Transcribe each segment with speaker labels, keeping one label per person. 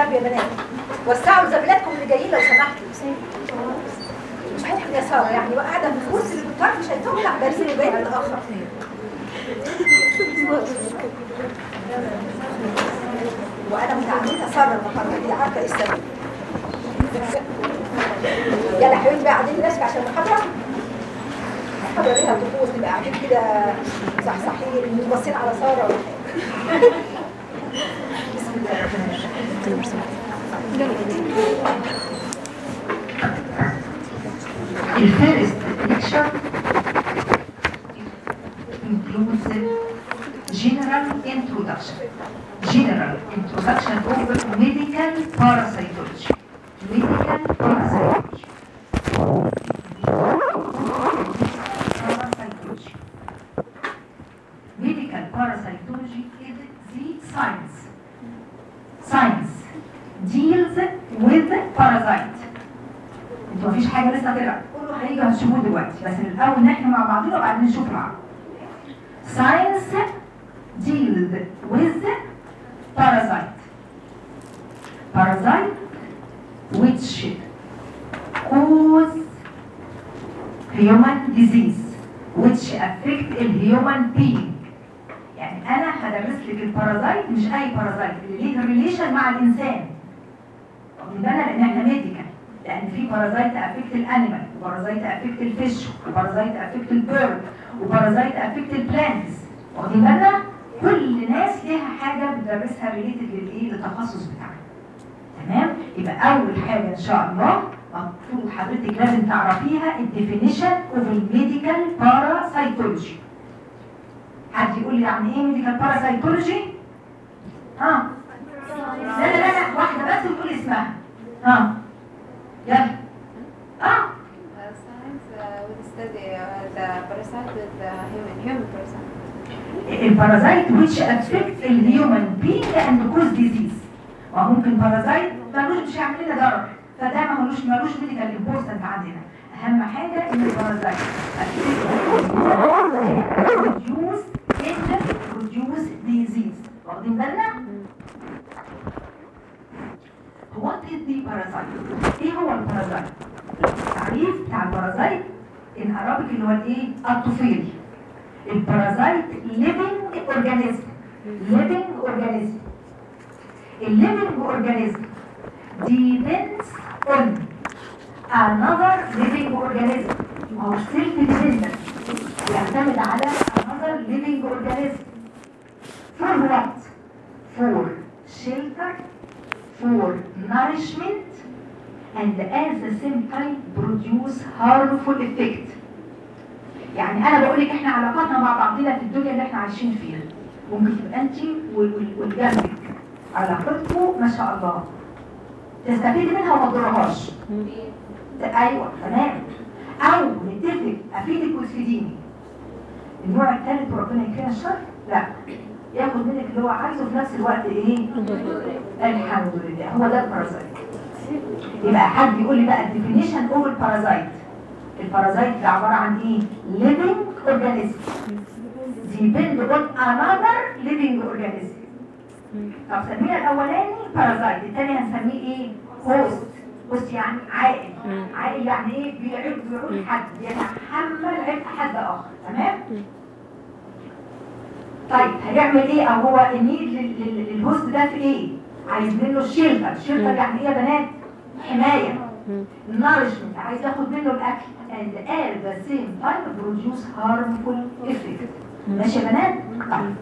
Speaker 1: الجنب يا بنات وسعوا زميلاتكم اللي جايين لو سمحتوا مش هتحب يا ساره يعني قاعده في الكرسي اللي بالطرف مش هيتوه لا بارزين اللي جاي متاخر وانا متعمده ساره النهارده دي عارفه ايه السبب يلا حبيبي بقى قاعدين ناسك عشان المحاضره المحاضره ليها طقوس نبقى قاعدين كده صحصحين متبصين على ساره ولا حاجه بسم الله الرحمن الرحيم
Speaker 2: الفيرست ليكشر includes general introduction general introduction over medical parasitology medical parasitology parasitology medical parasitology is the science science deals with parasite انتوا مفيش حاجه لسه طلعت كله هيجي هتشوفوه دلوقتي بس الاول نحن مع بعضنا وبعدين نشوف مع بعض science deals with parasite parasite which cause human disease which affect the human being يعني انا هدرس لك البارازايت مش اي بارازايت اللي ليه ريليشن مع الانسان واخدين بالنا لان احنا ميديكال لان في بارازايت افكت الانيمال وبارازايت افكت الفيش وبارازايت افكت البيرد وبارازايت افكت البلانتس واخدين بالنا كل ناس ليها حاجه بتدرسها ريليتد للايه للتخصص بتاعها تمام يبقى اول حاجه ان شاء الله المفروض حضرتك لازم تعرفيها الديفينيشن اوف الميديكال باراسايتولوجي حد يقول لي يعني ايه ميديكال باراسايتولوجي ها لا لا لا لا واحده بس وتقول اسمها ها يلا اه
Speaker 3: Uh, science uh, will study uh, the parasite with the human human parasite.
Speaker 2: البارازايت which affect الهيومن being and cause disease وممكن بارازايت ملوش مش هيعمل لنا ضرر فده ملوش ملوش ميديكال امبورتنت عندنا اهم حاجه ان البارازايت بروديوس ان بروديوس ديزيز واخدين بالنا What is the parasite؟ ايه هو البارازايت؟ التعريف بتاع البارازايت ان Arabic اللي هو الايه؟ الطفيلي البارازايت living organism living organism الليفنج organism depends on another living organism ما هو self dependent يعتمد على another living organism for what? for shelter for nourishment and at the same time produce harmful effect يعني انا بقول لك احنا علاقاتنا مع بعضنا في الدنيا اللي احنا عايشين فيها ممكن تبقى انت والجنبك علاقتكم ما شاء الله تستفيدي منها وما تضرهاش ايوه تمام او نتفق افيدك وتفيديني النوع الثالث وربنا يكفينا الشر لا ياخد منك اللي هو عايزه في نفس الوقت ايه الحمد لله هو ده البارازايت يبقى حد يقول لي بقى الديفينيشن اوف البارازايت البارازايت ده عباره عن ايه living organism depend on another living organism طب سمينا الاولاني بارازايت الثاني هنسميه ايه هوست هوست يعني عائل عائل يعني ايه بيعد بيعود حد يتحمل عبء حد اخر تمام طيب هيعمل ايه او هو النيد لل- لل- للهوست ده في ايه عايز منه الشيلتر الشيلتر يعني ايه يا بنات حمايه nourishment عايز ياخد منه الاكل and at the same time produce harmful effect ماشي يا بنات طيب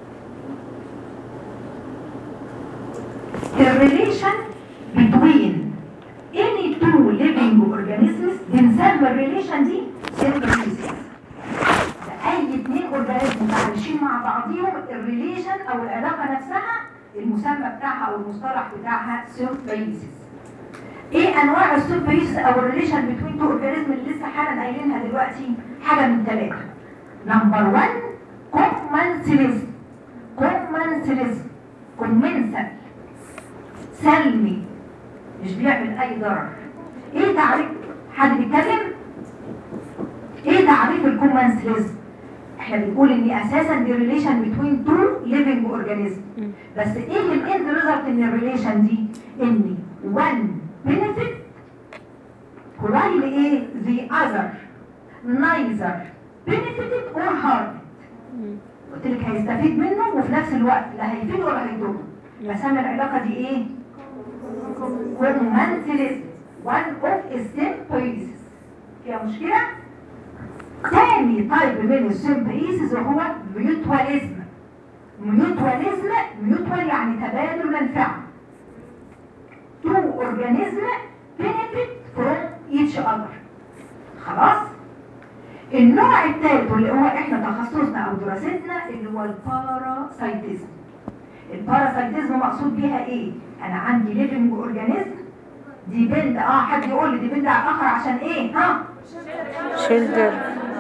Speaker 2: الريليشن between any two living organisms بنسمي الريليشن دي symbiosis اي اتنين اورجانيزم عايشين مع بعضيهم الريليشن او العلاقه نفسها المسمى بتاعها او المصطلح بتاعها symbiosis ايه انواع السيمبيوسيس او الريليشن بين تو اورجانيزم اللي لسه حالا قايلينها دلوقتي حاجه من ثلاثه نمبر 1 كومنسلزم كومنسلزم كومنسل سلمي مش بيعمل اي ضرر ايه تعريف حد بيتكلم ايه تعريف الكومنسلزم احنا بنقول ان اساسا دي ريليشن بتوين تو ليفنج اورجانيزم
Speaker 4: مم.
Speaker 2: بس ايه الاند ريزلت من الريليشن دي ان one benefit while ايه the other neither benefited or harmed
Speaker 4: مم.
Speaker 2: قلت لك هيستفيد منه وفي نفس الوقت لا هيفيد ولا هيضره بسمي العلاقه دي ايه commensalism one of symbiosis فيها مشكله تاني تايب من السيمبيسيس وهو ميوتواليزم ميوتواليزم ميوتوال يعني تبادل منفعه two organism benefit from each other خلاص النوع الثالث اللي هو احنا تخصصنا او دراستنا اللي هو الباراسايتيزم الباراسايتيزم مقصود بيها ايه انا عندي ليفنج اورجانيزم دي بنت اه حد يقول لي دي بنت على الاخر عشان ايه ها
Speaker 4: شيلدر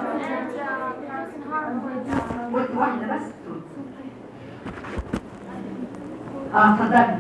Speaker 2: قلت واحده بس اه اتفضلي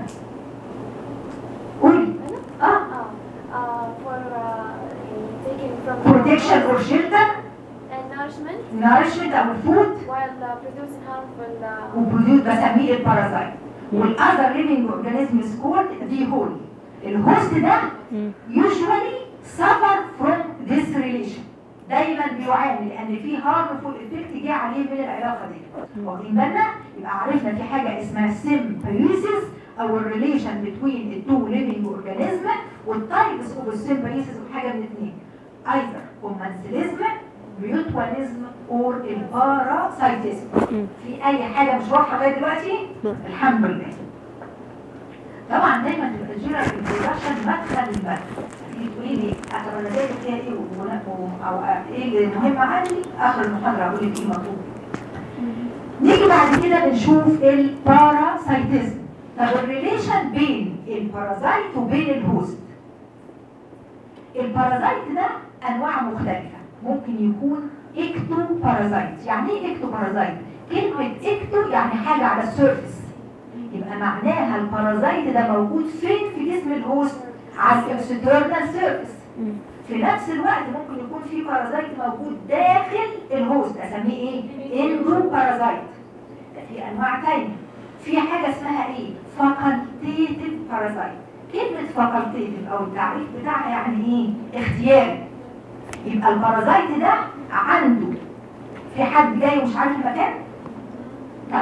Speaker 2: قولي اه
Speaker 5: uh, for uh, taking from
Speaker 2: protection or shelter
Speaker 5: and nourishment
Speaker 2: nourishment او food
Speaker 5: while uh, producing harmful uh,
Speaker 2: وبروديوس بسميه البارازايت والاذر ليفنج اورجانيزم از كولد دي هول الهوست ده
Speaker 4: مم.
Speaker 2: usually suffer from this relation دايما بيعاني لان في harmful effect جه عليه من العلاقه دي واخدين بالنا يبقى عرفنا في حاجه اسمها symbiosis او الريليشن بتوين التو ليفنج اورجانيزم والتايبس اوف السيمبيوسيس حاجه من اثنين ايذر كومنسليزم ميوتواليزم اور الباراسايتيزم
Speaker 4: مم.
Speaker 2: في اي حاجه مش واضحه لغايه دلوقتي
Speaker 4: لا.
Speaker 2: الحمد لله طبعا دايما تبقى الجيرال انترودكشن مدخل المدخل تيجي تقولي لي اخر انا دايما فيها ايه و- و- او ايه اللي مهم عندي اخر المحاضره اقول لك ايه مطلوب نيجي بعد كده بنشوف الباراسايتيزم طب الريليشن بين البارازايت وبين الهوست البارازايت ده انواع مختلفه ممكن يكون اكتو بارازايت يعني ايه اكتو بارازايت كلمه اكتو يعني حاجه على السيرفس يبقى معناها البارازايت ده موجود فين في جسم الهوست على الاكسترنال سيرفس
Speaker 4: مم.
Speaker 2: في نفس الوقت ممكن يكون في بارازايت موجود داخل الهوست اسميه ايه اندو بارازايت ده في انواع تانية في حاجه اسمها ايه فاكولتيتيف بارازايت كلمه فاكولتيتيف او التعريف بتاعها يعني ايه اختياري يبقى البارازايت ده عنده في حد جاي ومش عارف المكان طيب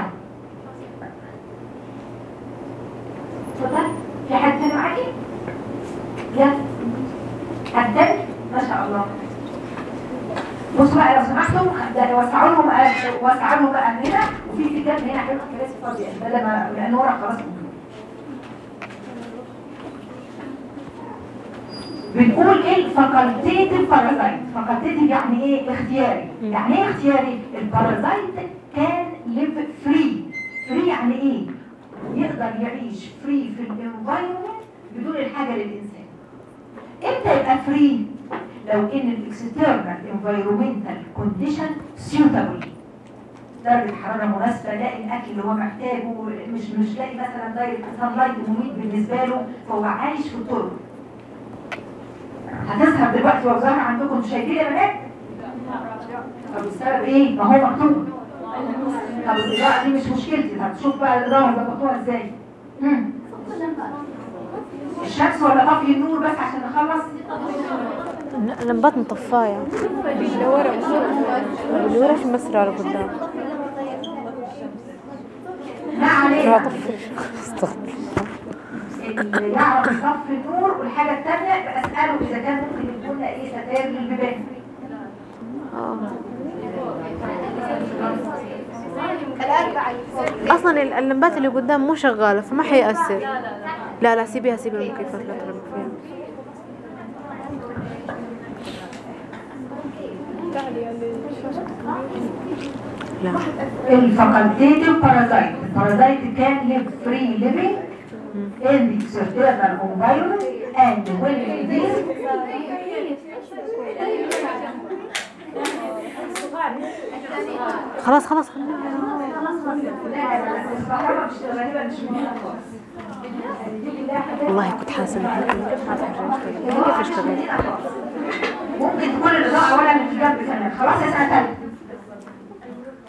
Speaker 2: اتفضل في حد تاني معاكي يلا حد تاني ما شاء الله بصوا بقى لو سمحتوا ده وسعوا لهم وسعوا لهم بقى هنا وفي كتاب هنا حلو كراسي فاضيه بدل ما لان ورا خلاص بنقول ايه الفاكولتيتيف بارازايت فاكولتيتيف يعني ايه اختياري
Speaker 4: مم.
Speaker 2: يعني ايه اختياري البارازايت كان ليف فري فري يعني ايه يقدر يعيش فري في الانفايرمنت بدون الحاجه للانسان امتى يبقى فري لو ان الاكسترنال انفايرمنتال كونديشن سيوتابل درجه حراره مناسبه لاقي الاكل اللي هو محتاجه مش مش لاقي مثلا دايركت سان لايت مميت بالنسبه له فهو عايش في الطرق هتظهر دلوقتي وظاهر عندكم انتوا شايفين يا بنات؟ طب السبب ايه؟ ما هو مكتوب طب الاضاءه دي مش مشكلتي هتشوف بقى الاضاءه ظبطوها ازاي؟ مم. الشمس ولا طفي النور بس عشان نخلص؟
Speaker 4: لمبات مطفاية اللي ورا عشان بس على قدام
Speaker 2: لا
Speaker 4: روح
Speaker 2: علينا
Speaker 4: طفي استغفر
Speaker 2: اللي يعرف يطفي النور والحاجه الثانيه بساله اذا كان ممكن يكون ايه ستاير للبيبان
Speaker 4: آه.
Speaker 5: الأربعة
Speaker 4: اصلا ال- اللمبات اللي قدام مو شغالة فما حيأثر لا لا سيبيها سيبي المكيفات لا تغلق فيها لا
Speaker 2: الفاكولتيتيف بارازايت البارازايت كان live free living in the external environment and when it is
Speaker 4: خلاص خلاص خلينا والله كنت حاسة ان احنا كنا كيف اشتغل كيف اشتغل
Speaker 2: ممكن تكون الإضاءة ولا من الجنب كمان خلاص يا سنة تالتة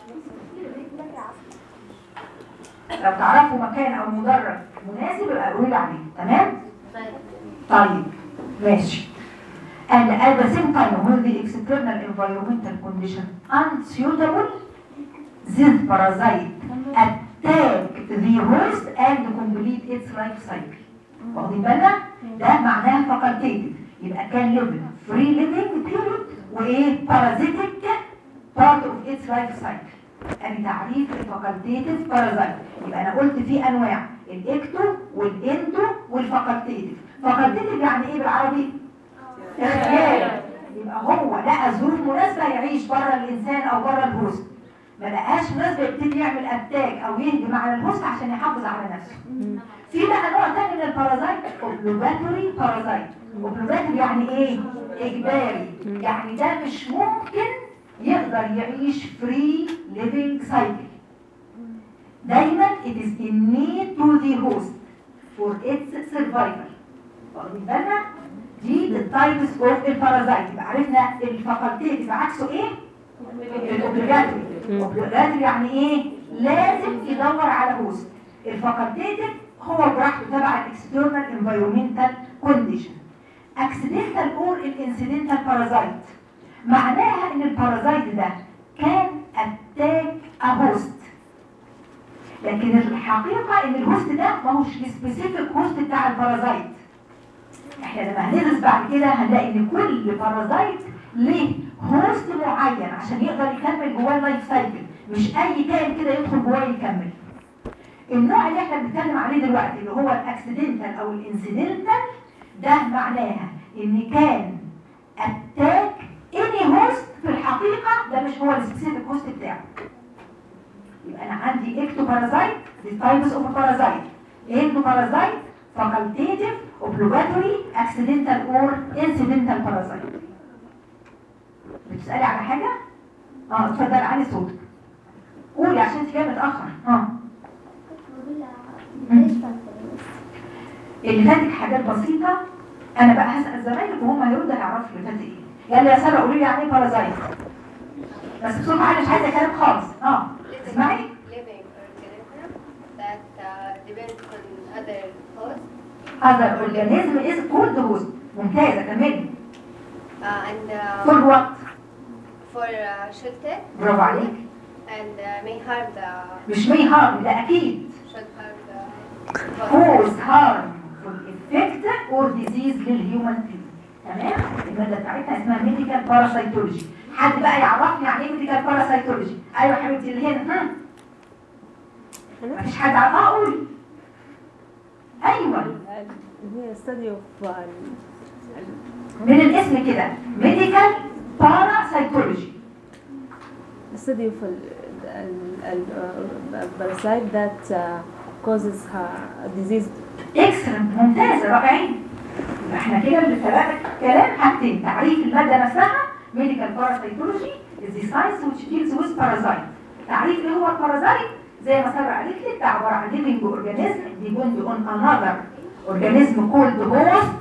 Speaker 2: لو تعرفوا مكان او مدرج مناسب يبقى قولوا لي عليه تمام طيب ماشي and at the same time when the external environmental condition unsuitable this parasite attack the host and complete its life cycle واخدين بالنا ده معناها facultative يبقى كان living free living period وايه parasitic part of its life cycle ادي تعريف الفاكولتيتيف بارازايت يبقى انا قلت في انواع الاكتو والاندو والفاكولتيتيف فاكولتيتيف يعني ايه بالعربي اختياري يبقى هو لقى ظروف مناسبه يعيش بره الانسان او بره الهوست ما لقاش مناسبه يبتدي يعمل اتاك او يهجم على الهوست عشان يحافظ على نفسه في بقى نوع تاني من البارازايت اوبلوباتوري بارازايت اوبلوباتوري يعني ايه اجباري يعني ده مش ممكن يقدر يعيش فري ليفينج سايكل دايما it is in need to the host for its survival واخدين بالنا دي التايبس اوف البارازايت يبقى عرفنا الفاكولتيف عكسه ايه الاوبليجاتوري الاوبليجاتوري يعني ايه لازم يدور على هوست الفاكولتيف هو براحته تبع الاكسترنال انفايرمنتال كونديشن اكسيدنتال اور الانسيدنتال بارازايت معناها ان البارازايت ده كان اتاك هوست لكن الحقيقه ان الهوست ده ما هوش السبيسيفيك هوست بتاع البارازايت احنا لما هندرس بعد كده هنلاقي ان كل بارازايت ليه هوست معين عشان يقدر يكمل جواه اللايف سايكل مش اي كائن كده يدخل جواه يكمل النوع اللي احنا بنتكلم عليه دلوقتي اللي هو الاكسيدنتال او الانسيدنتال ده معناها ان كان اتاك اني هوست في الحقيقه ده مش هو السبيسيفيك هوست بتاعه يبقى انا عندي اكتو بارازايت دي تايبس اوف بارازايت اندو بارازايت فاكولتيتيف اوبلوجاتوري اكسيدنتال اور انسيدنتال بارازايت بتسالي على حاجه اه اتفضل علي صوتك قولي عشان انت جايه متاخر اه اللي فاتك حاجات بسيطه انا بقى هسال زمايلك وهم هيردوا هيعرفوا اللي فات ايه يلا يا ساره قولي لي يعني ايه بارازايت بس بصوت عالي مش عايزه كلام خالص اه اسمعي
Speaker 6: living organism that uh, depends on other hosts
Speaker 2: other organism is called host ممتازه كملي
Speaker 6: uh, and uh,
Speaker 2: for what
Speaker 6: for uh, shelter
Speaker 2: برافو عليك
Speaker 6: and uh, may harm the
Speaker 2: مش may harm ده اكيد
Speaker 6: should harm the host.
Speaker 2: cause harmful effect or disease للهيومن being تمام الماده بتاعتها اسمها ميديكال باراسيتولوجي حد بقى يعرفني يعني ايه ميديكال باراسيتولوجي ايوه يا حبيبتي اللي هنا هم مفيش حد عارف اه قولي ايوه
Speaker 7: هي study of
Speaker 2: من الاسم كده ميديكال باراسيتولوجي
Speaker 7: study of a parasite that uh, causes her disease
Speaker 2: اكسلنت ممتازه رائعين يبقى احنا كده اللي سبقنا كلام حاجتين تعريف الماده نفسها ميديكال باراسيتولوجي is the science which deals with parasite تعريف ايه هو البارازايت زي ما سبق قالت لك ده عباره عن living organism depend on another organism called host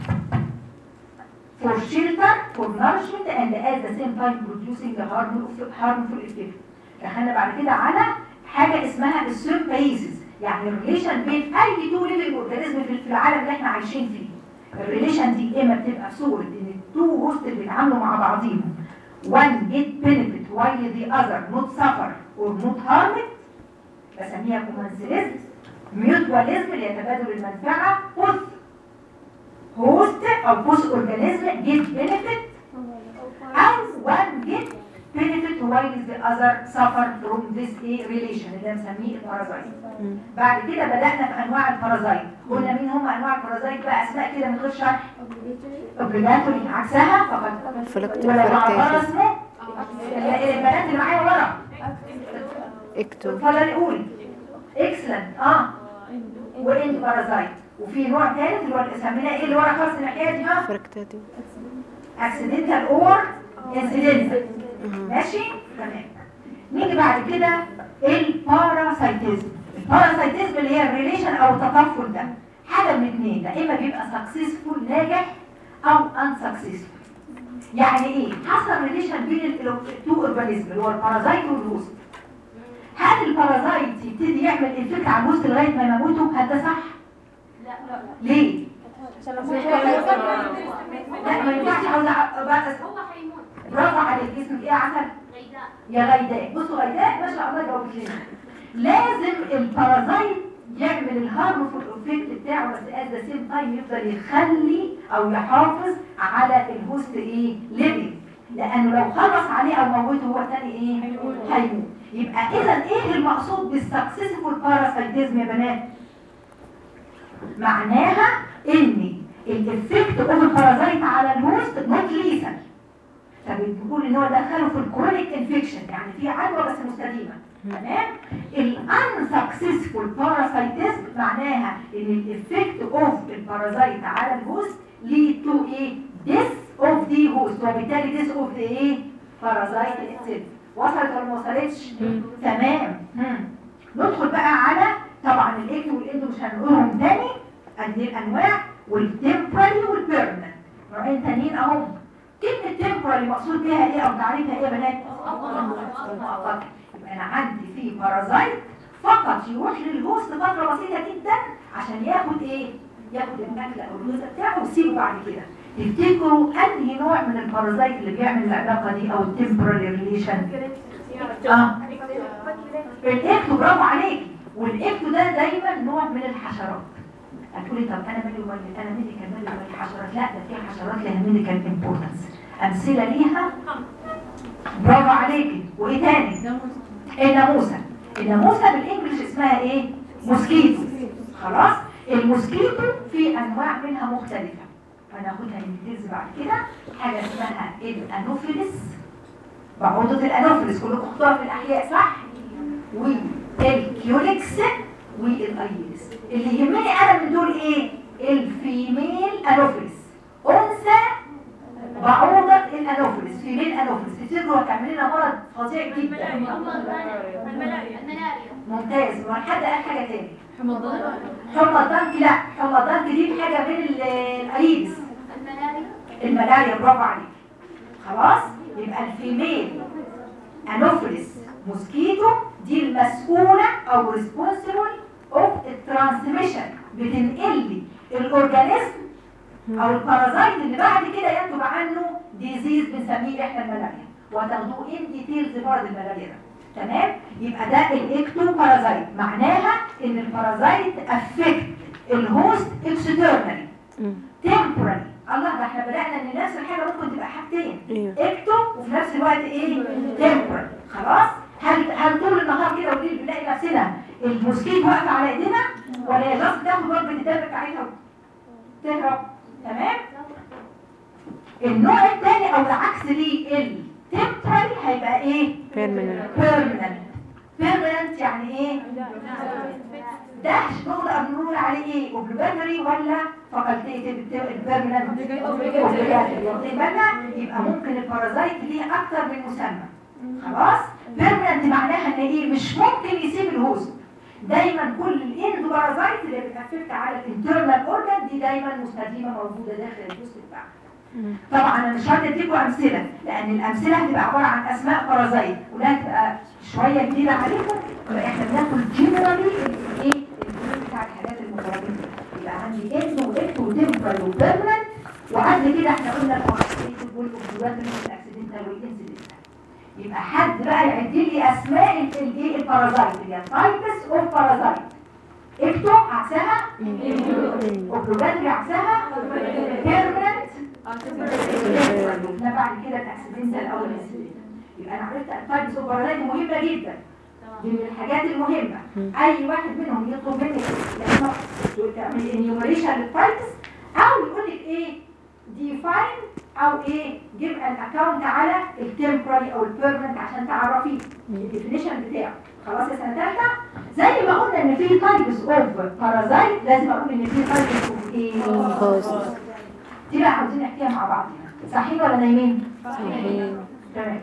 Speaker 2: for shelter for nourishment and at the same time producing a harmful harmful effect دخلنا بعد كده على حاجه اسمها السيمبايسيس يعني الريليشن بين اي تو ليفنج اورجانيزم في العالم اللي احنا عايشين فيه الريليشن دي اما بتبقى في صوره ان التو هوست بيتعاملوا مع بعضيهم one get benefit while the other not suffer or not harmed بسميها كومنسليزم ميوتواليزم اللي يتبادل المنفعه بوث هوست او بوث اورجانيزم get benefit او one get benefit while the other suffer from this a relation اللي بنسميه البارازايت بعد كده بدأنا في انواع البارازايت قلنا مين هم انواع البارازايت بقى اسماء كده من غير شرح اوبليجاتوري عكسها فقط
Speaker 4: فلكت
Speaker 2: ولا بره
Speaker 4: فلكتيتيف
Speaker 2: اسمه البنات اللي معايا ورا
Speaker 4: اكتو
Speaker 2: اتفضلي قولي اكسلنت اه وانت بارازايت وفي نوع ثالث اللي هو سميناه ايه اللي ورا خالص الناحيه دي ها
Speaker 4: فلكتيتيف
Speaker 2: اكسيدنتال اور انسيدنتال ماشي تمام نيجي بعد كده الباراسايتيزم الباراسايتيزم اللي هي الريليشن او التطفل ده حاجه من اثنين ده اما بيبقى سكسسفول ناجح او ان سكسسفول يعني ايه حصل ريليشن بين التو اورجانيزم اللي هو البارازايت والهوست هل البارازايت يبتدي يعمل افكت على الوسط لغايه ما يموتوا هل ده صح
Speaker 5: لا لا
Speaker 2: ليه لا ما ينفعش عاوزه بقى
Speaker 5: هو حيموت
Speaker 2: برافو عليك اسمك ايه يا عسل
Speaker 5: غيداء
Speaker 2: يا غيداء بصوا غيداء ما شاء الله جاوبت لنا لازم البارازايت يعمل الهارمفول افكت بتاعه بس ات ذا سيم تايم يفضل يخلي او يحافظ على الهوست ايه ليفنج لانه لو خلص عليه او موته هو تاني ايه هيموت يبقى اذا ايه المقصود بالسكسسفول باراسايتيزم يا بنات معناها ان الافكت اوف البارازايت على الهوست نوت ليسال فبنقول ان هو دخله في الكرونيك انفكشن يعني في عدوى بس مستديمه تمام الانسكسسفول باراسايتيزم معناها ان الافكت اوف البارازايت على الهوست ليد تو ايه ديس اوف دي هوست وبالتالي ديس اوف ذا ايه بارازايت اتسيلف وصلت ولا ما وصلتش تمام مم. ندخل بقى على طبعا الاكت والاندو مش هنقولهم تاني ادي الانواع والتمبرالي والبيرمننت نوعين تانيين اهم كلمة temporary مقصود بيها ايه او تعريفها ايه يا بنات؟ مؤقتة يبقى انا عندي في بارازايت فقط يروح للهوست فترة بسيطة جدا عشان ياخد ايه؟ ياخد الاكل او الجزء بتاعه ويسيبه بعد كده تفتكروا انهي نوع من البارازايت اللي بيعمل العلاقة دي او التمبرالي ريليشن؟ اه الاكتو برافو عليكي والاكتو ده دايما نوع من الحشرات هتقولي طب انا مالي ومالي انا مالي كان مالي ومالي حشرات لا ده في حشرات لها ميديكال امبورتنس امثله ليها برافو عليكي وايه تاني الناموسه الناموسه بالانجلش اسمها ايه موسكيتو خلاص الموسكيتو في انواع منها مختلفه هناخدها انجليزي بعد كده حاجه اسمها الانوفيلس بعوضة الانوفيلس كلكم خدوها في الاحياء صح والكيوليكس والايريس اللي يهمني انا من دول ايه الفيميل انوفيلس انثى بعوضة الانوفيلس فيميل انوفيلس تفتكروا هتعمل لنا مرض فظيع جدا
Speaker 5: الملاريا
Speaker 2: ممتاز وحد قال حاجه تاني
Speaker 7: حمى الضغط
Speaker 2: حمى الضنك لا حمى الضنك دي حاجه من ال- الايريس
Speaker 5: الملاريا
Speaker 2: الملاريا برافو عليك خلاص يبقى الفيميل انوفيلس موسكيتو دي المسؤولة او ريسبونسبل اوف الترانسميشن بتنقل لي الاورجانيزم او البارازايت اللي بعد كده ينتج عنه ديزيز بنسميه احنا الملاريا وهتاخدوه ان ديتيلز مرض الملاريا ده تمام يبقى ده الاكتو بارازايت معناها ان البارازايت افكت الهوست اكسترنالي temporary الله ده احنا بدأنا ان نفس الحاجة ممكن تبقى حاجتين
Speaker 4: ايوه
Speaker 2: اكتو وفي نفس الوقت ايه temporary خلاص هل هل طول النهار كده والليل بنلاقي نفسنا الموسكيت واقفه على ايدينا ولا هي جاست تاخد وجبه الدم بتاعتها تهرب تمام النوع الثاني او العكس ليه التمبرري هيبقى ايه
Speaker 4: permanent
Speaker 2: بيرمننت بيرمننت يعني ايه ده نقدر نقول عليه ايه اوبليجاتوري ولا فاكولتيتيف البيرمننت اوبليجاتوري واخدين بالنا يبقى ممكن البارازايت ليه اكتر من مسمى خلاص بيرمننت معناها ان ايه مش ممكن يسيب الهوست دايما كل الاندو بارازايت اللي بتأفكت على الانترنال اورجان دي دايما مستديمه موجوده داخل الهوست بتاعها طبعا انا مش هقدر اديكم امثله لان الامثله هتبقى عباره عن اسماء بارازايت وده هتبقى شويه جديده عليكم يبقى احنا بناخد جنرالي الايه الجنرال بتاع الحاجات المترابطه يبقى عندي اندو واكتو وتمبرال وبيرمننت وقبل كده احنا قلنا الفاكسيتيف والاوبزيواتري والاكسيدنتال والانسيدنتال يبقى حد بقى يعد لي اسماء ال- الايه البارازايت اللي هي تايبس اوف بارازايت اكتو عكسها اوبزيواتري عكسها بيرمننت ده بعد كده الاكسيدنتال او الانسيدنتال يبقى انا عرفت التايبس اوف بارازايت مهمه جدا دي من الحاجات المهمه اي واحد منهم يطلب منك لما تعمل انيومريشن للتايبس او يقول لك ايه ديفاين او ايه جيب ان اكونت على التمبرري او البيرمننت عشان تعرفيه الديفينيشن بتاعه خلاص يا سنه ثالثه زي ما قلنا ان في تايبس اوف بارازايت لازم اقول ان في تايبس اوف ايه
Speaker 4: Host.
Speaker 2: دي بقى عاوزين نحكيها مع بعضنا صحيين ولا نايمين
Speaker 4: صحيح
Speaker 2: تمام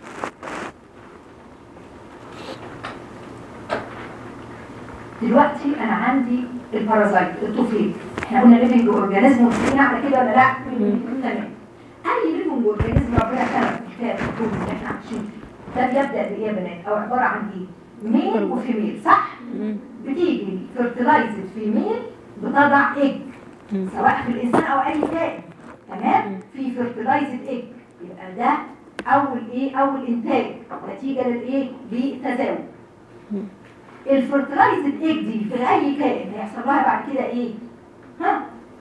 Speaker 2: دلوقتي انا عندي البارازايت الطفيل احنا قلنا ليفنج اورجانيزم ومتفقين على كده ولا لا تمام اي ليفنج اورجانيزم ربنا خلق في كتاب الكون اللي احنا عايشين فيه ده بيبدا بايه يا بنات او عباره عن ايه ميل وفيميل صح
Speaker 4: مم.
Speaker 2: بتيجي فيرتلايزد فيميل بتضع ايج
Speaker 4: مم.
Speaker 2: سواء في الانسان او اي كائن تمام في فيرتلايزد ايج يبقى ده اول ايه اول انتاج نتيجه للايه للتزاوج الفيرتلايزد ايج دي في اي كائن هيحصل لها بعد كده ايه ها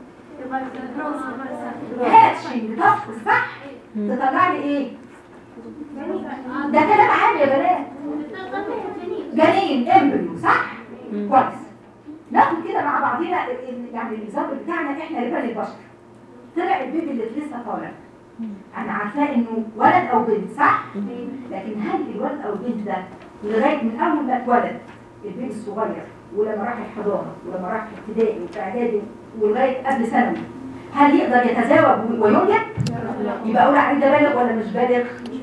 Speaker 2: هاتشنج تفقس صح تطلع لي ايه ده كلام عام يا بنات جنين امبريو صح
Speaker 4: مم.
Speaker 2: كويس ناخد كده مع بعضينا ال- ال- يعني النظام بتاعنا احنا رجال البشر طلع البيبي اللي لسه طالع انا عارفاه انه ولد او بنت صح لكن هل الولد او البنت ده لغايه من اول ما اتولد البنت الصغير ولما راح الحضانه ولما راح ابتدائي وفي اعدادي ولغايه قبل ثانوي هل يقدر يتزاوج وينجب؟ يبقى اقول عليه ده بالغ ولا مش بالغ؟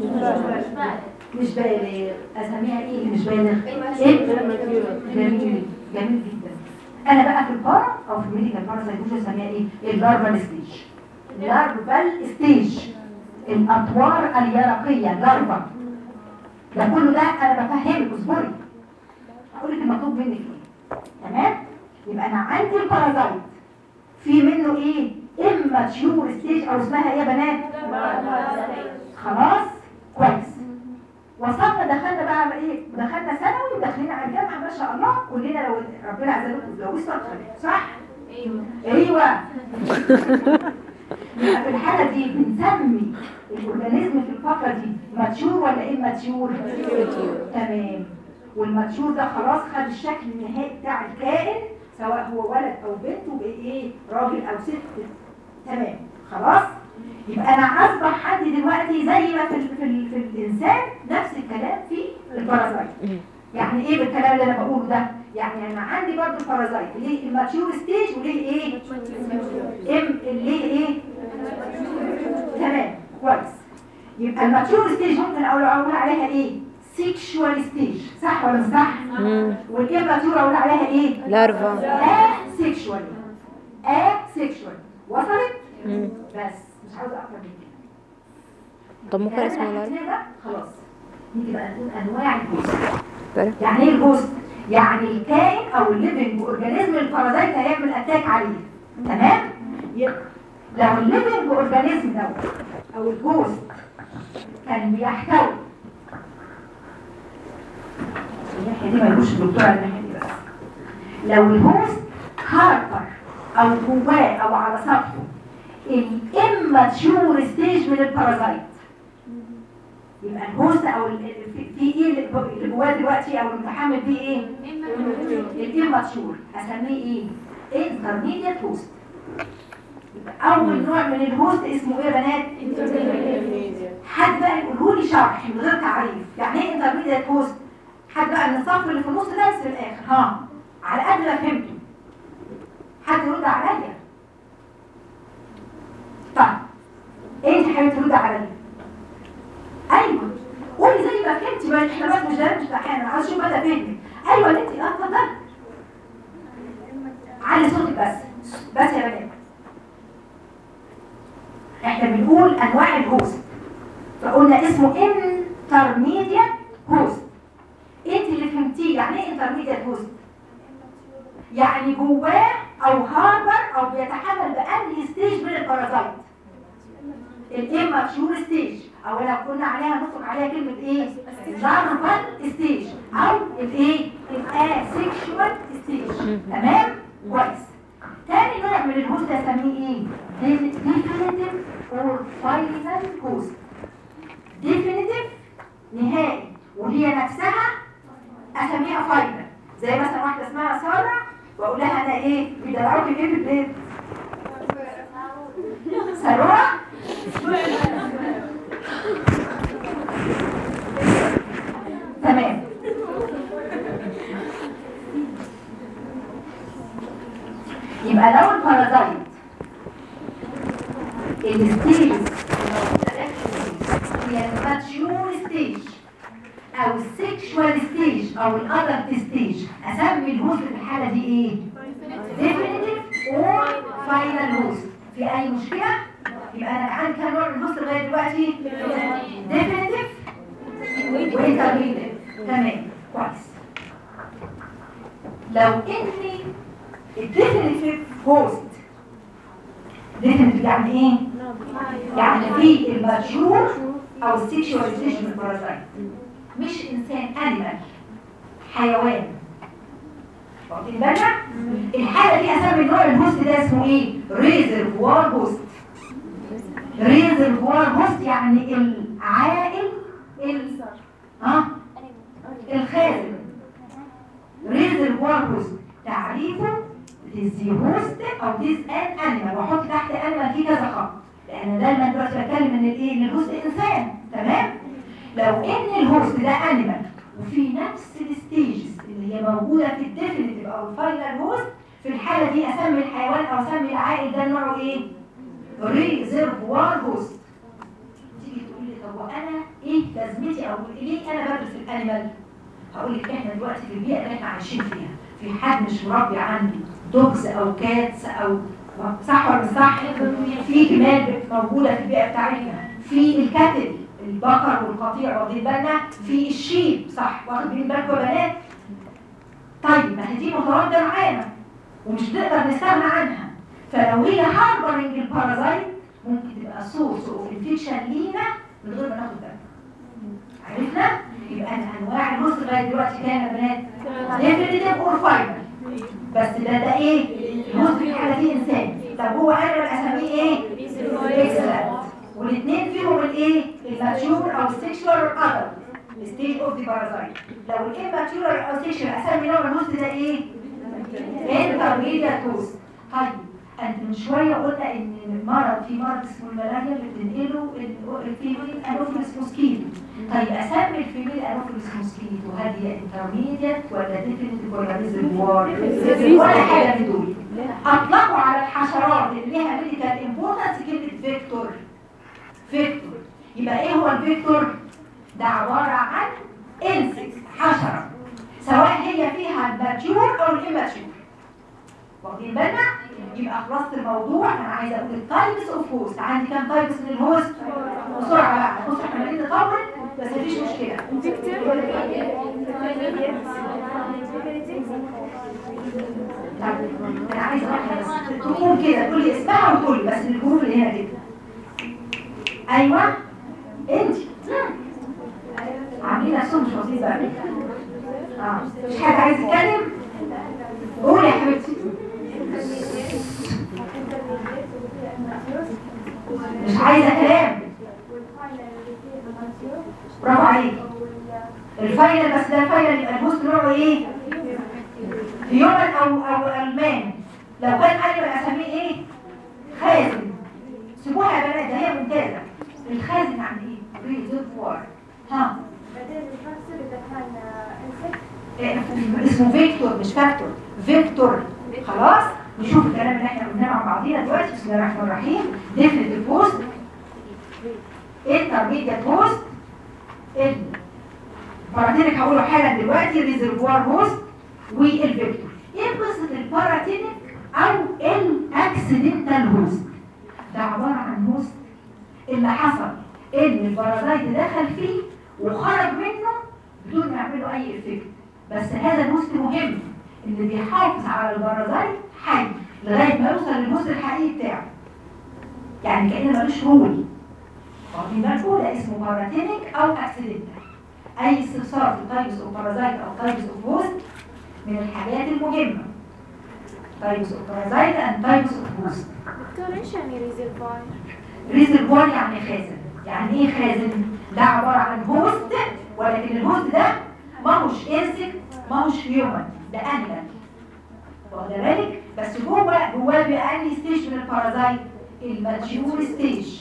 Speaker 2: مش بالغ اسميها ايه اللي مش بالغ؟ ايه؟ جميل جميل جدا انا بقى في البارا او في الميديكال باراسايتوجي اسميها ايه؟ اللارفال ستيج لارفال ستيج الاطوار اليرقيه لارفا ده كله ده انا بفهمك اصبري هقول لك المطلوب منك ايه تمام يبقى انا عندي البارازايت في منه ايه اما تيور ستيج او اسمها ايه يا بنات خلاص كويس وصلنا دخلنا بقى على ايه دخلنا ثانوي وداخلين على الجامعه ما شاء الله كلنا لو ربنا عزمكم اتجوزتوا صح ايوه ايوه يبقى في الحاله دي بنسمي الاورجانيزم في الفتره دي ماتشور ولا ايه ماتشور تمام والماتشور ده خلاص خد الشكل النهائي بتاع الكائن سواء هو ولد او بنت وبقى ايه راجل او ست تمام خلاص يبقى انا اصبح عندي دلوقتي زي ما في ال في, ال في الانسان نفس الكلام في البارازايت يعني ايه بالكلام اللي انا بقوله ده يعني انا عندي برضه البارازايت ليه الماتيور ستيج وليه ايه ام ليه ايه تمام كويس يبقى الماتيور ستيج ممكن اقول اقول عليها ايه سيكشوال ستيج صح ولا مش صح
Speaker 4: مم.
Speaker 2: والاماتيور اقول عليها ايه
Speaker 4: لارفا
Speaker 2: asexual asexual وصلت
Speaker 4: مم.
Speaker 2: بس مش عاوزه اكتر من كده
Speaker 4: طب ممكن
Speaker 2: يعني
Speaker 4: اسمه
Speaker 2: إحنا
Speaker 4: لارفا
Speaker 2: كده خلاص نيجي بقى نقول انواع الجوست
Speaker 4: تعرف؟
Speaker 2: يعني ايه الجوست يعني الكائن او الليفنج اورجانيزم البارازايت هيعمل اتاك عليه تمام يبقى لو الليفنج اورجانيزم ده او الجوست كان بيحتوي الناحيه دي ملوش الدكتور على الناحيه دي بس لو الهوست هاربر او جواه او على سطحه الاماتشور ستيج من البارازايت يبقى الهوست او ال- ال- في في ايه اللي جو- اللي جواه دلوقتي او المتحمل فيه ايه الاماتشور اسميه ايه انترميديت هوست اول نوع من الهوست اسمه ايه يا بنات حد بقى يقوله لي شرح من غير تعريف يعني ايه انترميديت هوست حد بقى من الصف اللي في النص ده بس في الاخر ها على قد ما فهمته حد يرد عليا طيب ايه انت حابب ترد عليا ايوه قولي زي ما فهمتي ما احنا بس مش ده مش امتحان انا عايز اشوف مدى فهمك ايوه انت اه اتفضلي علي صوتك بس بس يا بنات احنا بنقول انواع الهوست فقلنا اسمه انترميديت هوست انت اللي فهمتيه يعني ايه انترميديت هوست يعني جواه او هاربر او بيتحمل بانهي ستيج من البارازايت الاماتشور ستيج او لو كنا عليها نطلق عليها كلمه ايه لارفال ستيج او الايه الاسيكشوال ستيج تمام كويس تاني نوع من الهوست اسميه ايه ديفينيتيف اور فاينل هوست ديفينيتيف نهائي وهي نفسها اسميها فاينل زي مثلا واحده اسمها ساره واقول لها انا ايه بيدلعوكي ايه في البيت ساره تمام يبقى لو البارازايت الستيج هي الماتشور ستيج او السيكشوال ستيج او الادلت ستيج اسمي الهوست في الحاله دي ايه ديفينيتيف اور فاينل هوست في اي مشكله يبقى انا عندي كام نوع من الهوست لغايه دلوقتي ديفينيتيف وانترميديت تمام كويس لو ان الديفينيتيف هوست ديفينيتيف يعني ايه؟ يعني في الماتيور او السيكشواليزيشن بارازايت مش انسان انيمال حيوان واخدين بالنا؟ الحاله دي اسمي النوع الهوست ده اسمه ايه؟ ريزرفوار هوست ريزرفوار هوست يعني العائل ال ها الخازن ريزرفوار هوست تعريفه ديزي هوست او ديز ان انيمال واحط تحت انيمال دي كذا خط لان دايما دلوقتي بتكلم ان الايه ان الهوست انسان تمام لو ان الهوست ده انيمال وفي نفس الستيجز اللي هي موجوده في الديفينيتيف او الفاينل هوست في الحاله دي اسمي الحيوان او اسمي العائل ده نوعه ايه ريزرفوار هوست تيجي تقول لي طب وانا ايه لازمتي او ليه انا بدرس الانيمال هقول لك احنا دلوقتي في البيئه اللي احنا عايشين فيها في حد مش مربي عندي دوجز او كاتس او صح ولا مش صح في جمال موجوده في البيئه بتاعتنا في الكتل البقر والقطيع واخدين بالنا في الشيب صح واخدين بالكم يا بنات طيب ما هي دي متواجده معانا ومش نقدر نستغنى عنها فلو هي هاربرنج البارازايت ممكن تبقى سورس اوف انفكشن لينا من غير ما ناخد بالنا عرفنا يبقى أنا انواع الهوست لغايه دلوقتي كام يا بنات ديفينيتيف اور فاينل بس ده ده ايه الهوست في الحاله دي انسان طب هو انيمال اساميه ايه اكسلنت والاثنين فيهم الايه الماتيور او السيكشوال ادلت ستيج اوف ذا بارازايت لو الاماتيور او سيكشوال اسامي نوع الهوست ده ايه انترميديات هوست طيب انت من شويه قلنا ان المرض في مرض اسمه الملاريا اللي بتنقله الفيميل انوفيلس موسكيتو طيب اسمي الفيميل انوفيلس موسكيتو هل هي انترميديات ولا ديفينيتيف ولا ريزرفوار ولا حاجه من دول اطلقوا على الحشرات اللي ليها ميديكال امبورتنس كلمه فيكتور فيكتور يبقى ايه هو الفيكتور ده عباره عن انسكت حشره سواء هي فيها الماتيور او الاماتيور واخدين بالنا يبقى خلصت الموضوع انا عايزه اقول التايبس اوف هوست عندي كام تايبس من الهوست بسرعه بقى بص احنا عمالين نطول بس مفيش مشكله طيب، انا عايزه واحده بس تقول كده تقول لي اسمها وتقول لي بس من الجروب اللي هنا كده ايوه انت عاملين نفسهم مش واصلين بقى اه مش حد عايز يتكلم قولي يا حبيبتي مش عايزه كلام برافو عليك الفاينل بس ده الفاينل يبقى البوست نوعه ايه هيومن او او المان لو كان انيمال اسميه ايه خازن سيبوها يا بنات ده هي ممتازه الخازن عن ايه ريزرفوار ها
Speaker 5: بعدين الفاكسور إذا كان انسكت
Speaker 2: إيه، اسمه فيكتور مش فاكتور فيكتور خلاص نشوف الكلام اللي احنا قلناه مع بعضينا دلوقتي بسم الله الرحمن الرحيم ديفينيتيف بوست انترميديت بوست الباراتينيك هقوله حالا دلوقتي الريزرفوار هوست والفيكتور ايه قصه الباراتينيك او الاكسيدنتال هوست ده عباره عن هوست اللي حصل ان البارازايت دخل فيه وخرج منه بدون ما يعمل له اي افكت بس هذا الهوست مهم اللي بيحافظ على البارازايت حي لغايه ما يوصل للهوست الحقيقي بتاعه يعني كأنه ملوش رول واخدين بالكم ده اسمه باراتينيك او اكسيدنتال اي استفسار في تايبس اوف بارازايت او تايبس اوف هوست من الحاجات المهمه تايبس اوف بارازايت اند تايبس اوف هوست
Speaker 5: دكتور ايش يعني ريزرفوار؟
Speaker 2: ريزرفوار يعني خازن يعني ايه خازن ده عباره عن هوست ولكن الهوست ده ما هوش انسكت ما هوش هيومن ده انيمال واخد بالك بس جوه جواه بقى انهي ستيج من البارازايت الماتيور ستيج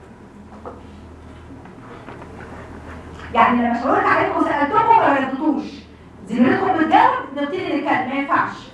Speaker 2: يعني لما شاورت عليكم وسالتكم ما ردتوش زميلتكم بتجاوب نبتدي نتكلم ما ينفعش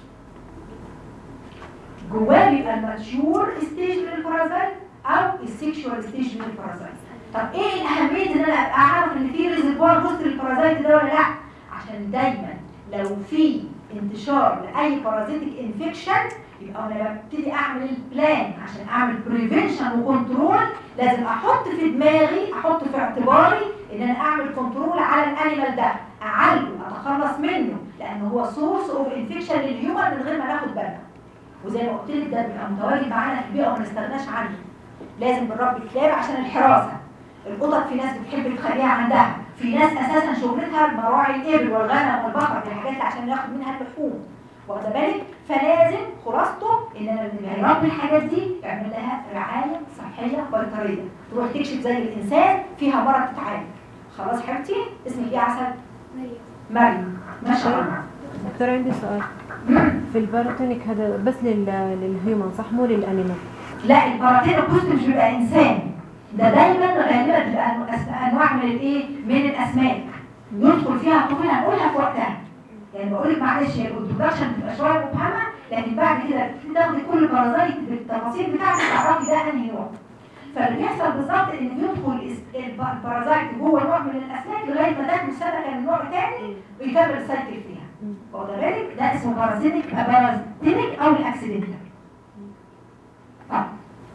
Speaker 2: جواه بيبقى الماتيور ستيج من البارازايت او السيكشوال ستيج من البارازايت طب ايه الاهميه ان انا ابقى اعرف ان في ريزرفوار بوست للبارازايت ده ولا لا عشان دايما لو في انتشار لاي بارازيتك انفكشن يبقى انا ببتدي اعمل البلان عشان اعمل بريفنشن وكنترول لازم احط في دماغي احط في اعتباري ان انا اعمل كنترول على الانيمال ده
Speaker 1: اعالجه اتخلص منه لان هو سورس اوف انفكشن للهيومن من غير ما ناخد بالنا وزي ما قلت لك ده بيبقى متواجد معانا في البيئه وما نستغناش عنه لازم بنربي كلاب عشان الحراسه القطط في ناس بتحب تخليها عندها في ناس اساسا شغلتها مراعي الابل والغنم والبقر دي الحاجات اللي عشان ناخد منها اللحوم واخده بالك فلازم خلاصته ان انا اللي هيربي الحاجات دي يعمل لها رعايه صحيه بيطريه تروح تكشف زي الانسان فيها مرض تتعالج خلاص حبيبتي اسمك ايه يا عسل مريم ما شاء الله
Speaker 7: دكتور عندي سؤال في الباراتونيك هذا بس لل للهيومن صح مو للانيمال
Speaker 1: لا الباراتينوكوست مش بيبقى انسان ده دايما غالبا بيبقى أنو- انواع من الايه من الاسماك يدخل فيها طفل هنقولها في وقتها يعني بقول لك معلش هي الانترودكشن بتبقى شويه مبهمه لكن بعد كده تاخدي كل بارازايت بالتفاصيل بتاعته تعرفي ده انهي نوع فاللي بيحصل بالظبط ان بيدخل الس- الب- البارازايت جوه نوع من الاسماك لغايه ما تاكل سمكه من نوع تاني ويكمل السايكل فيها واخده بالك ده اسمه بارازيتك بارازيتك او الاكسيدنتال طيب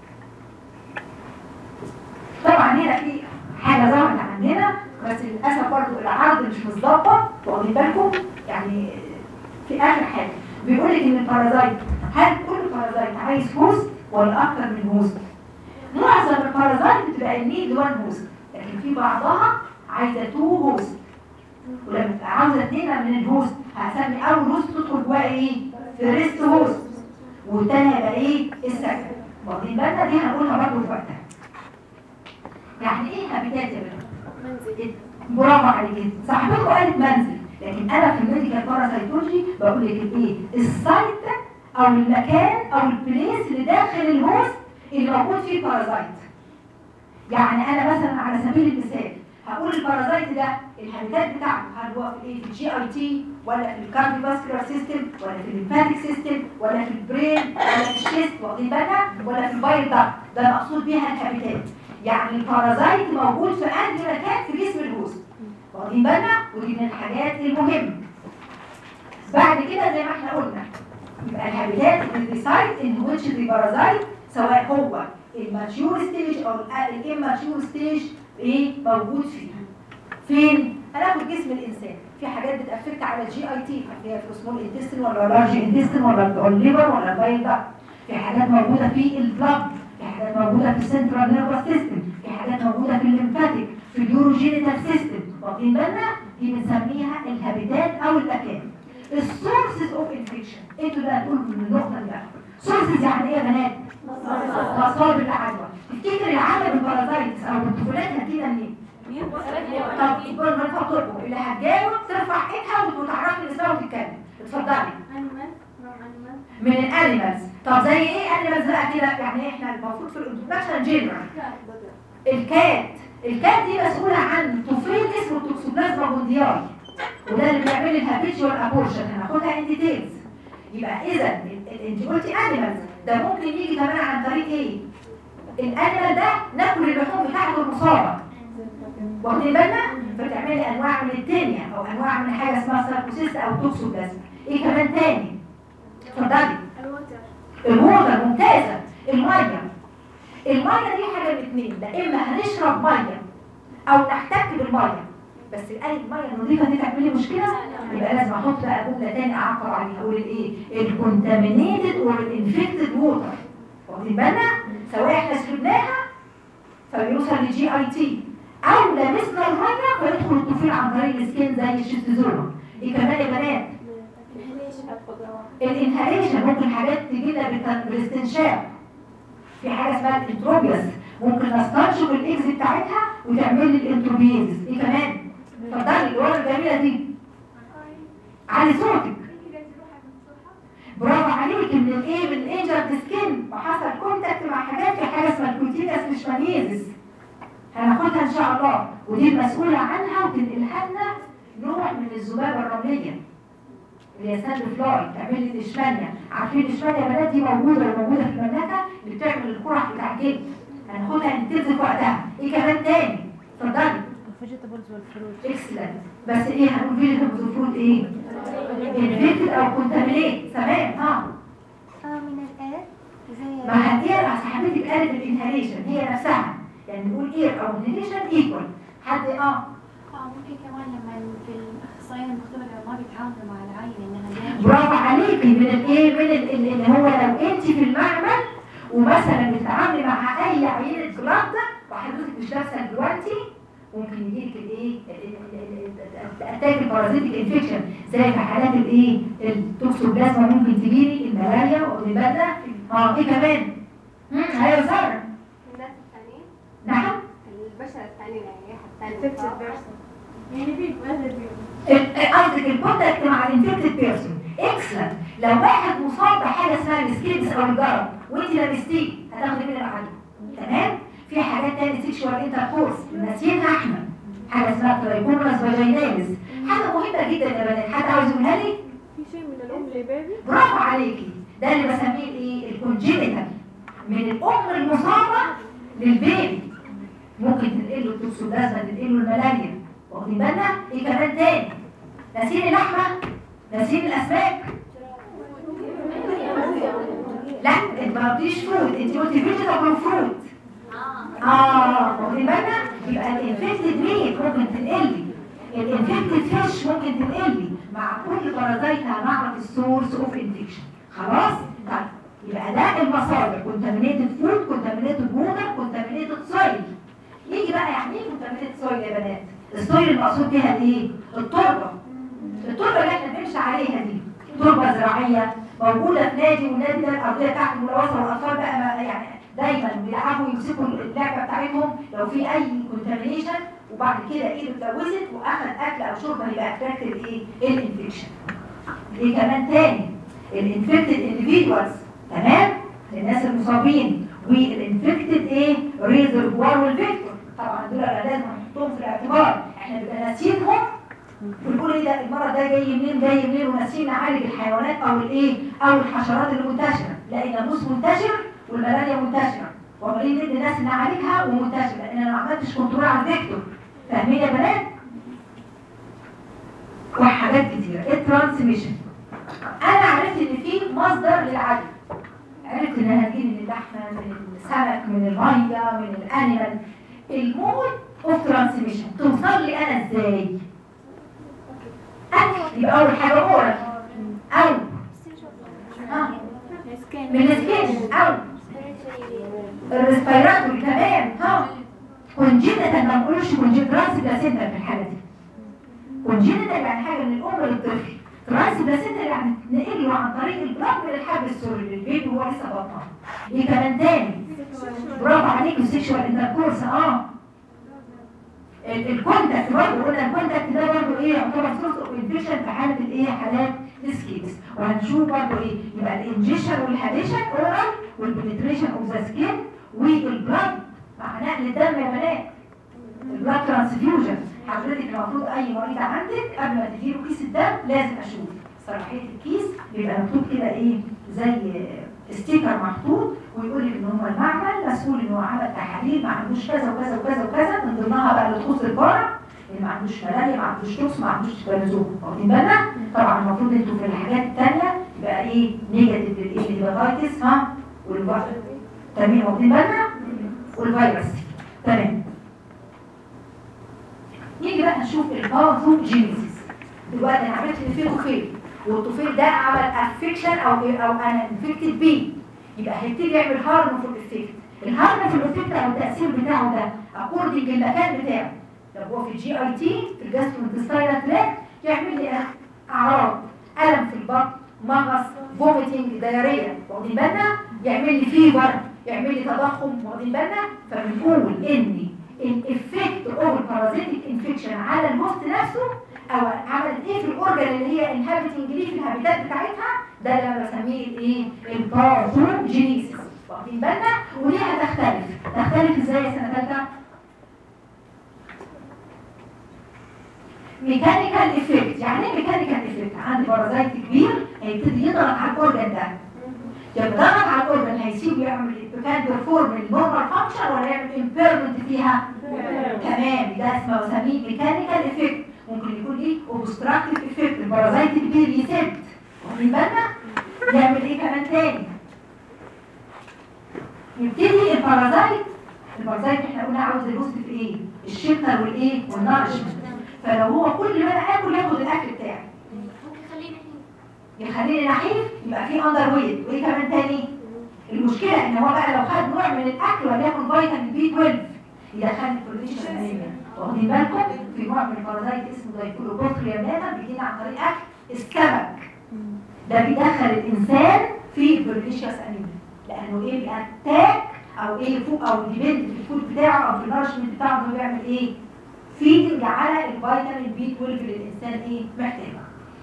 Speaker 1: طبعا هنا في حاجه ظهرت عندنا بس للاسف برضو العرض مش متظبط واخدين بالكم يعني في اخر حاجه بيقول لك ان البارازايت هل كل بارازايت عايز هوست ولا اكتر من هوست؟ معظم البارازايت بتبقى النيد وان هوست لكن في بعضها عايزه تو هوست ولما تبقى عاوزه اثنين من الهوست هسمي اول هوست تدخل جواها ايه؟ فيرست هوست والتانية يبقى ايه؟ السكند واخدين بالنا دي هنقولها برضه في وقتها يعني ايه هابيتات يا بنات؟
Speaker 5: منزل
Speaker 1: برافو عليك صاحبتكم قالت منزل لكن انا في الميديكال باراسيتولوجي بقول لك الايه السايت او المكان او البليس اللي داخل الهوست اللي موجود فيه بارازايت يعني انا مثلا على سبيل المثال هقول البارازايت ده الهابيتات بتاعته هل هو في ايه في الجي اي تي ولا في الكارديو فاسكولار سيستم ولا في الليمفاتيك سيستم ولا في البرين ولا في الشيست واخدين بالنا ولا في البايل داكت ده المقصود بيها الهابيتات يعني البارازايت موجود في انهي مكان في جسم الهوست واخدين بالنا ودي من الحاجات المهمه بعد كده زي ما احنا قلنا يبقى الهابيتات is the site in which the parasite سواء هو الماتيور ستيج او الاماتيور ستيج ايه موجود فيها فين هناخد جسم الانسان في حاجات بتافكت على الجي اي تي هي في السمول انتستين ولا اللارج انتستين ولا بتوع الليفر ولا البايل داكت في حاجات موجوده في البلاد في حاجات موجوده في السنترال نيرفس سيستم في حاجات موجوده في الليمفاتيك في اليوروجينيتال سيستم واخدين بالنا دي بنسميها الهابيتات او المكان السورسز اوف انفكشن انتوا بقى تقولوا من النقطه دي سورسز يعني ايه يا بنات مصادر العدوى تفتكر العدوى بالبارازايتس او بالطفولات هتجينا منين طب من فضلكم اللي هتجاوب ترفع ايدها وتعرفي اسمها وتتكلم اتفضلي
Speaker 5: animal from animal
Speaker 1: من الانيمالز طب زي ايه انيمالز بقى كده يعني احنا المفروض في الانترودكشن جنرال الكات الكات دي مسؤولة عن طفيل اسمه التوكسوبلازما مونديال وده اللي بيعمل الهابيتشوال ابورشن هناخدها ان ديتيلز يبقى اذا ال- ال- انت قلتي انيمالز ده ممكن يجي كمان عن طريق ايه؟ الانيمال ده ناكل اللحوم بتاعته المصابه واخدين بالنا؟ فتعملي انواع من التانية او انواع من حاجه اسمها ساركوسيست او توكسوبلازما ايه كمان تاني؟ اتفضلي
Speaker 5: الوتر
Speaker 1: الوضع ممتازة المية المية دي حاجة من اتنين ده إما هنشرب مية أو نحتك بالمية بس الآية المية النظيفة دي تعمل لي مشكلة يبقى لازم أحط بقى جملة تاني أعقب عليها أقول الإيه الكونتامينيتد أور الانفكتد ووتر واخدين بالنا سواء إحنا شربناها فبيوصل لجي أي تي أو لمسنا المية فيدخل الطفيل عن طريق السكين زي الشيستوزوما إيه كمان يا بنات الانهاليشن ممكن حاجات تجي لنا بالت- بالاستنشاق في حاجه اسمها الانتروبياس ممكن نستنشق الاكس بتاعتها وتعمل لي الانتروبيز ايه كمان اتفضلي الورقه الجميله دي علي صوتك برافو عليك من الايه من الانجرد سكين وحصل كونتاكت مع حاجات في حاجه اسمها الكوتينياس ليشمانيزس هناخدها ان شاء الله ودي المسؤوله عنها وتنقلها لنا نوع من الذبابه الرمليه اللي هي ساند فلاي تعمل لي الاشمانيا عارفين الاشمانيا يا بنات دي موجوده موجوده في المملكه اللي بتعمل القرح بتاع الجلد هناخدها ننتزل في وقتها ايه كمان تاني اتفضلي
Speaker 7: الفيجيتابلز والفروت
Speaker 1: اكسلنت بس ايه هنقول فيجيتابلز وفروت ايه انفكتد او كونتامينيت تمام ها
Speaker 5: من الاير زي
Speaker 1: ما هتقرا صاحبتك قالت الانهاليشن هي نفسها يعني نقول اير او انهاليشن ايكوال حد اه
Speaker 5: اه ممكن كمان لما في الاخصائيين المختبرة ما بيتعاملوا مع العين انها دايما
Speaker 2: برافو عليكي من الايه من ال- ال- اللي هو لو انت في المعمل ومثلا بتتعاملي مع اي عينه بلاد وحضرتك مش لابسه الجوانتي ممكن يجيلك الايه اتاك البارازيتيك انفكشن زي في حالات الايه التوكسوبلازما ممكن تجيلي الملاريا واخدين بالنا اه ايه كمان؟ امم ايوه ساره
Speaker 6: الناس الثانيين
Speaker 2: نعم
Speaker 6: البشر الثانيين يعني حتى
Speaker 3: infected person
Speaker 5: يعني في ماذا بيهم
Speaker 2: ال- قصدك الكونتاكت مع الانفكتد بيرسون اكسلنت لو واحد مصاب بحاجه اسمها السكيبس او الجرب وانت لابستيه هتاخدي منها العدوى تمام في حاجات تاني سيكشوال انتركورس ناسيينها احنا حاجه اسمها ترايكونس فاجيناليس حاجه مهمه جدا يا بنات حد عاوز يقولها لي
Speaker 3: في شيء من الام لبيبي
Speaker 2: برافو عليكي ده اللي بسميه الايه الكونجينيتال من الام المصابه للبيبي ممكن تنقله التوكسوبلازما تنقله الملاريا واخدين بالنا ايه كمان تاني نسيل اللحمه نسيل الاسماك لا انت ما قلتيش فود انت قلتي فيجيتابل فروت اه واخدين بالنا يبقى الانفكتد ميت ممكن تنقلي الانفكتد فيش ممكن تنقلي مع كل بارازايت هنعرف السورس اوف انفكشن خلاص طيب يبقى ده المصادر كونتامينيتد فود كونتامينيتد ووتر كونتامينيتد سويل يجي بقى يعني ايه كونتامينيتد سويل يا بنات السويل المقصود بيها الايه التربه التربه اللي احنا بنمشي عليها دي تربه زراعيه موجوده في نادي والنادي ده الارضيه بتاعته ملوثه والاطفال بقى ما يعني دايما بيلعبوا يمسكوا اللعبه بتاعتهم لو في اي كونتامينيشن وبعد كده ايده اتلوثت واخد اكل او شرب هيبقى اتراكت الايه الانفكشن ايه كمان تاني الانفكتد انديفيدوالز تمام الناس المصابين والانفكتد ايه ريزرفوار والفيكتور طبعا دول لازم نحطهم في الاعتبار احنا بنبقى ناسينهم ونقول ايه ده المرض ده جاي منين جاي منين وناسيين نعالج الحيوانات او الايه او الحشرات المنتشره لا الناموس منتشر والملاريا منتشره وعمالين ندي ناس نعالجها ومنتشره لان انا ما عملتش كنترول على الفيكتور فاهمين يا بنات؟ وحاجات كتيره الترانسميشن انا عرفت ان في مصدر للعدوى عرفت انها هتجيلي من اللحمه من السمك من الميه من الانيمال المود اوف ترانسميشن توصل لي انا ازاي؟ اكل يبقى اول حاجه اورال او آه، من السكين او الريسبيراتوري تمام ها كونجينيتال ما نقولش كونجينيتال ترانس بلاسينتا في الحاله دي كونجينيتال يعني حاجه من الام للطفل ترانس بلاسينتا يعني نقله عن طريق البلاد من الحبل السوري للبيبي وهو لسه بطنه ايه كمان تاني برافو عليكم سيكشوال انتركورس اه ال- الكونتاكت برضه قلنا الكونتاكت ده برضه ايه يعتبر سورس اوف انفكشن في حاله الايه حالات السكيبس وهنشوف برضه ايه يبقى الانجيشن والهاديشن اورال والبنتريشن اوف ذا سكين والبلاد مع نقل الدم يا بنات البلاد ترانسفيوجن حضرتك المفروض اي مريض عندك قبل ما تديله كيس الدم لازم اشوف صلاحيه الكيس بيبقى مكتوب كده ايه زي ستيكر محطوط ويقول لك ان هو المعمل مسؤول ان هو عمل تحاليل ما عندوش كذا وكذا وكذا وكذا من ضمنها بقى اللي تخص البارة اللي ما عندوش ملاريا ما عندوش توكس ما عندوش كلامزوم واخدين بالنا طبعا المفروض انتوا في الحاجات الثانيه يبقى ايه نيجاتيف للايه الهيباتايتس ها والفيروس تمام واخدين بالنا والفيروس تمام نيجي بقى نشوف الباثوجينيسيس دلوقتي انا عملت ان في طفيل والطفيل ده عمل افكشن او او انا انفكتد بيه يبقى هيبتدي يعمل هارمفول افكت الهارمفول افكت او التاثير بتاعه ده اكوردنج للمكان بتاعه لو هو في الجي اي تي في الجاستروانتستاينال تراك يعمل لي اعراض الم في البطن مغص فوميتنج دايريا واخدين بالنا يعمل لي فيبر يعمل لي تضخم واخدين بالنا فبنقول ان الافكت اوف البارازيتيك انفكشن على الهوست نفسه او عملت ايه في الاورجن اللي هي انهابيتنج ليه في الهابيتات بتاعتها ده اللي انا بسميه الايه الباثوجينيسيس واخدين بالنا ودي هتختلف تختلف ازاي يا سنه ثالثه ميكانيكال افكت يعني ايه ميكانيكال افكت عندي بارازايت كبير هيبتدي يضغط على الاورجن ده لما ضغط على الاورجن هيسيبه يعمل كان بيرفورم النورمال فانكشن ولا يعمل امبيرمنت فيها تمام ده اسمه بسميه ميكانيكال افكت ممكن يكون ايه اوبستراكتيف افكت البارازايت كبير يسد واخدين بالنا يعمل ايه كمان تاني يبتدي البارازايت البارازايت احنا قلنا عاوز الوسط في ايه الشلتر والايه والنارشمنت فلو هو كل ما انا اكل ياخد الاكل بتاعي
Speaker 5: ممكن خلينا هنا
Speaker 2: يخليني نحيف يبقى في اندر ويت وايه كمان تاني المشكله ان هو بقى لو خد نوع من الاكل وليكن فيتامين بي 12 يدخلني في الريشن انيميا واخدين بالكم في نوع من البارازايت اسمه دايكلوبوستريا ماتا بيجينا عن طريق اكل السمك ده بيدخل الانسان في البرليشيوس انيميا لانه ايه بيأتاك او ايه فوق او ديبند في الفود بتاعه او في النارشمنت بتاعه انه بيعمل ايه فيدنج على الفيتامين بي 12 اللي الانسان ايه محتاجه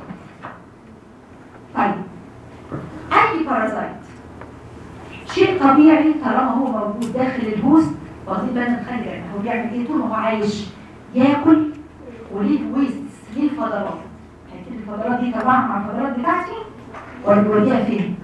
Speaker 2: طيب اي بارازايت شيء طبيعي طالما هو موجود داخل الهوست واخدين بالنا نخلي بالنا هو بيعمل ايه طول ما هو عايش ياكل وليه ويست ليه فضلات هيبتدي الفضلات دي طبعا مع الفضلات بتاعتي ولا بيوديها فين؟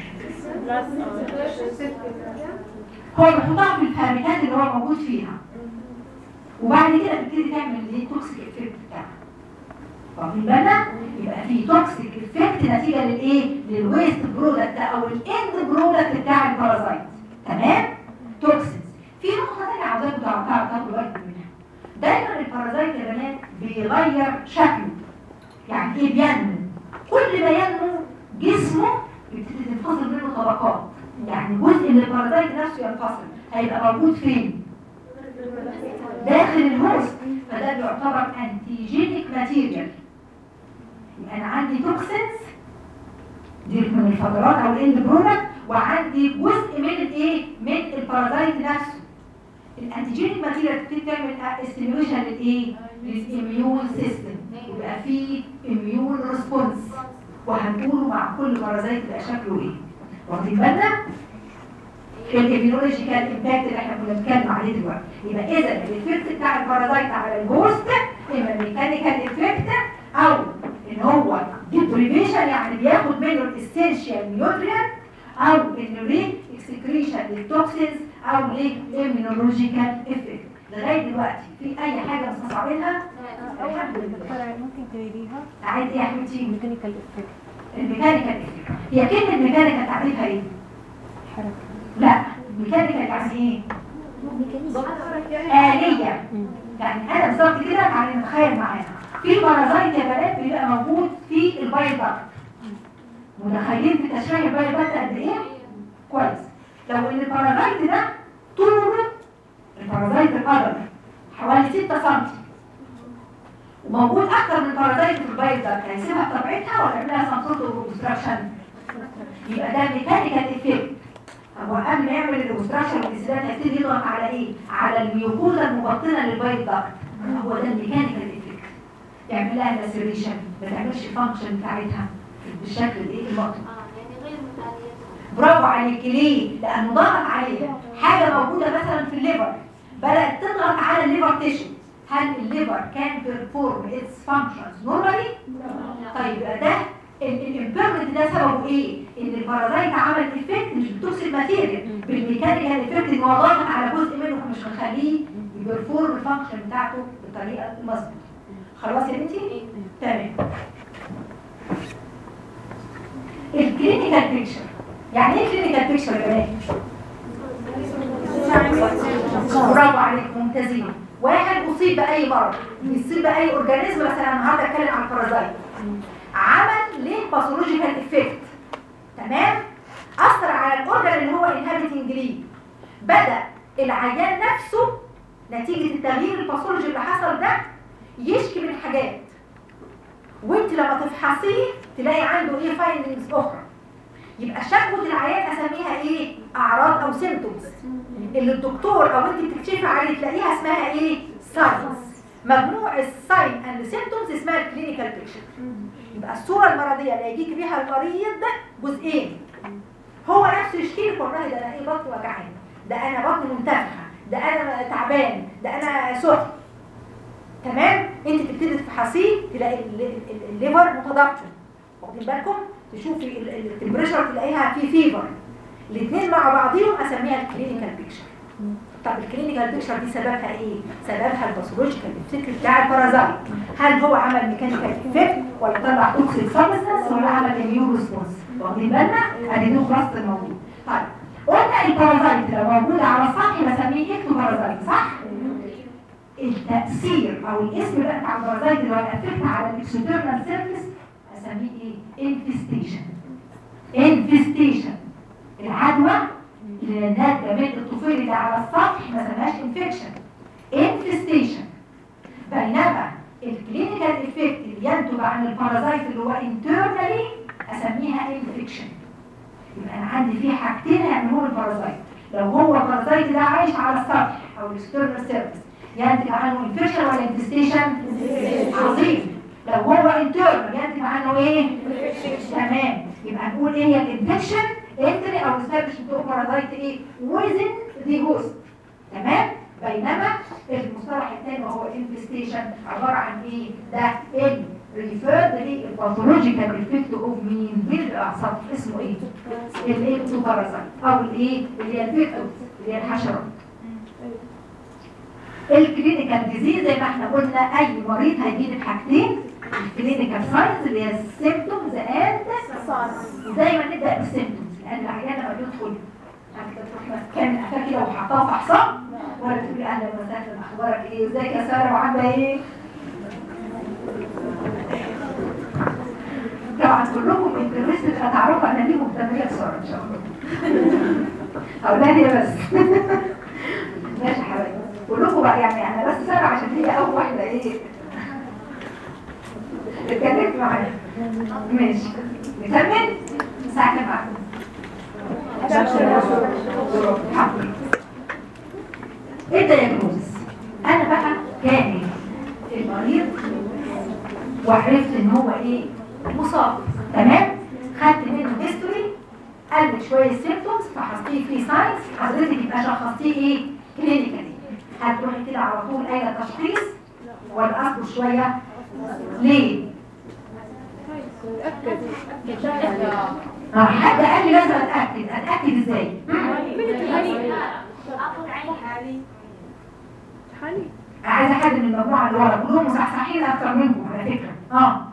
Speaker 2: هو بيحطها في الفابريكات اللي هو موجود فيها وبعد كده بتبتدي تعمل الايه توكسيك افكت بتاعها واخدين بالنا يبقى في توكسيك افكت نتيجه للايه للويست برودكت او الاند برودكت بتاع البارازايت تمام توكسينز في نقطه ثانيه عاوزاكم تعرفوها تاخدوا بالكم منها دايما البارازايت يا بنات بيغير شكله يعني ايه بينمو كل ما ينمو جسمه بيبتدي تنفصل منه طبقات يعني جزء من البارازايت نفسه ينفصل هيبقى موجود فين داخل الهوست فده بيعتبر انتيجينيك ماتيريال يبقى انا عندي توكسينز دي من الفضلات او الاند برودكت وعندي جزء من الايه من البارازايت نفسه الانتيجينيك ماتيريال بتبتدي تعمل استيميوليشن للايه للاميون سيستم يبقى فيه اميون ريسبونس وهنقوله مع كل بارازايت يبقى شكله ايه واخدين بالنا الاميونولوجيكال امباكت اللي احنا كنا بنتكلم عليه دلوقتي يبقى اذا الافكت بتاع البارازايت على الهوست اما ميكانيكال افكت او ان هو ديبريفيشن يعني بياخد منه الاسينشال نيوتريانت او انه ليه اكسكريشن للتوكسينز او ليه اميونولوجيكال افكت لغايه دلوقتي في اي حاجه مستصعبينها الحمد لله
Speaker 7: دكتورة ممكن تقريها
Speaker 2: عايز ايه يا حبيبتي
Speaker 7: ميكانيكال افكت
Speaker 2: الميكانيكال افكت هي كلمه ميكانيكال تعريفها ايه
Speaker 7: حركة
Speaker 2: لا ميكانيكال يعني ايه آلية يعني أنا بالظبط كده يعني نتخيل معانا في بارازايت يا بنات بيبقى موجود في البايضات متخيلين في تشريح البايضات قد إيه؟ كويس لو إن البارازايت ده طوله البارازايت القدمي حوالي 6 سم وموجود أكتر من بارازايت في البايضات هيسيبها بطبيعتها ولا يعملها سمسوت اوبستراكشن يبقى ده ميكانيكال افكت هو قبل ما يعمل الاوبستراكشن والانسداد هيبتدي يضغط على ايه؟ على الميوكوزا المبطنه للبايض ضغط هو ده الميكانيكال افكت يعمل لها لاسيريشن ما تعملش الفانكشن بتاعتها بالشكل الايه المطلوب
Speaker 5: اه يعني غير مثالية
Speaker 2: برافو عليك ليه؟ لانه ضغط عليها حاجه موجوده مثلا في الليفر بدات تضغط على الليفر تيشو هل الليفر كان بيرفورم اتس فانكشنز نورمالي؟ طيب يبقى ده الامبيرمنت ده سببه ايه؟ ان البارازايت عمل افكت مش بتوكسيك ماتيريال بالميكانيكال افكت ان هو ضاغط على جزء منه فمش مخليه يبرفورم الفانكشن بتاعته بالطريقه المظبوطه. خلاص يا بنتي؟ تمام. الكلينيكال بيكتشر يعني ايه كلينيكال بيكتشر يا بنات؟ برافو عليك ممتازين واحد اصيب باي مرض يصيب باي اورجانيزم مثلا النهارده اتكلم عن البارازايت عمل ليه باثولوجيكال افكت تمام اثر على الاورجان اللي هو انهابيتنج ليه بدا العيان نفسه نتيجه التغيير الباثولوجي اللي حصل ده يشكي من حاجات وانت لما تفحصيه تلاقي عنده ايه فايندنجز اخرى يبقى شكوى العيان اسميها ايه اعراض او سيمتومز اللي الدكتور او انت بتكشفي عليه تلاقيها اسمها ايه ساينز مجموع الساين اند سيمتومز اسمها الكلينيكال بيكشر يبقى الصوره المرضيه اللي هيجيك بيها المريض ده جزئين هو نفسه يشكي لك والله ده انا ايه بطني وجعاني ده انا بطني منتفخه ده انا تعبان ده انا سخن تمام انت تبتدي تفحصيه تلاقي ال- ال- الليفر متضخم واخدين بالكم تشوفي ال- ال- التمبريتشر تلاقيها في فيفر الاثنين مع بعضهم اسميها الكلينيكال بيكشر طب الكلينيكال بيكشر دي سببها ايه سببها الباثولوجيكال الفكر بتاع البارازايت هل هو عمل ميكانيكال افكت ولا طلع توكسيك سبستنس ولا عمل اميون ريسبونس واخدين بالنا ادي دي خلاصه الموضوع طيب قلنا البارازايت لو موجود على السطح بسميه اكتوبارازايت صح التأثير او الاسم بقى بتاع البارازايت اللي هو الافكت على الاكسترنال سيرفيس اسميه ايه؟ انفستيشن انفستيشن العدوى اللي ناتجه من الطفيل اللي على السطح ما سماهاش انفكشن انفستيشن بينما الكلينيكال افكت اللي ينتج عن البارازايت اللي هو انترنالي اسميها انفكشن يبقى انا عندي فيه حاجتين هيعملوه البارازايت لو هو البارازايت ده عايش على السطح او الاكسترنال سيرفيس ينتج عنه انفكشن ولا انفستيشن عظيم لو هو انترنال ينتج عنه ايه تمام يبقى نقول ايه هي الانفكشن انتري او establish بتوع بارازايت ايه within the host تمام بينما المصطلح الثاني وهو infestation عباره عن ايه ده ال ريفيرد للباثولوجيكال افكت اوف مين مين الاعصاب اسمه ايه الاكتوبارازايت او الايه اللي هي الفيكتور اللي هي الحشرات الكلينيكال ديزيز زي ما احنا قلنا اي مريض هيجي بحاجتين الكلينيكال ساينز اللي هي السيمبتومز اند دايما نبدا بالسيمبتومز لان العيان لما بيدخل انت تروح مكان قفاه كده وحطاه في حصان ولا تقولي اهلا وسهلا اخبارك ايه ازيك يا ساره وعامله ايه طبعا كلكم انترستد هتعرفوا انا ليه مهتميه بساره ان شاء الله اولادي بس ماشي يا حبايبي كلكم بقى يعني انا بس ساره عشان هي اول واحده ايه اتكلمت معايا ماشي نكمل ساعه كام معاكم الحمد لله ايه الدياجنوزس انا بقى جاني المريض وعرفت ان هو ايه مصاب تمام خدت منه هيستوري قال لك شويه سيمبتومز فحصتيه فيه ساينس حضرتك يبقى شخصتيه ايه كلينيكالي هتروحي كده على طول قايله تشخيص ولا اصبر شويه ليه اه حد قال لي لازم اتاكد اتاكد ازاي عايزه حد من المجموعه اللي ورا كلهم مصحصحين اكتر منكم على فكره اه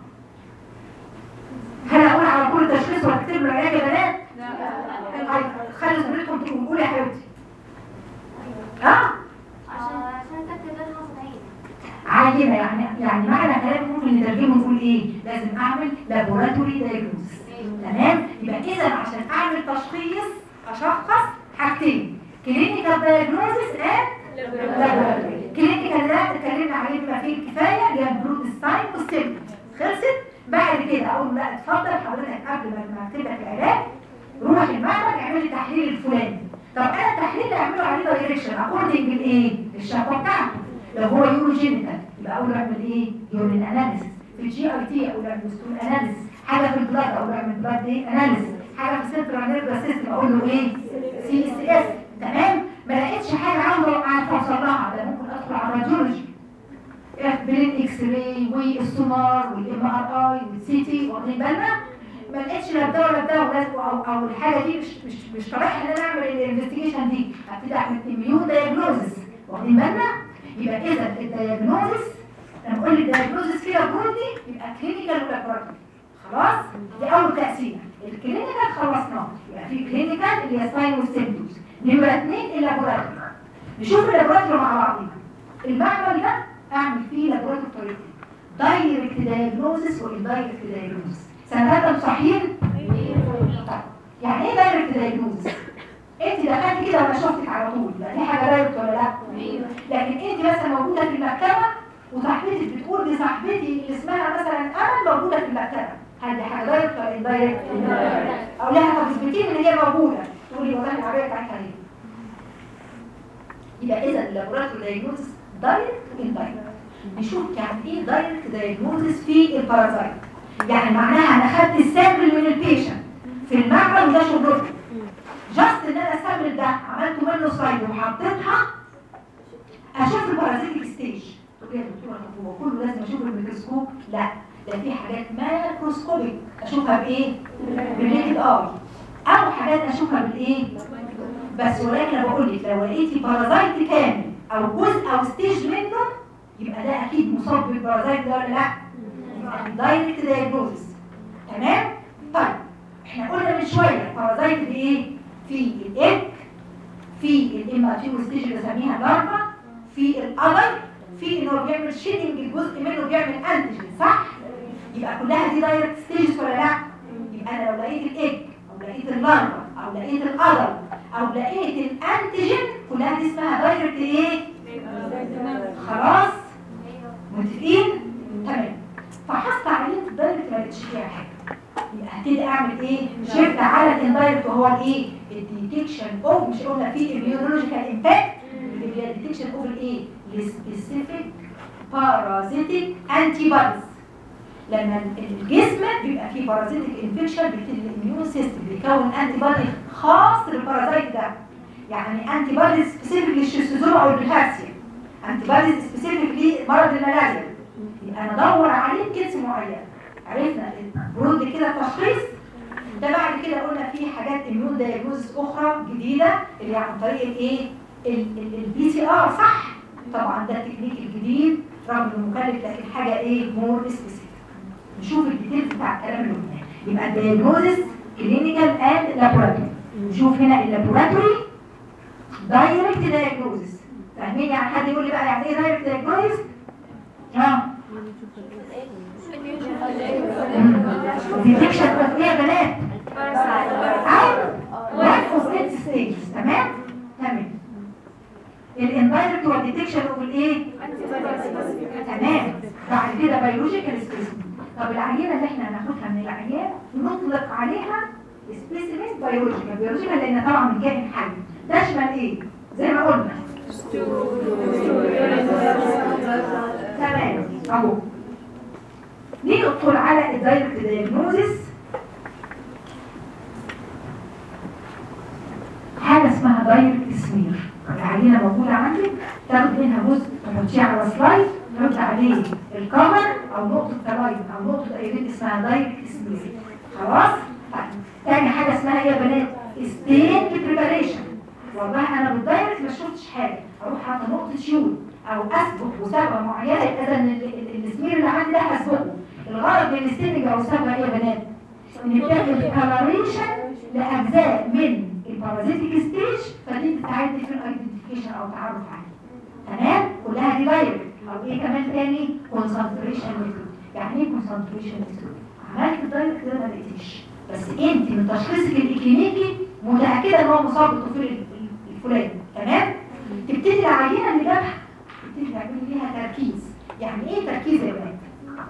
Speaker 2: هل اقول على طول التشخيص واكتب له علاج يا بنات طيب خلي زميلتكم تقول قولي يا حبيبتي اه
Speaker 5: عشان تأكد لازم صحيح
Speaker 2: عينه يعني يعني معنى كلام ممكن نترجمه نقول ايه لازم اعمل لابوراتوري دايجنوز تمام يبقى اذا عشان اعمل تشخيص اشخص حاجتين كلينيكال دايجنوزس اند لابوراتوري كلينيكال ده اتكلمنا عليه بما فيه الكفايه اللي هي برود ستاين والسيمبتومز خلصت بعد كده اقول له لا اتفضل حضرتك قبل ما اكتب لك العلاج روح المعمل اعمل لي التحليل الفلاني طب انا التحليل اللي اعمله عليه دايركشن اكوردنج بالايه الشكوى بتاعته لو هو يوروجينيكال يبقى اقول له اعمل ايه يورين اناليسيس في الجي اي تي اقول له اعمل ستول اناليسيس حاجه في البلاد اقول له اعمل بلاد ايه اناليسيس حاجه في السنترال نيرفس سيستم اقول له ايه سي اس اف تمام ما لقيتش حاجه عنده عارف اوصل لها ده ممكن ادخل على الراديولوجي برين اكس راي والسونار والام ار اي والسي تي واخدين بالنا ما لقيتش لا ده ولا ده ولازم او او الحاجه دي مش مش مش طريقه ان انا اعمل الانفستيجيشن دي هبتدي اعمل اميون دايجنوزس واخدين بالنا يبقى اذا الدايجنوزس لما اقول لي الدايجنوزس كده بردي يبقى كلينيكال ولابوراتوري خلاص دي اول تقسيمه الكلينيكال خلصناه يبقى في كلينيكال اللي هي ساين والسيمبتومز نمره اثنين اللابوراتوري نشوف اللابوراتوري مع بعضينا المعمل ده اعمل فيه لابوراتوري طريقتين دايركت دايجنوزس واندايركت دايجنوزس سنة ثالثة صحيح؟ طيب يعني ايه دايركت دايجنوزس؟ انت دخلت كده وانا شفتك على طول يبقى دي حاجه دايركت ولا لا؟ لكن انت مثلا موجوده في المكتبه وصاحبتك بتقول لصاحبتي اللي اسمها مثلا امل موجوده في المكتبه هل دي حاجه دايركت ولا اندايركت؟ او لها طب اثبتي لي ان هي موجوده تقولي والله العربيه بتاعتها هي يبقى اذا اللابوراتوري دايجنوزس دايركت واندايركت نشوف يعني ايه دايركت دايجنوزس في البارازايت يعني معناها انا خدت السامبل من البيشنت في المعمل وده شغلته جاست ان انا السامبل ده عملته منه سلايد وحطيتها اشوف البارازيتيك ستيج تقول لي يا دكتوره طب هو كله لازم اشوفه بالميكروسكوب لا ده في حاجات ماكروسكوبيك اشوفها بايه بالنيكد اي او حاجات اشوفها بالايه بس ولكن انا بقول لك لو لقيتي بارازايت كامل او جزء او ستيج منه يبقى ده اكيد مصاب بالبارازايت ده ولا لا دايركت دايجنوزس تمام طيب احنا قلنا من شويه البارازايت دي ايه في الايج في الاماتيو ستيج اللي بسميها لارفا في الادر
Speaker 1: في ان هو بيعمل شيدنج الجزء منه بيعمل انتيجين صح يبقى كلها دي دايركت ستيجز ولا لا يبقى انا لو لقيت الايج او لقيت اللارفا او لقيت الادر او لقيت الانتيجين كلها دي اسمها دايركت ايه خلاص متفقين تمام فحصت عمليه الدايركت ما لقيتش فيها حاجه يبقى هبتدي اعمل ايه شفت على الاندايركت وهو الايه الديتكشن اوف مش قلنا في immunological امباكت اللي هي الديتكشن اوف الايه السبيسيفيك بارازيتيك انتي بوديز لما الجسم بيبقى فيه بارازيتيك انفكشن بيبتدي الاميون سيستم بيكون انتي بودي خاص للبارازيت ده يعني انتي بودي سبيسيفيك للشيستوزوما او البلهارسيا انتي بودي سبيسيفيك لمرض الملاريا يبقى انا ادور عليه بكيس معين عرفنا برود كده التشخيص ده بعد كده قلنا في حاجات اميون دايجنوز اخرى جديده اللي هي عن طريق الايه البي سي ار صح طبعا ده التكنيك الجديد رغم انه مكلف لكن حاجه ايه مور سبيسيفيك نشوف الديتيلز بتاع الكلام اللي قلناه يبقى الدايجنوزس كلينيكال اند لابوراتوري نشوف هنا اللابوراتوري دايركت دايجنوزس فاهمين يعني حد يقول لي بقى يعني ايه دايركت دايجنوزس ها ديتكشن اوف ايه يا بنات ايوه وان اوف ات ستيجز تمام تمام الاندايركت هو الديتكشن اوف الايه تمام بعد كده بيولوجيكال سبيسيمين طب العينه اللي احنا هناخدها من العيان نطلق عليها سبيسيمين بيولوجيكال بيولوجيكال لان طبعا من كائن حي تشمل ايه زي ما قلنا تمام اهو ندخل على الدايركت دايجنوزس حاجه اسمها دايركت سمير العينه موجوده عندك تاخد منها جزء تحطيه على سلايد تحط عليه الكفر او نقطه ترايد او نقطه ايدين اسمها دايركت سمير خلاص طيب. تاني حاجه اسمها ايه يا بنات ستين بريباريشن والله انا بالدايركت ما شفتش حاجه اروح حاطه نقطه يود او اثبت وثبه معينه اذا السمير اللي عندي ده هثبته الغرض من الستينج او الثبه ايه يا بنات ان بتعمل كالوريشن لاجزاء من البارازيتيك ستيج فدي بتساعدني في الايدنتيفيكيشن او التعرف عليه تمام كلها دي دايركت او ايه كمان تاني كونسنتريشن ميثود يعني ايه كونسنتريشن ميثود عملت الدايركت ده ما لقيتيش بس انت من تشخيصك الاكلينيكي متاكده ان هو مصاب بالطفيل الفلاني تمام تبتدي العينه اللي جابها تبتدي تعملي ليها تركيز يعني ايه تركيز يا بنات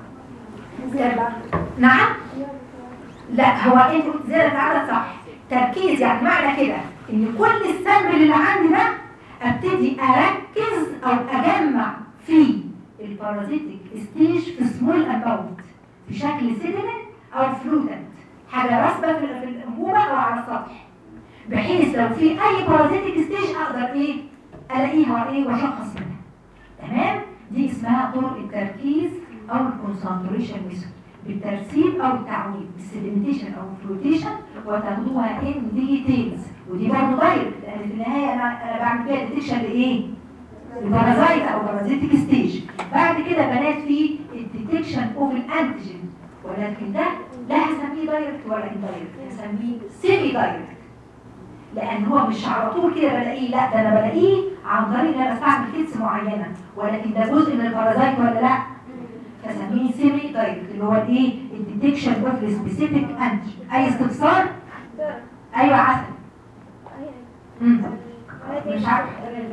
Speaker 1: نعم لا هو انت قلت زي العدد صح تركيز يعني معنى كده ان كل السامبل اللي عندي ده ابتدي اركز او اجمع فيه البارازيتيك ستيج في سمول اماونت في شكل سيدمنت او فلوتنت حاجه راسبه في الانبوبه او على السطح بحيث لو في اي بارازيتيك ستيج اقدر ايه الاقيها ايه واشخص منها تمام دي اسمها طرق التركيز او الكونسنتريشن ميثود بالترسيب او التعويض بالسيدمنتيشن او الفلوتيشن وتاخدوها ان ديتيلز ودي برضه دايركت لان في النهايه انا انا بعمل فيها ديتكشن لايه؟ البارازايت او بارازيتيك ستيج بعد كده بنات في الديتكشن اوف الانتيجين ولكن ده لا هسميه دايركت ولا اندايركت هسميه سيمي دايركت لان هو مش على طول كده بلاقيه لا ده انا بلاقيه عن طريق ان انا بستعمل كيتس معينه ولكن ده جزء من البارازايت ولا لا فسميه سيمي دايركت اللي هو الايه الديتكشن اوف سبيسيفيك انتيجين اي استفسار ايوه عسل مم. مش عارف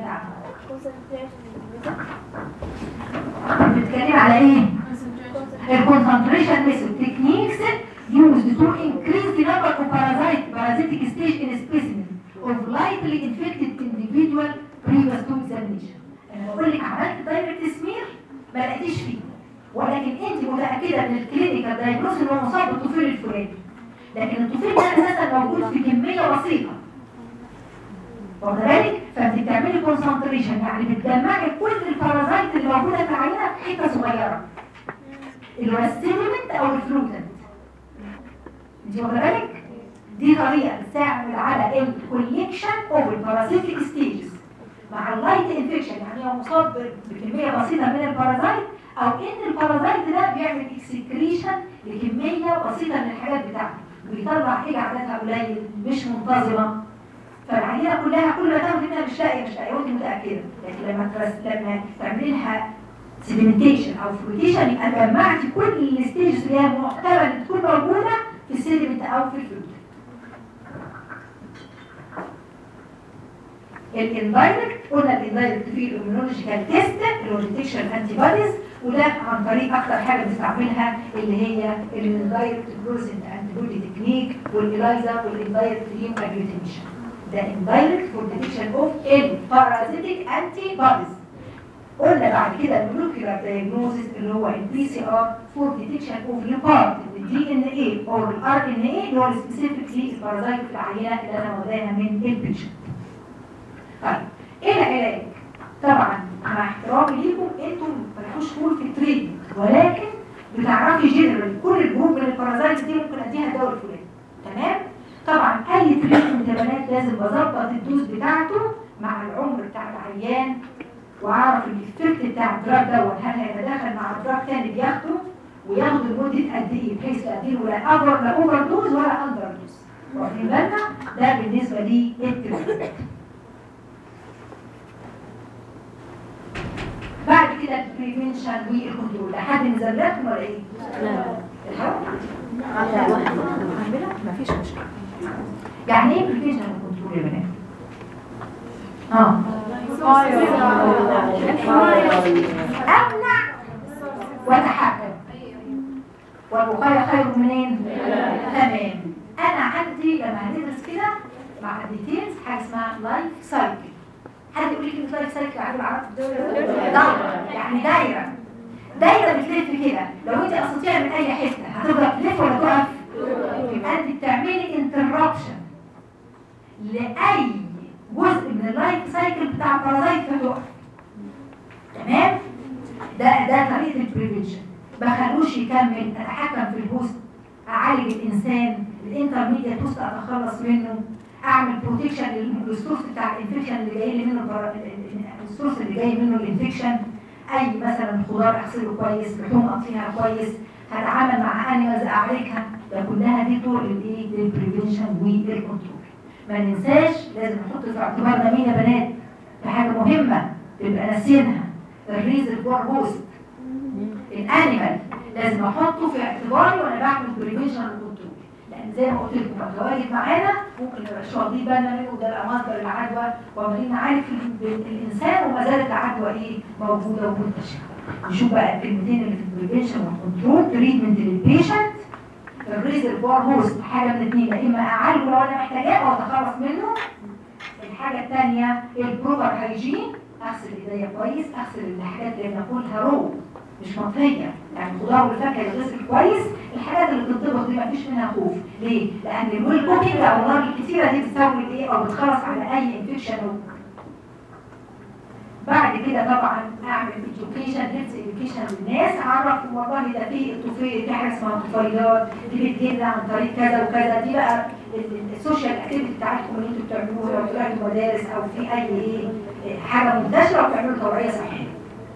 Speaker 1: بتتكلم على ايه الكونسنتريشن ميثود تكنيكس used to increase the number of parasite parasitic stage in a specimen of lightly infected individual previous to examination انا بقول لك عملت دايركت سمير ما لقيتيش فيه ولكن انت متاكده من الكلينيكال دايجنوز ان هو مصاب بالطفيل الفلاني لكن الطفيل ده اساسا موجود في كميه بسيطه واخد بالك فانت بتعملي كونسنتريشن يعني بتجمعي كل البارازايت اللي موجوده في العينه في حته صغيره اللي هو السيلمنت او الفلوتنت انت واخده بالك دي طريقه بتساعد على الكوليكشن اوف البارازيتيك ستيجز مع اللايت انفكشن يعني هو مصاب بكميه بسيطه من البارازايت او ان البارازايت ده بيعمل اكسكريشن لكميه بسيطه من الحاجات بتاعته بيطلع حاجه عددها قليل مش منتظمه فالعينه كلها كل ما تاخد منها مش لاقيه مش لاقيه وانت متاكده لكن لما ترس لما تعملي لها
Speaker 2: سيديمنتيشن او فلوتيشن يبقى جمعت كل الستيجز اللي هي محتمل ان تكون موجوده في السيديمنت او في الفلوت الاندايركت قلنا الاندايركت فيه الاميونولوجيكال تيست اللي هو ديتكشن انتي بوديز وده عن طريق اكتر حاجه بنستعملها اللي هي الاندايركت بروسنت انتي بودي تكنيك والالايزا والاندايركت هيم اجلوتينيشن ده اندايركت فور ديتكشن اوف البارازيتيك انتي بوديز قلنا بعد كده المولكيولار دايجنوزيس اللي هو البي سي ار فور ديتكشن اوف ليبارت الدي ان اي او الار ان اي اللي هو سبيسيفيكلي البارازايت في العينه اللي انا واخداها من البيشنت طيب ايه العلاج؟ طبعا مع احترامي ليكم انتم مالكوش طول في التريتمنت ولكن بتعرفي جنرال كل الجروب من البارازايت دي ممكن اديها الدواء الفلاني تمام؟ طبعا اي تريتمنت يا بنات لازم بظبط الدوز بتاعته مع العمر بتاع العيان واعرف الافكت بتاع الدراج دوت هل هيتداخل مع دراج تاني بياخده وياخد لمده قد ايه بحيث لا اديله لا اوفر لا اوفر دوز ولا اندر دوز واخدين بالنا ده بالنسبه للتريتمنت بعد كده البريفنشن والكنترول لحد نزلاتكم ولا ايه؟
Speaker 7: لا
Speaker 2: الحق؟ عندنا مفيش مشكله يعني ايه بريفنشن والكنترول يا بنات؟ اه امنع واتحكم والوقايه خير منين؟ تمام انا عندي لما هندرس كده مع الديتيلز حاجه اسمها لايف سايكل حد يقول لي كلمه لايف سايكل عارف العرب دايره يعني دايره دايره بتلف كده لو انت قصدتيها من اي حته هتفضل تلف ولا تقف يبقى انت بتعملي انتربشن لاي جزء من اللايف سايكل بتاع البارازايت فتقف تمام ده ده طريقه البريفنشن ما خلوش يكمل اتحكم في الهوست اعالج الانسان الانترميديت هوست اتخلص منه اعمل بروتكشن للسورس بتاع الانفكشن اللي جاي لي منه البرا- السورس اللي جاي منه الانفكشن اي مثلا خضار اغسله كويس لحوم اقطيها كويس هتعامل مع انيمالز اعالجها ده كلها دي طرق الايه للبريفنشن والكنترول ما ننساش لازم نحط في اعتبارنا مين يا بنات في حاجه مهمه تبقى ناسينها الريزرفوار هوست الانيمال لازم احطه في اعتباري وانا بعمل بريفنشن وكنترول لان زي ما قلت لكم متواجد معانا ممكن نبقى مش واخدين بالنا منه ده بقى مصدر العدوى وعمالين نعالج في ال- الانسان وما زالت العدوى ايه موجوده ومنتشره نشوف بقى الكلمتين اللي في البريفنشن والكنترول تريتمنت للبيشنت الريزرفوار هوست حاجه من الاثنين يا اما اعالجه لو انا محتاجاه او اتخلص منه الحاجه الثانيه البروبر هايجين اغسل ايديا كويس اغسل الحاجات اللي بناكلها رو مش مطهيه يعني الخضار والفاكهه يتغسل كويس الحاجات اللي بتطبخ دي مفيش منها خوف ليه؟ لان الويل كوكينج او النار الكتيره دي بتسوي ايه او بتخلص على اي انفكشن بعد كده طبعا اعمل education health education للناس اعرفهم والله ده في الطفيل في حاجه اسمها طفيلات دي بتجيلنا عن طريق كذا وكذا دي بقى ال- ال- السوشيال اكتيفيتي بتاعتكم اللي انتوا بتعملوها لو طلعتوا مدارس او في اي ايه إيه، حاجه منتشره وبتعملوا توعيه صحيه.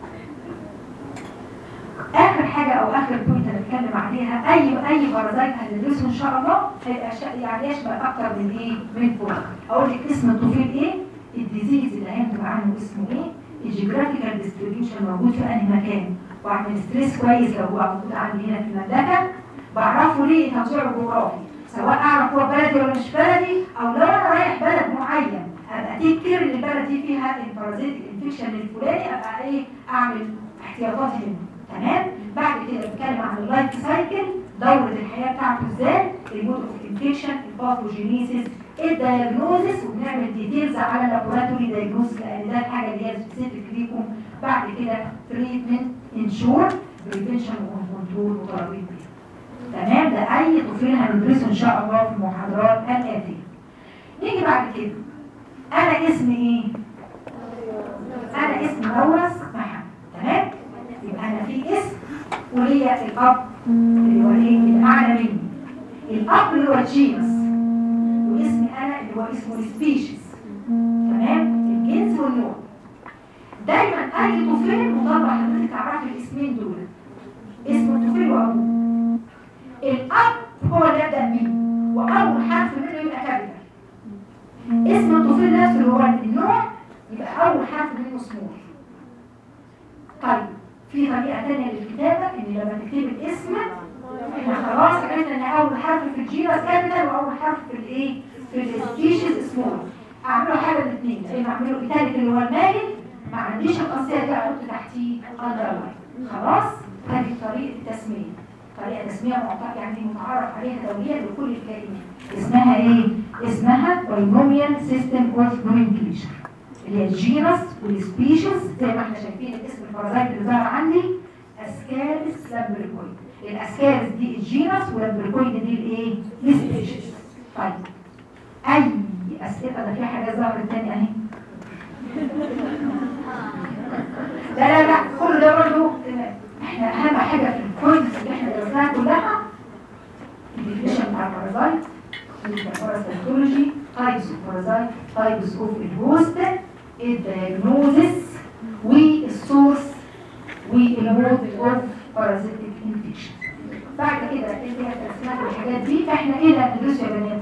Speaker 2: اخر حاجه او اخر بوينت انا بتكلم عليها اي اي بارازايت هندرسه ان شاء الله هيبقى شا- يعني يشمل اكتر من ايه من فوق اقول لك اسم الطفيل ايه الديزيز اللي هينتج عنه اسمه ايه الجيوغرافيكال ديستريبيوشن موجود في انهي مكان واعمل ستريس كويس لو هو موجود عندي هنا في المملكه بعرفه ليه توزيعه جغرافي سواء اعرف هو بلدي ولا مش بلدي او لو انا رايح بلد معين ابقى تذكر ان البلد دي فيها البارازيتيك انفكشن الفلاني ابقى ايه اعمل احتياطاتي منه تمام بعد كده بتكلم عن اللايف سايكل دوره الحياه بتاعته ازاي المود اوف انفكشن الباثوجينيسيس الدايجنوزس وبنعمل ديتيلز على اللابوراتوري دايجنوزس لان ده الحاجه اللي هي سبيسيفيك ليكم بعد كده تريتمنت انشور بريفنشن وكنترول وترابيط تمام ده اي طفل هندرسه ان شاء الله في المحاضرات الاتيه نيجي بعد كده انا اسمي ايه انا اسمي نورس محمد تمام يبقى انا في اسم وليا الاب اللي هو ايه الاعلى مني الاب اللي هو الجينس واسمي انا اللي هو اسمه السبيشيز تمام الجنس والنوع دايما اي طفل مطلع حضرتك تعرفي الاسمين دول اسم الطفل وابوه الاب هو اللي يبدا بيه واول حرف منه يبقى كابيتال اسم الطفل نفسه اللي هو النوع يبقى اول حرف منه سمول طيب في طريقه ثانيه للكتابه ان لما تكتب الاسم احنا خلاص عرفنا ان اول حرف في الجينس كابيتال واول حرف في الايه في السبيشيز سمول اعمله حاجه من الاثنين زي ما اعمله الثالث اللي هو المايل ما عنديش الخاصيه دي احط تحتيه اندرلاين خلاص هذه طريقه التسميه طريقه تسميه معترف يعني متعارف عليها دوليا لكل الكائنات اسمها ايه اسمها باينوميال سيستم اوف نومنكليشر اللي هي الجينس والسبيشيز زي ما احنا شايفين الاسم البارازايت اللي ظهر عندي اسكارس لابريكويد الاسكارس دي الجينس واللابريكويد دي الايه السبيشيز طيب اي اسئله ده في حاجه ظهرت تاني اهي لا لا لا كل ده برضه احنا اهم حاجه في الكويز اللي احنا درسناها كلها الديفينيشن بتاع البارازايت البارازيتولوجي تايبس اوف بارازايت تايبس اوف الهوست الدياجنوزس والسورس والمود اوف بارازيتيك انفكشن بعد كده اللي هي التقسيمات والحاجات دي فاحنا ايه اللي هندرسه يا بنات؟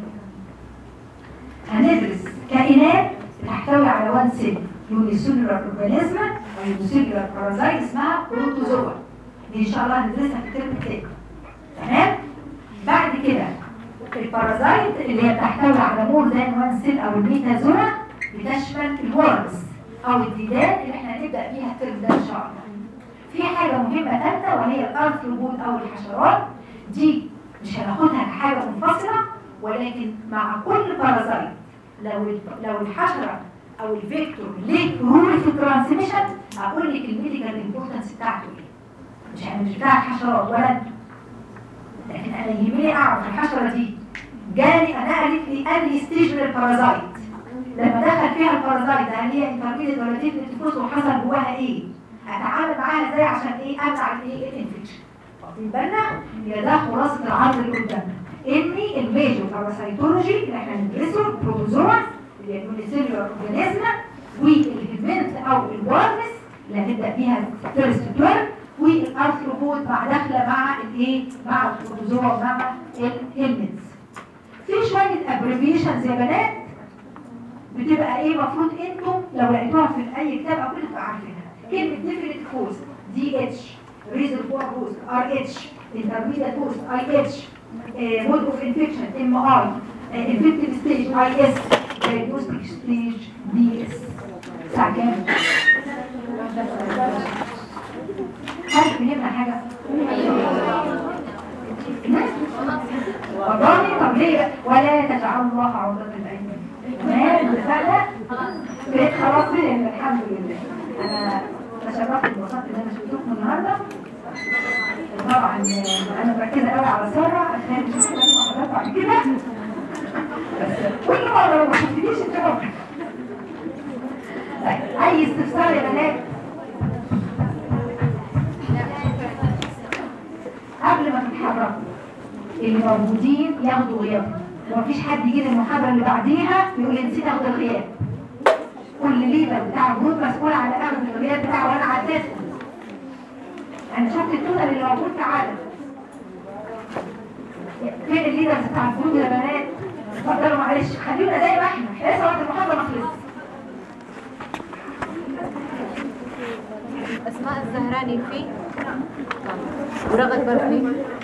Speaker 2: هندرس كائنات بتحتوي على وان سيل يونيسيلولار اورجانيزم او يونيسيلولار بارازايت اسمها بروتوزوا دي ان شاء الله هندرسها في الترم الثاني تمام بعد كده البارازايت اللي هي بتحتوي على مور ذان وان سيل او الميتازوا بتشمل الورمز او الديدان اللي احنا هنبدا بيها الترم ده ان شاء الله في حاجه مهمه ثالثه وهي الارثروبود او الحشرات دي مش هناخدها كحاجه منفصله ولكن مع كل بارازايت لو لو الحشره او الفيكتور ليه رول في الترانسميشن هقول لك الميديكال امبورتنس بتاعته ايه مش يعني مش بتاع الحشرات ولا انت لكن انا يهمني اعرف الحشره دي جالي انا قالت لي انهي ستيج من البارازايت لما دخل فيها البارازايت هل هي انترميديت ولا تيفنت وحصل جواها ايه اتعامل معاها ازاي عشان ايه امنع الايه الانفكشن واخدين بالنا هي ده خلاصه العرض اللي قدامنا ان الميجور باراسيتولوجي اللي احنا هندرسه البروتوزوا اللي هي اليونيسيلولار اورجانيزم والهيمنت او الورمس اللي هنبدا بيها فيرست تيرم والارثروبود مع داخله مع الايه مع البروتوزوا ومع الهيمنتس في شويه ابريفيشنز يا بنات بتبقى ايه المفروض انتم لو لقيتوها في اي كتاب او كده تبقوا عارفينها كلمه ديفينيت هوست دي اتش ريزرفوار هوست ار اتش انترميديت هوست اي اتش مود اوف انفكشن ام اي انفكتيف ستيج اي اس دايجنوستيك ستيج دي اس الساعه كام؟ هل فهمنا حاجه؟ والله طب ليه ولا تجعلوا الله عوضة الايمان تمام اتفقنا؟ بقيت خلاص فهم الحمد لله انا تشرفت وانبسطت ان انا شفتكم النهارده طبعا انا مركزه قوي على ساره عشان مش كده محاضرات بعد كده بس كل مره لو ما شفتنيش انت ممكن طيب اي استفسار يا بنات قبل ما تتحركوا اللي موجودين ياخدوا غياب ومفيش حد يجي المحاضره اللي بعديها يقول لي نسيت اخد الغياب كل ليدر بتاع الجروب مسؤول على اخذ الغياب بتاعه وانا عديتكم انا شفت التوتال اللي موجود تعالى فين الليدرز بتاع الجروب يا بنات اتفضلوا معلش خلينا زي ما احنا احنا لسه وقت المحاضره ما خلصش
Speaker 7: اسماء الزهراني في ورغد برفي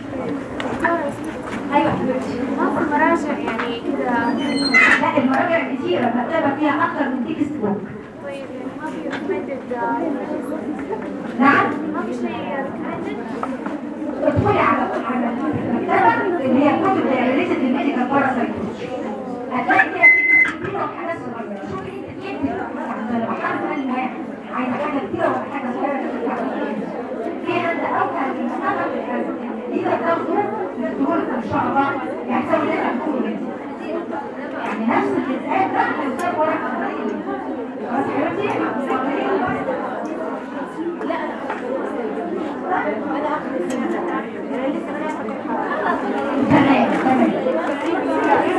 Speaker 2: ايوه حبيبتي
Speaker 5: ما في مراجع يعني كده
Speaker 2: لا المراجع كتيره مكتبه فيها اكتر من تكست بوك
Speaker 5: طيب يعني ما في recommended
Speaker 2: نعم
Speaker 5: ما في شيء recommended
Speaker 2: ادخلي على على المكتبه اللي هي كتب ريليتد للميديكال باراسايكولوجي هتلاقي فيها تكست كبيره وحاجات صغيره شوفي انت تحبي مثلا لو حد قال لي عايزه حاجه كبيره ولا حاجه صغيره في عند اوقع المكتبه اذا بتاخده تقول ان شاء الله يحسب لنا الكل يعني نفس الكتاب ده هيوصل ورقه صغيره خلاص حبيبتي تمام تمام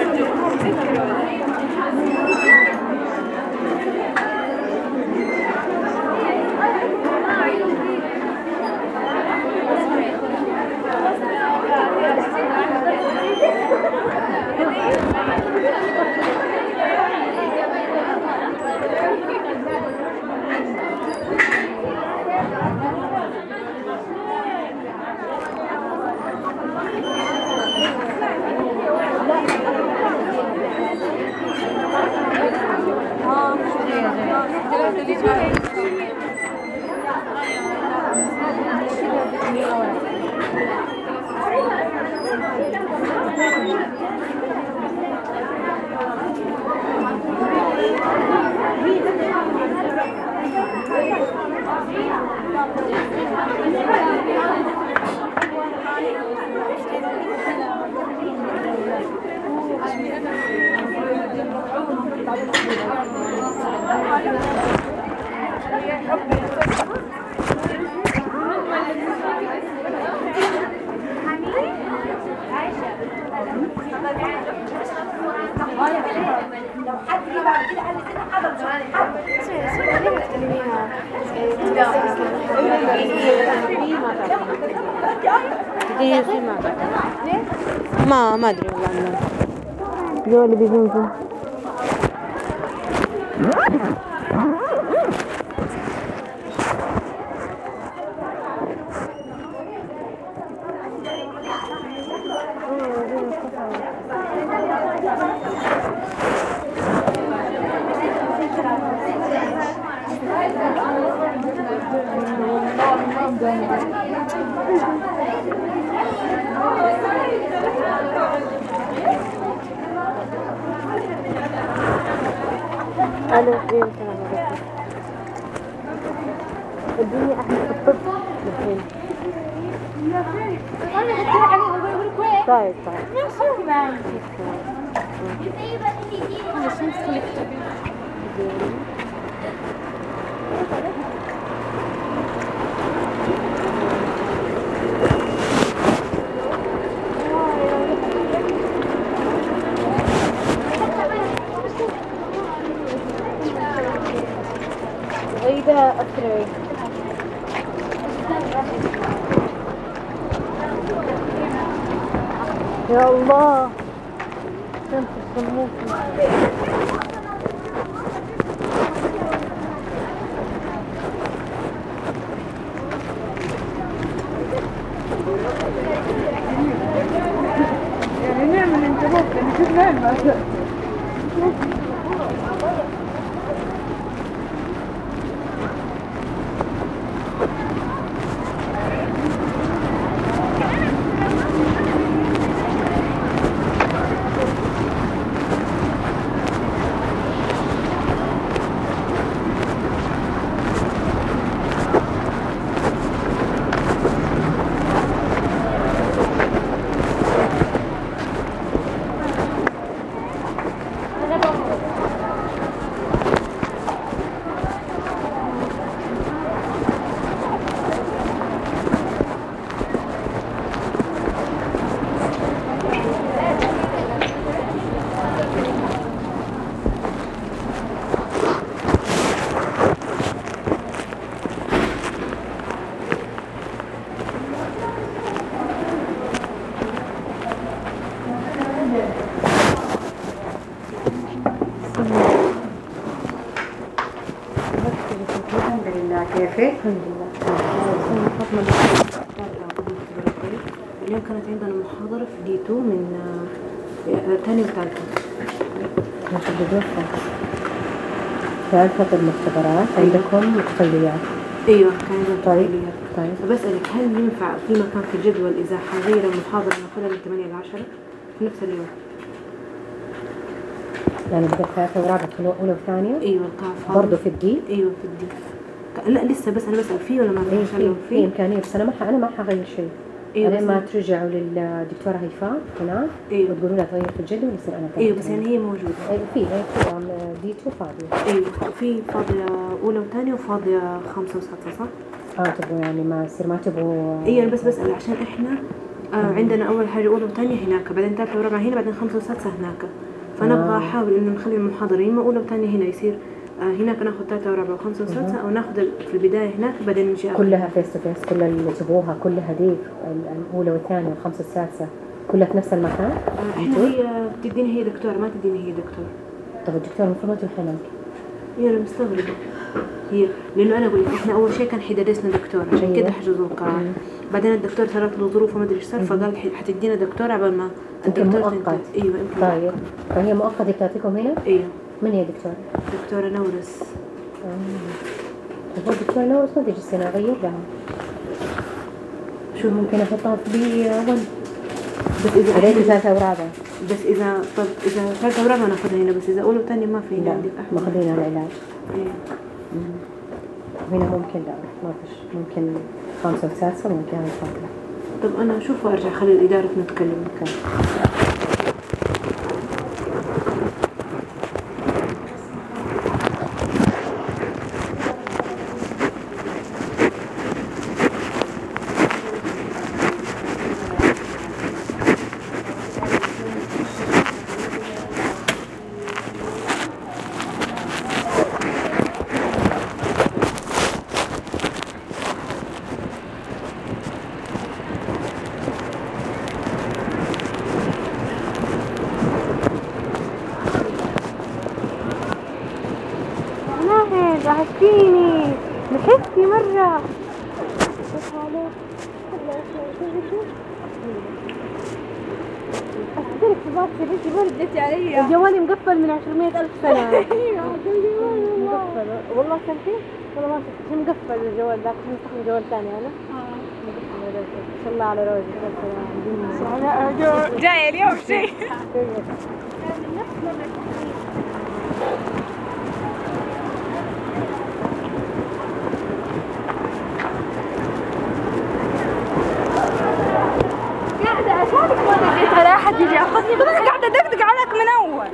Speaker 1: لو حد جه بعد كده قال لي كده حضر سؤال
Speaker 4: تجي في ما ما ما ادري والله عنه ذول اللي بيجون فيه الو ايه تمام الدنيا احنا في الطب الحين طيب طيب عيدة أسرعي يا الله شمس الشموس
Speaker 2: الحمد لله كيفك؟
Speaker 7: الحمد لله اسمي فاطمة بنت اليوم كانت عندنا محاضرة في دي 2 من آه، تاني وثالثة
Speaker 2: مش بتوفى ثالثة المختبرات عندكم مقتليات
Speaker 7: ايوه كان عندنا
Speaker 2: طيب
Speaker 7: تحليليات.
Speaker 2: طيب
Speaker 7: بسألك هل ينفع في مكان في الجدول إذا حغير المحاضرة ناخذها من 8 ل 10 في نفس اليوم؟
Speaker 2: يعني بدك ثالثة ورابعة في أولى وثانية
Speaker 7: ايوه القاع فاضي
Speaker 2: برضه في الدي
Speaker 7: ايوه في الدي ك- لا لسه بس انا بسأل فيه ولا ما في
Speaker 2: إيه
Speaker 7: عشان
Speaker 2: في
Speaker 7: لو
Speaker 2: في
Speaker 7: في
Speaker 2: إمكانية بس أنا ما ح- أنا ما حغير شيء
Speaker 7: ايوه
Speaker 2: لين
Speaker 7: بس
Speaker 2: ما ترجعوا للدكتورة هيفاء هناك
Speaker 7: ايوه
Speaker 2: وتقولوا لها تغير في الجدول يصير أنا
Speaker 7: ايوه بس يعني هي موجودة
Speaker 2: إيه في إيه في عم دي 2 فاضية
Speaker 7: ايوه في فاضية أولى وثانية وفاضية خمسة وستة صح؟
Speaker 2: اه تبغوا يعني ما يصير ما تبغوا
Speaker 7: ايوه انا بس بسأل عشان احنا آه عندنا أول حاجة أولى وثانية هناك بعدين ثالثة ورابعة هنا بعدين خمسة وسادسة هناك فنبغى
Speaker 2: آه.
Speaker 7: أحاول إنه نخلي المحاضرين ما أولى وثانية هنا يصير آه هناك ناخذ ثالثة ورابعة وخمسة وسادسة أو ناخذ في البداية هناك بعدين نجي آخر.
Speaker 2: كلها فيس تو فيس كل اللي تبغوها كلها دي ال- الأولى والثانية والخمسة السادسة كلها في نفس المكان
Speaker 7: آه، احنا هي بتديني هي دكتورة ما تديني هي دكتور
Speaker 2: طب الدكتور المفروض ما تروح هناك
Speaker 7: هي انا مستغربة هي لانه انا اقول لك احنا اول شيء كان حيدرسنا دكتور عشان
Speaker 2: أيوة.
Speaker 7: كده حجزوا القاعة بعدين الدكتور صارت له ظروف وما ادري ايش صار فقال ح- حتدينا دكتور عبال ما
Speaker 2: يمكن
Speaker 7: الدكتور
Speaker 2: مؤقت.
Speaker 7: تنتهي. ايوه يمكن
Speaker 2: طيب فهي مؤقتة تعطيكم هنا
Speaker 7: ايوه
Speaker 2: من هي دكتورة؟
Speaker 7: دكتورة نورس
Speaker 2: آه.
Speaker 7: وفوق شوي لو صدق السنة أغير لها شو ممكن أحطها في بي 1
Speaker 4: بس اذا
Speaker 7: عليك
Speaker 4: إحنا-
Speaker 7: ثالثة ورابعة
Speaker 4: بس اذا طب اذا ثالثة ورابعة ناخذها هنا بس اذا اولى وثانية ما في هنا
Speaker 7: لا
Speaker 4: عندي في
Speaker 7: ما
Speaker 4: احمد
Speaker 7: خلينا العلاج
Speaker 4: إيه.
Speaker 7: هنا ممكن لا ما فيش ممكن خامسة وسادسة ممكن هاي فاضلة
Speaker 4: طب انا اشوف وارجع خلي الادارة نتكلم
Speaker 7: اوكي
Speaker 4: ناهد وحشتيني نحسي مرة
Speaker 3: أحضرك في باص بنتي بردت علي
Speaker 4: جوالي مقفل من 200 ألف سنة مقفل والله شفتي والله ما شفت شو مقفل الجوال ذاك شو مستخدم جوال ثاني أنا مقفل يا روزي. ما شاء الله على روزي
Speaker 3: جاي اليوم شيء قاعدة عشانك ما لقيت ولا أحد يجي ياخذني بس قاعدة أدقدق عليك من أول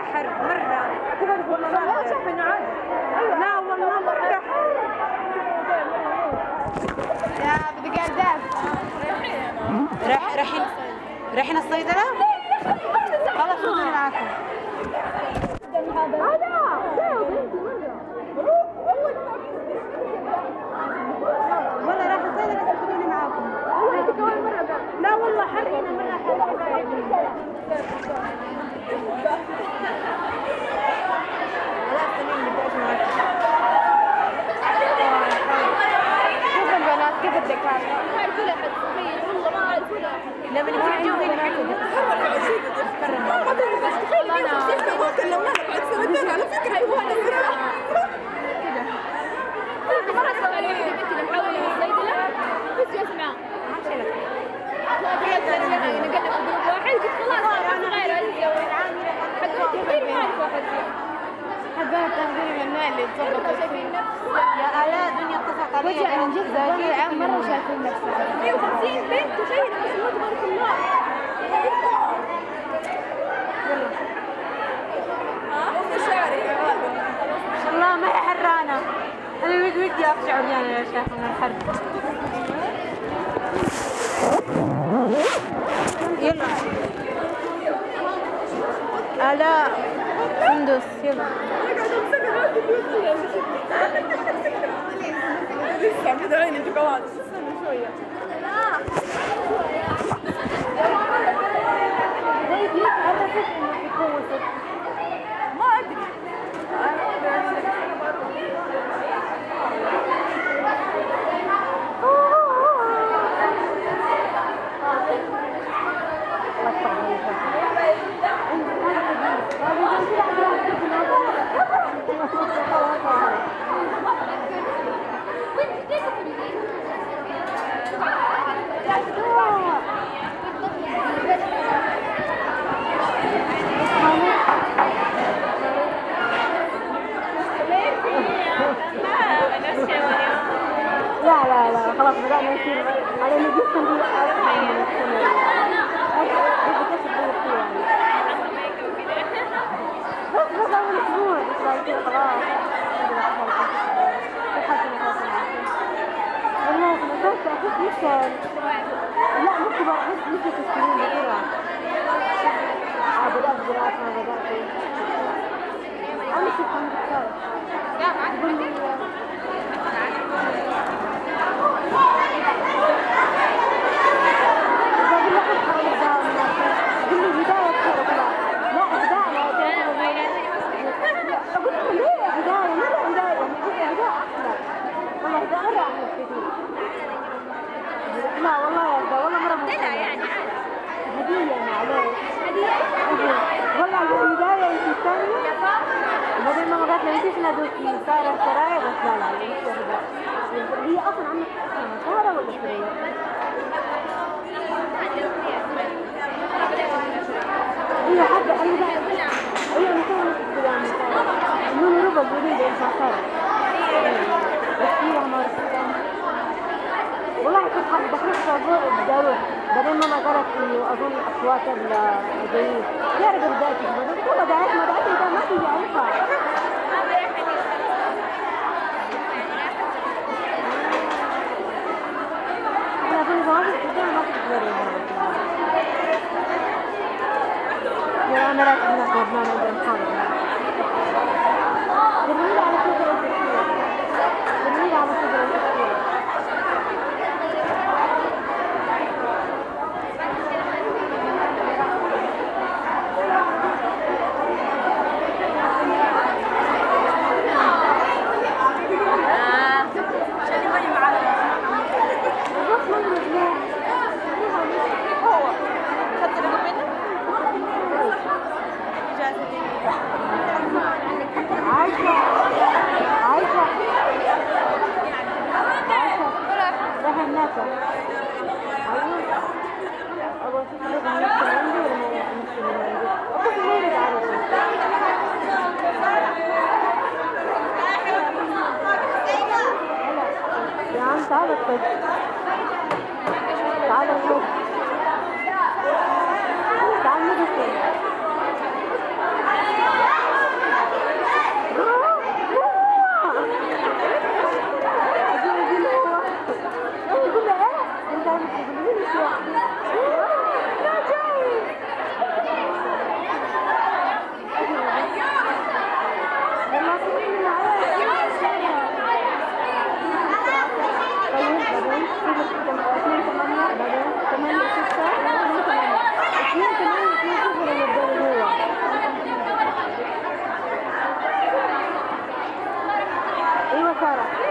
Speaker 4: حر مرة والله ما شايف انه عادي لا والله مرة حر
Speaker 3: يا بدي قاعد
Speaker 4: راح رايحين رايحين الصيدلة؟ خلاص خذوني معاكم والله راح الصيدلة تاخذوني معاكم لا والله حر هنا مرة حر لا استني بدي اجي معاكم
Speaker 3: كيف البنات كيف الدكاترة؟ ما أعرف ولا أحد والله ما أعرف ولا أحد
Speaker 4: لما نجي تجوني معكم
Speaker 3: كنت مرة سؤال واحدة بنتي اللي محاولة الصيدلة بس جالسة معاه لا قلت لها نقلب في جروب واحد قلت خلاص أنا غير أتزوج حقتي غير ما أعرف واحد حبها التنظيم من النوع اللي تظبط شايفين نفس
Speaker 4: يا آلاء دنيا اتفق عليها
Speaker 3: وجه عن جد والله العام مرة شايفين نفسها 150 بنت تخيل بس ما تبارك الله
Speaker 4: ما شاء الله ما هي حرانة أنا ود ودي أرجع عريانة يا شيخ من الحر يلا آلاء سندس يلا لا لا لا خلاص بدأنا نصير على نجيب صندوق بس بس أول أسبوع بس بعد كده خلاص والله أنا بس أحس مشكل لا مش كبار أحس مش تسكرين بسرعة آه بدأت دراسة بدأت أنا شفت عندي كتاب يقول لي بقول له حط على الدعم قل له بداية كذا كذا لا بداية أقول له ليه بداية مرة بداية يعني بداية أحلى والله بداية مرة أحلى كثير لا والله يا أخي والله مرة ممتازة يعني هدية معلش هدية والله البداية أنت الثانية وبعدين ماما قالت لي انت احنا دوكي سارة سرايا بس لا لا مش واحدة هي أصلا عمك سارة ولا سرايا؟ ايوه حد قال لي بقى ايوه انا كمان نفس الكلام انه ربع جديد انت صار بس هي عمر والله كنت حابة بخرج بداروح بعدين ماما قالت انه اظن اصوات الجيد يا رجل بدايتي قلت والله دعيت ما دعيت ده ما تيجي عارفها انا اظن ما في ما في يا أنا رايح هناك لبنان عند المحاضرة دليل على صدر الدكتور دليل على صدر الدكتور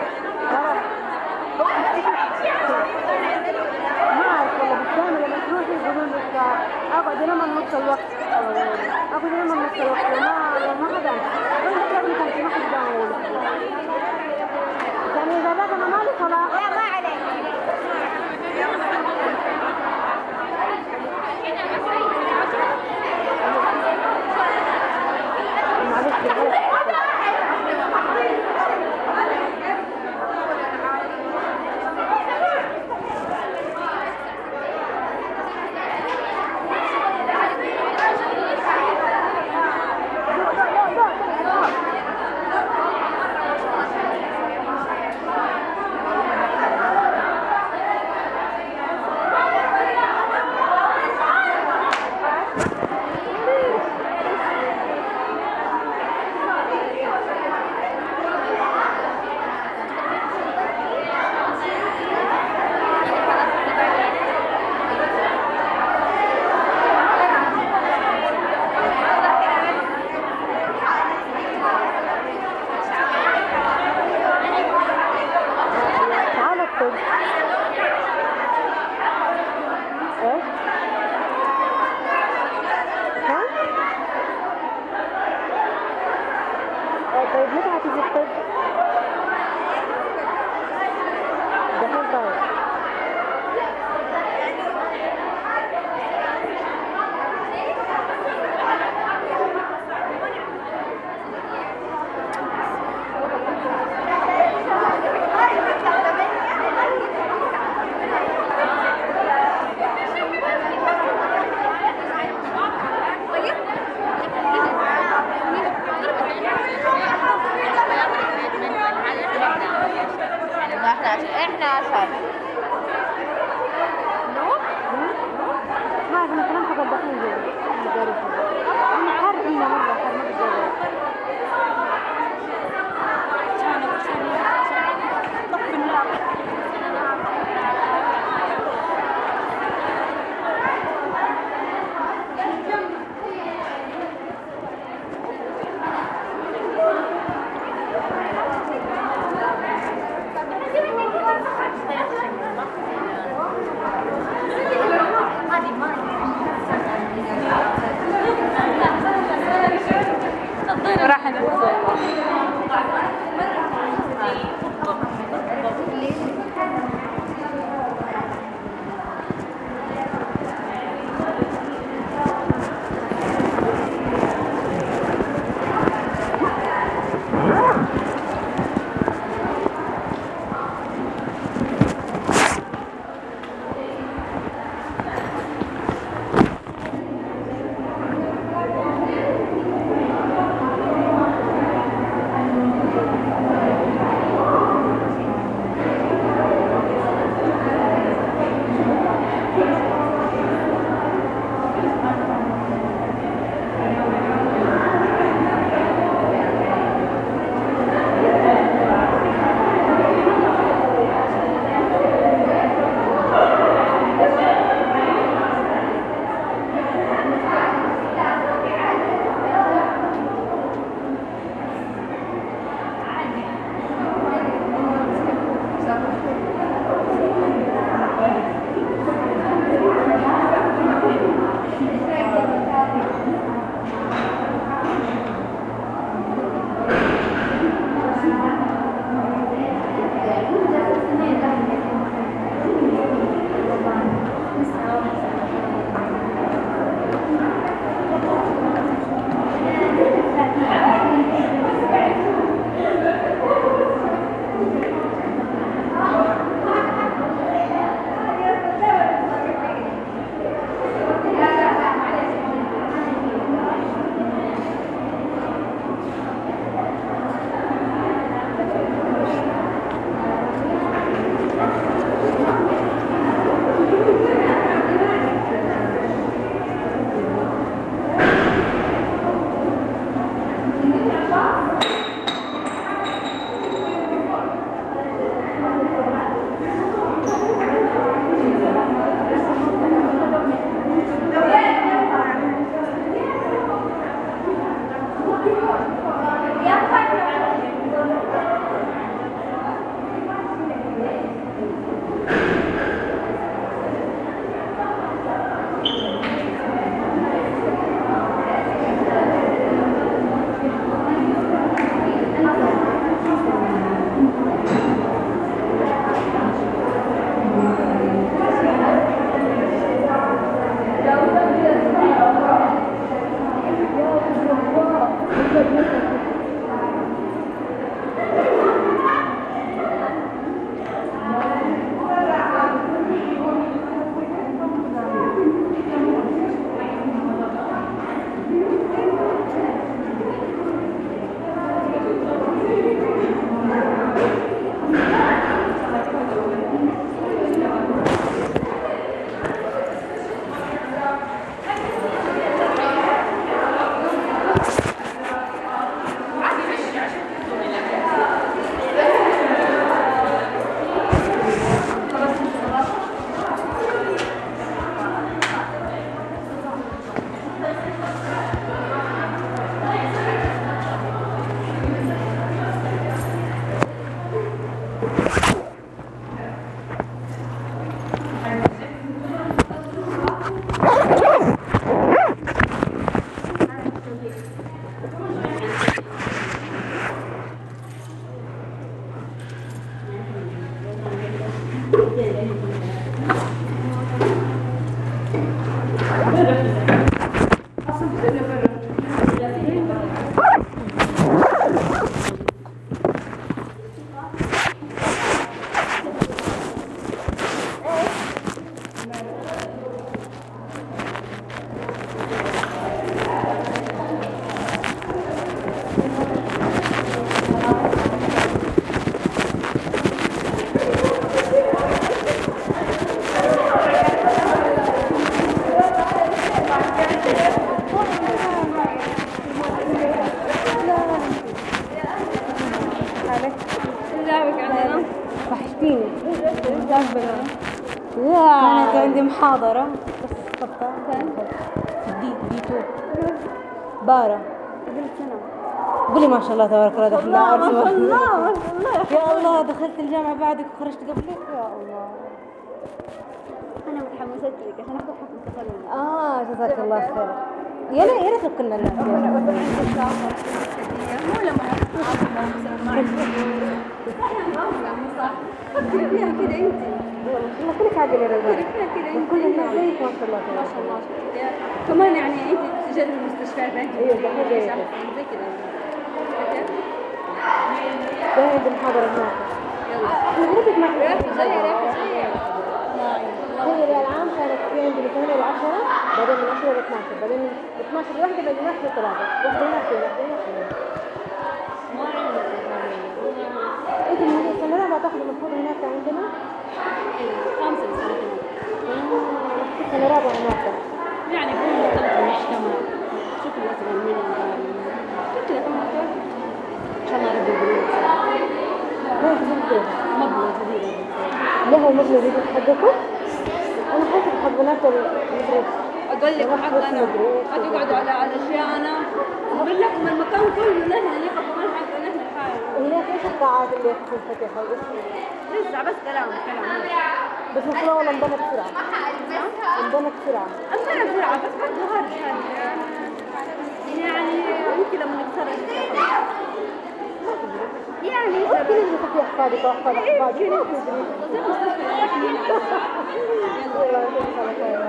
Speaker 4: ما اعرف والله بالكامل لما تروحي يقولوا لك اقعد هنا من نص الوقت اقعد هنا من نص الوقت وما ما حدا عندك لازم كان في ما حد يقول يعني اذا ذاك انا مالي صلاة لا ما عليك معلش بالغلط تعال اكتب ايه ها آه، طيب متى هتيجي الطب دحين طيب
Speaker 3: احنا عشان
Speaker 4: ما اعرف انا كلام حق الدحين زي مدارس انا حر الا مره حر ما بتجرب
Speaker 3: راح نقول
Speaker 7: وحشتيني كانت عندي محاضرة بس خطأ دي دي تو بارة قولي ما شاء الله تبارك الله دخلنا ما شاء الله ما شاء الله يا الله دخلت الجامعة بعدك وخرجت قبلك يا الله
Speaker 3: انا متحمسه لك عشان اخذ حفله التخرج
Speaker 7: اه جزاك الله خير يا ريت يا ريت كنا نعرف
Speaker 3: مو لما فكري فيها كده انت
Speaker 7: والله كلك عاقل يا رزاق
Speaker 3: فيها كده انت
Speaker 7: كل الناس زيك ما شاء الله
Speaker 3: ما
Speaker 7: تبارك
Speaker 3: شاء
Speaker 7: الله
Speaker 3: الله كمان يعني انت تسجلي في المستشفيات انت
Speaker 7: أيوة، ده حاجة
Speaker 3: زي
Speaker 7: زي
Speaker 3: كده
Speaker 7: ده عندي محاضرة هناك
Speaker 3: يلا
Speaker 7: غريبك ما
Speaker 3: ريحتي جايه ريحتي جايه
Speaker 7: تخيل العام كانت في عندي من 8 ل 10 بعدين من 10 ل 12 بعدين من 12 ل 1 بعدين من 1 ل 3 واحدة هنا في واحدة هنا في انت من هذه السنة ما تاخذ المفروض هناك عندنا
Speaker 3: خمسة سنة
Speaker 7: في سنة رابعة هناك
Speaker 3: يعني كل مختلف المجتمع شوف الأصغر مننا قلت لك إن شاء الله ربي يبارك
Speaker 7: ما يجب
Speaker 3: مبلغ كبير
Speaker 7: له المبلغ الجديد حقكم؟ انا حاسب حق بنات المدرسة
Speaker 3: اقول لك حقنا هتقعدوا على على اشياءنا اقول لكم المكان كله نحن ناخذ كمان حقنا نحن الحاجه
Speaker 7: هناك ايش القاعات اللي تنفتح
Speaker 3: لسه بس كلام كلام
Speaker 7: بس المفروض والله انبنى بسرعة انبنى بسرعة
Speaker 3: أنا بسرعة بس برضه هرج يعني يمكن لما نتخرج يعني
Speaker 7: ممكن اللي في احفادك واحفاد احفادك ما تدري والله يجزاك الله خير.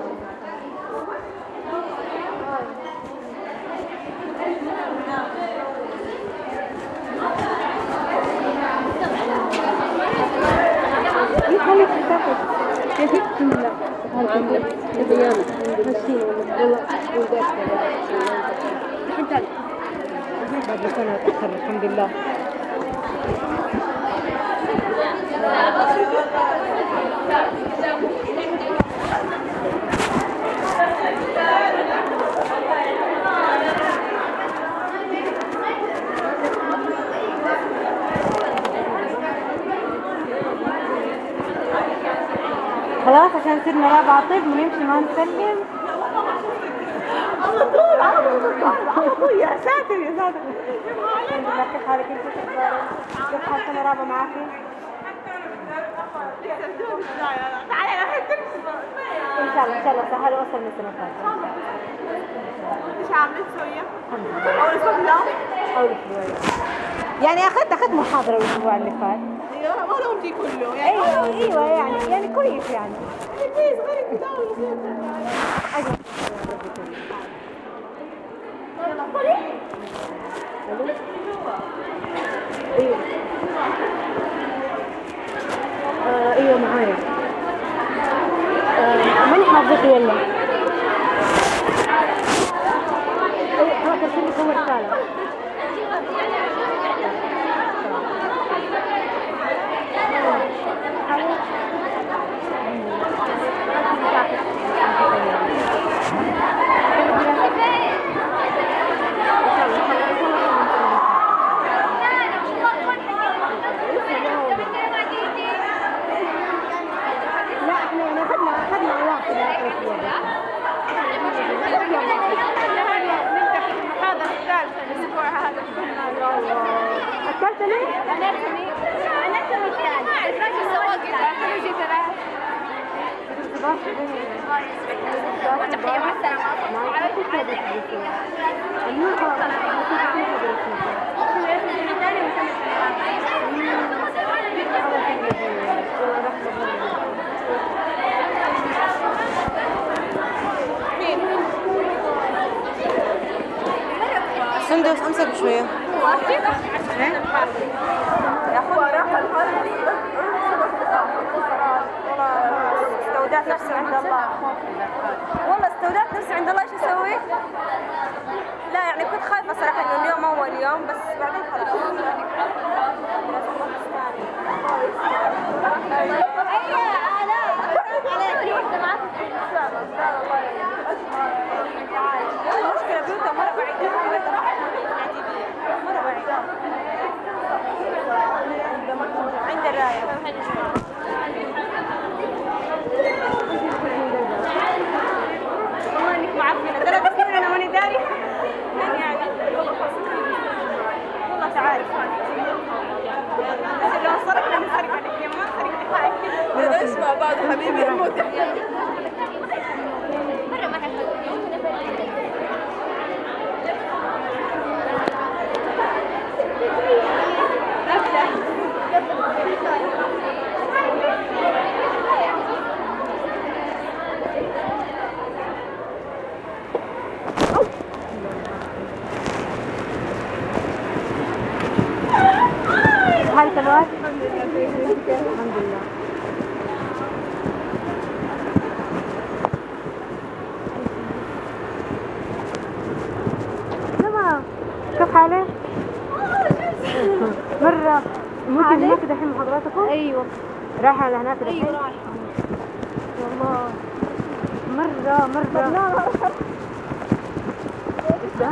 Speaker 7: يخليك تاخذ لا الحمد لله تبيان ماشيين والله
Speaker 3: انت
Speaker 7: بعد سنة أتأخر الحمد لله خلاص عشان صرنا رابعة طب ونمشي ما نسلم على طول على طول يا ساتر يا ساتر الحمد لله كيف حالك انت كيف حالك؟ كيف حال سنة رابعة معاكي؟ ان شاء الله ان شاء الله سهل واصل من السنة الثالثة
Speaker 4: ايش عملت شوية؟
Speaker 7: الحمد لله
Speaker 4: أول أسبوع
Speaker 7: حول شوية يعني اخذت اخذت محاضرة الاسبوع اللي فات
Speaker 4: أيوه ما لهم شيء كله يعني
Speaker 7: ايوه ايوه يعني يعني كويس يعني
Speaker 4: يعني كويس غير كده
Speaker 7: أجل. ايوه آه ايوه معايا آه ماني حافظتي ولا ايوه خلاص ارسل لي كم رسالة لا احنا يعني اخذنا اخذنا واحد
Speaker 3: هذا الثالث الاسبوع هذا
Speaker 7: اكلت ليه؟
Speaker 3: اناتومي اناتومي الثاني الفرق السواق بيولوجي ثلاث وتحية مع السلامة على
Speaker 7: سندس امسك شوية
Speaker 4: استودعت نفسي عند الله والله استودعت نفسي عند الله ايش اسوي؟ لا يعني كنت خايفة صراحة انه اليوم اول يوم بس بعدين خلاص المشكلة بيوتها مرة بعيدة مرة بعيدة عند الراية والله انك معفنة ترى تفكير انا ماني داري يعني يعني والله تعالي بس لو صرفنا نسرق عليك يا ما نسرق عليك اسمع بعض حبيبي يموت
Speaker 7: حالك الوقت؟ الحمد لله تمام كيف حالك؟ مرة ممكن هناك دحين محاضراتكم؟ ايوه رايحة لهناك دحين؟ ايوه رايحة والله مرة مرة لا لا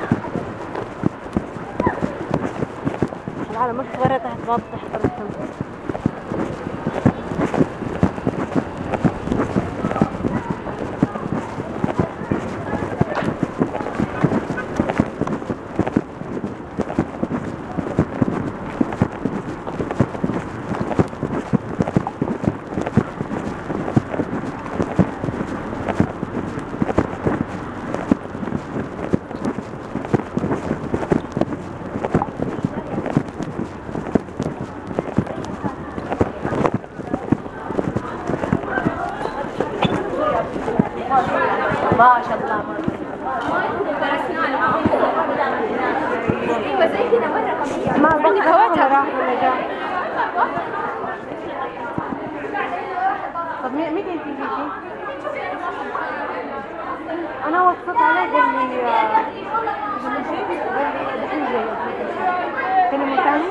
Speaker 7: العالم مش صغيرة تحت باط تحت الشمس
Speaker 4: ما شاء الله
Speaker 7: ما عندك هواها راح ولا جاء طب مين مين انت فيكي؟ انا وصلت عليه قال لي آه، قال لي دحين جاي كلمة ثاني؟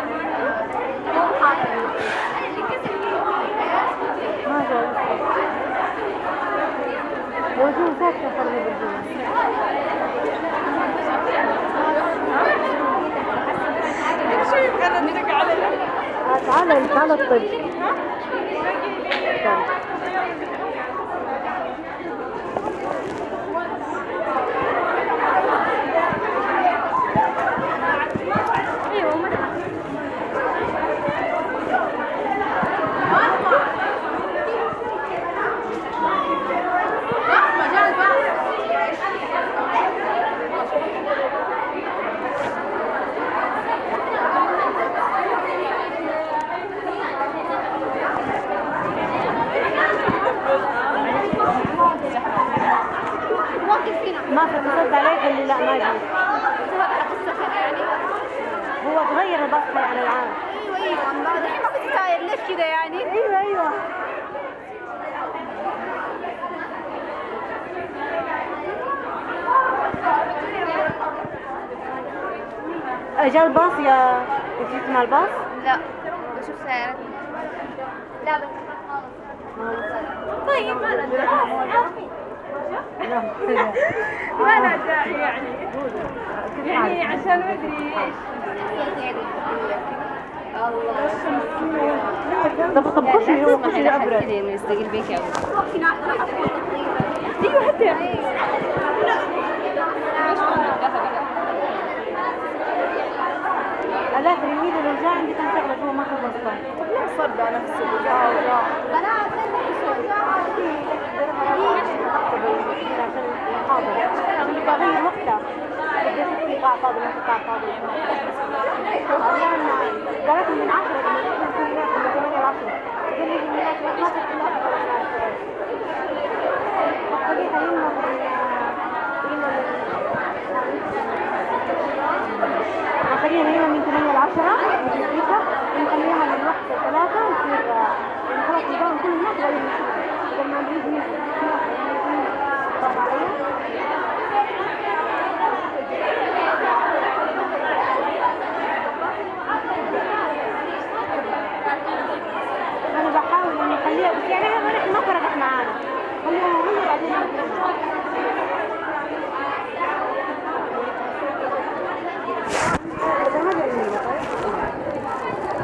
Speaker 7: ما جاء موجود ساكتة فرق بالجنة آه، تعال تعال الطب تعال. الباص حي على العام
Speaker 3: ايوه ايوه ما الحين ما كنت ساير ليش كذا يعني؟
Speaker 7: ايوه ايوه جا الباص يا جيت مع الباص
Speaker 3: لا بشوف سيارة لا بس طيب ما له داعي ما له داعي يعني يعني عشان ما ادري ايش
Speaker 7: طب طب خشي خشي ابرد
Speaker 3: كذا يستقل بيك يا ايوه حتى
Speaker 7: لا ترميد لو جاء عندي كان شغله جوا ما خلصتها
Speaker 3: صدق نفسه وجاء وجاء بنات
Speaker 7: عشان المحاضرة عشان بغير وقتها بديت في قاع فاضي ما في قاع فاضي قالت من عشرة لما نحن في هناك من ثمانية لعشرة قال لي من هناك ما في اختلاف خليها يما خلينا يما من ثمانية لعشرة نجيبها ونخليها من واحدة ثلاثة نصير يعني خلاص نقام كل هناك بعدين نشوف قبل ما نريد نشوف طب عليا انا بحاول اني اخليها بس يعني هذا نحن ما فرقت معانا خليها هي بعدين بس ما ادري مين طيب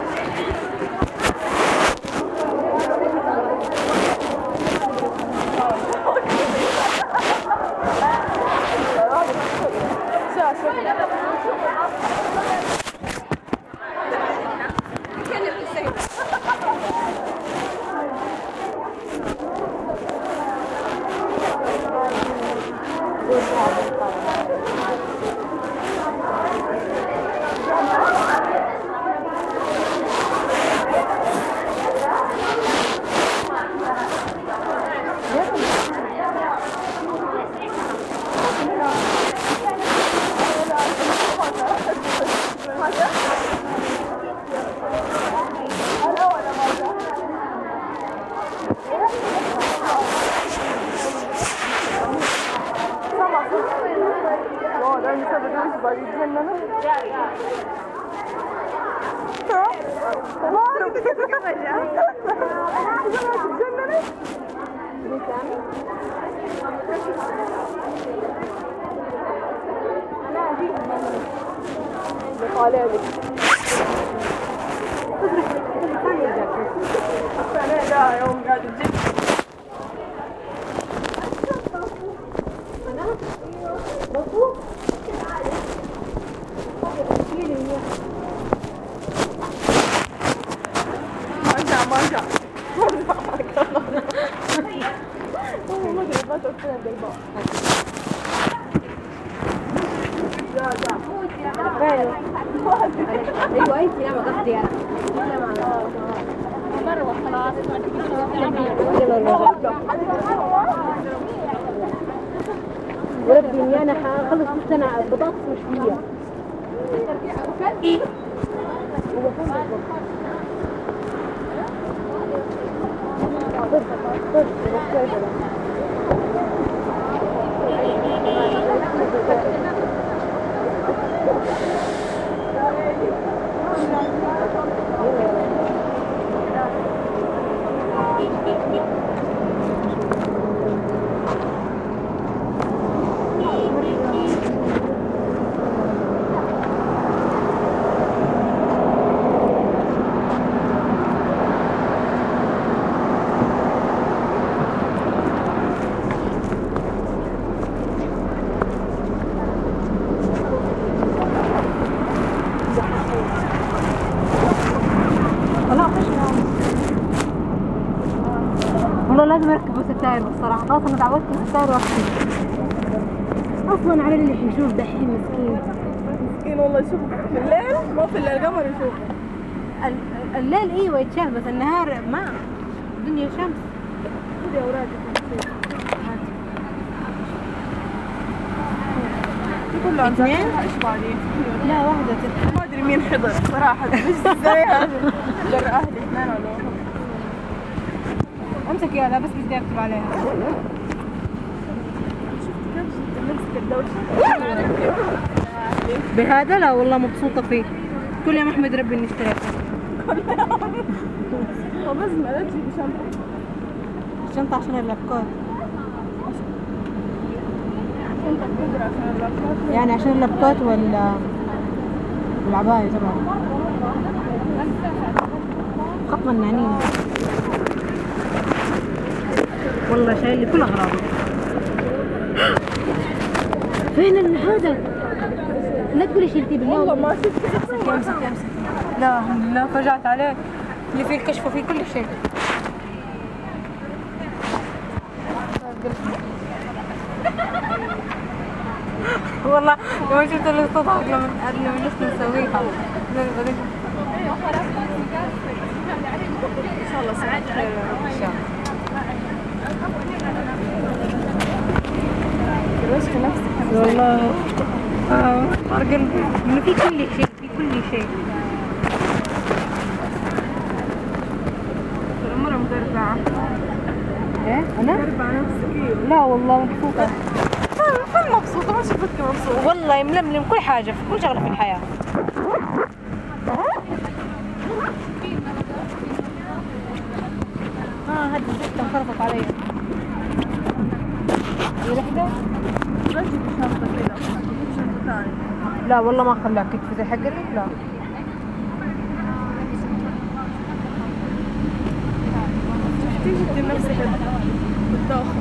Speaker 3: ايوه انت لا ما قصدي انا مروه خلاص
Speaker 7: وربي اني انا حاخلص السنه بطاطس مشويه والله لازم اركب ستاير الصراحه خلاص انا تعودت ستاير واحد اصلا على اللي حيشوف دحين مسكين
Speaker 4: مسكين والله شوف بالليل ما في الا القمر يشوف
Speaker 7: ال- الليل ايوه يتشاف بس النهار ما الدنيا شمس
Speaker 4: خذي اوراقك كلها
Speaker 7: اثنين؟
Speaker 4: ايش بعدين
Speaker 7: لا واحدة تت-
Speaker 4: ما ادري مين حضر صراحة مش زي هذا جر أهلي اثنين ولا
Speaker 7: امسك يا لا بس بدي اكتب عليها
Speaker 4: نمسك الدوشة
Speaker 7: بهذا لا والله مبسوطة فيه كل يوم احمد ربي اني اشتريته
Speaker 4: وبس ما لا تجيب شنطة
Speaker 7: الشنطة عشان اللابكات
Speaker 4: شنطة كبيرة عشان اللابتوب
Speaker 7: يعني عشان اللابكات ولا العباية طبعا خط منانين والله شايل لي كل اغراضي فين ال- هذا لا تقولي شلتي بالله
Speaker 4: والله ما شفت
Speaker 7: امسك امسك امسك لا الحمد لله فجعت عليه اللي فيه الكشف وفيه كل شيء والله لما شفت الاستضافة قبل ما قبل ما نجلس نسويها بعدين
Speaker 4: إن شاء الله سمعت خير يا رب
Speaker 7: ان شاء الله
Speaker 4: روشت نفسك
Speaker 7: والله اه طار قلبي انه في كل شيء في كل شيء
Speaker 4: مرة مدربعة
Speaker 7: ايه انا
Speaker 4: مدربعة نفسك
Speaker 7: لا والله مبسوطة
Speaker 4: فين مبسوطة ما شفتك مبسوطة
Speaker 7: والله ململم كل حاجة في كل شغلة في الحياة اه هذه الزفته انفرطت علي هي لحظة
Speaker 4: لا تجيب شنطة كذا جيب شنطة ثانية
Speaker 7: لا والله ما خلاك كتف زي حقك لا
Speaker 4: تيجي تدي نفسك بالداخل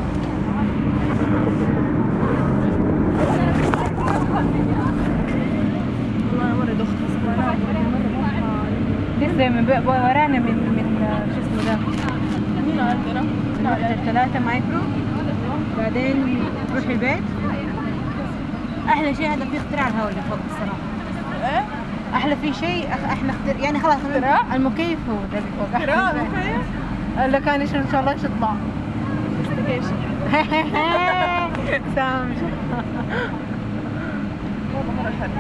Speaker 4: والله أنا مرة دخت بس ما أنام
Speaker 7: لسه من بق- ورانا من من آه، شو اسمه ده
Speaker 4: مين عندنا؟
Speaker 7: نروح الثلاثة مايكرو بعدين نروح البيت أحلى شيء هذا في اختراع الهواء اللي فوق الصراحة
Speaker 4: إيه؟
Speaker 7: أحلى في شيء أخ- احنا اختر... يعني خلاص
Speaker 4: اختراع؟
Speaker 7: المكيف هو ده اللي فوق أحلى
Speaker 4: قراءة
Speaker 7: شيء.
Speaker 4: مكيف؟
Speaker 7: اللي كان ايش ان شاء الله ايش يطلع
Speaker 4: انفستيجيشن
Speaker 7: سام
Speaker 4: والله مرة حلو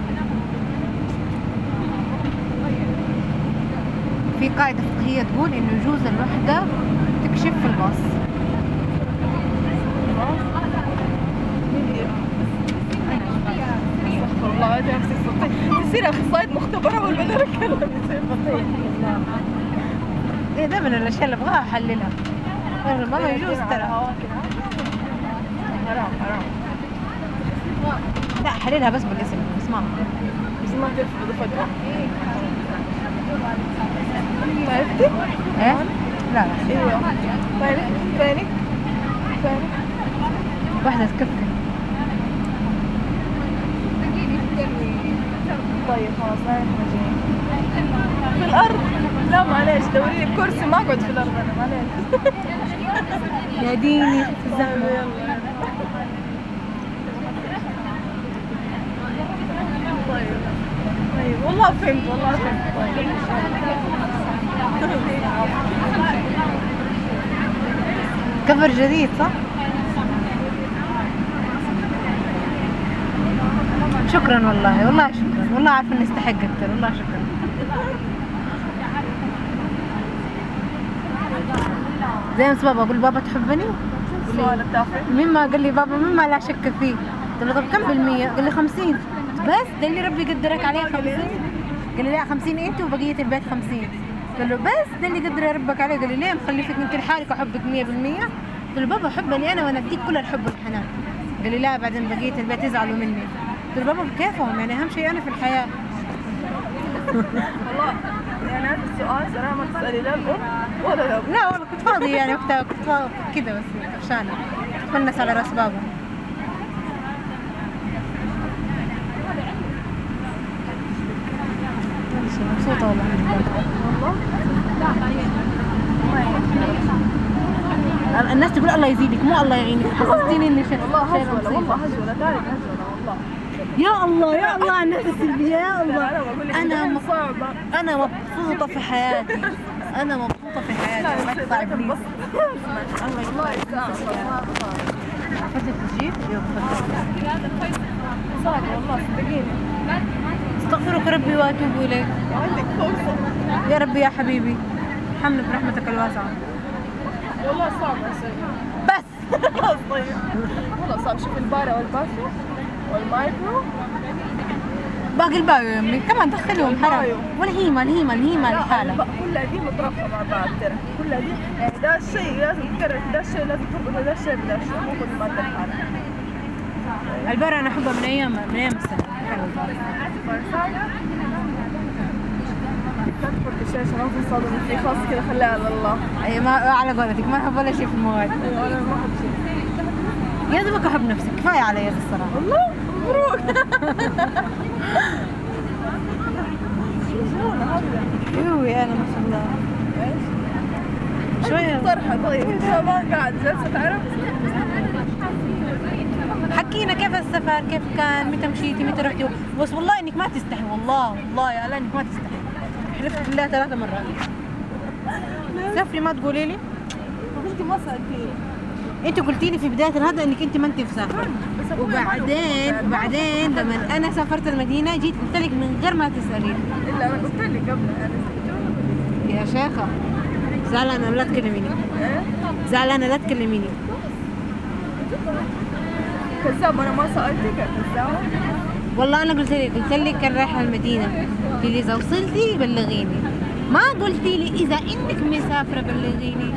Speaker 7: في قاعدة فقهية تقول إنه يجوز الوحدة تكشف في الباص
Speaker 4: استغفر الله أجي نفسي الصوتية تصير أخصائية مختبرة ولا أنا أتكلم تصير بطيء
Speaker 7: إيه ده من الأشياء اللي أبغاها أحللها والله ما يجوز ترى
Speaker 4: حرام حرام
Speaker 7: لا حللها بس بالاسم اسمها
Speaker 4: بس ما ترفض فجأة تعرفتي؟
Speaker 7: إيه؟ لا لا
Speaker 4: ايوه فينك فينك فينك
Speaker 7: واحدة تكفي
Speaker 4: طيب خلاص ما احنا جايين في الارض لا معليش دوري لي كرسي ما اقعد في الارض انا معليش
Speaker 7: يا ديني شوف الزحمة
Speaker 4: يلا طيب طيب والله فهمت والله فهمت طيب
Speaker 7: كفر جديد صح؟ شكرا والله والله شكرا والله عارفة اني استحق اكثر والله شكرا زي ما بابا اقول بابا تحبني
Speaker 4: السؤال التافه
Speaker 7: مين ما قال لي بابا مين ما لا شك فيه قلت له طب كم بالمية قال لي خمسين بس ده اللي ربي قدرك عليه خمسين قال لي لا خمسين انت وبقية البيت خمسين قال له بس ده اللي قدر ربك عليه قال لي ليه مخلفك يمكن حالك احبك مية بالمية قلت له بابا حبني انا وانا اديك كل الحب والحنان قال لي لا بعدين بقية البيت يزعلوا مني قلت له بابا بكيفهم يعني اهم شيء انا في الحياة
Speaker 4: والله يعني هذا السؤال صراحة ما تسألي لا الأم ولا الأب
Speaker 7: لا والله كنت فاضي يعني وقتها كنت فاضي كذا بس عشان اتونس على راس بابا ماشي، مبسوطة والله والله الناس تقول الله يزيدك مو الله يعينك حسستيني اني شيء
Speaker 4: والله هجولة والله هجولة تعرف هجولة والله
Speaker 7: يا الله يا الله على الناس السلبية يا الله
Speaker 4: أنا بقول لك
Speaker 7: أنا
Speaker 4: أنا
Speaker 7: مف-
Speaker 4: صعبة
Speaker 7: أنا مبسوطة في حياتي أنا مبسوطة في حياتي ما تطلع إبليس
Speaker 4: الله يسامحك
Speaker 7: عرفت التسجيل؟ يلا تفضل
Speaker 4: صعبة والله صدقيني
Speaker 7: استغفرك ربي واتوب اليك
Speaker 4: عندك فرصة
Speaker 7: يا ربي يا حبيبي ارحمنا برحمتك الواسعه
Speaker 4: والله صعب يا شيخ
Speaker 7: بس
Speaker 4: خلاص طيب والله صعب شوف البارة والباسو والمايكرو
Speaker 7: باقي الباقي يا امي كمان دخلهم حرام
Speaker 4: البايو.
Speaker 7: والهيمه الهيمه الهيمه لحالها
Speaker 4: بقى كلها دي مترابطة مع بعض ترى كلها دي يعني ده الشيء لازم تكرر ده الشيء لازم تربط ده الشيء بده الشيء مو كل ما تدخل
Speaker 7: البارة انا احبها من ايام من ايام السنه حلوة البارة.
Speaker 4: تدخل الشاشة ما في صدمة في خاص كذا خليها على الله
Speaker 7: اي ما على قولتك ما احب ولا شيء في المواد
Speaker 4: ايوه انا ما احب شيء
Speaker 7: يا دوبك احب نفسك كفايه علي الصراحه
Speaker 4: والله مبروك
Speaker 7: يوي انا ما شاء الله شويه
Speaker 4: طرحة طيب ان شاء الله قاعد جالسة تعرف
Speaker 7: حكينا كيف السفر كيف كان متى مشيتي متى رحتي بس والله انك ما تستحي والله والله يا لا انك ما تستحي حلفت بالله ثلاث مرات سافري ما تقولي لي
Speaker 4: انت ما سألتيني
Speaker 7: انت قلتي لي في بدايه هذا انك انت ما انت مسافره وبعدين بعدين لما انا سافرت المدينه جيت قلت لك من غير ما تساليني
Speaker 4: الا انا قلت لك قبل انا
Speaker 7: يا شيخه زعلانه لا تكلميني
Speaker 4: ايه
Speaker 7: زعلانه لا تكلميني
Speaker 4: كذاب انا ما سألتك يا كذاب
Speaker 7: والله انا قلت لك قلت لك كان رايحه المدينه قلت لي اذا وصلتي بلغيني ما قلتي لي اذا انك مسافره بلغيني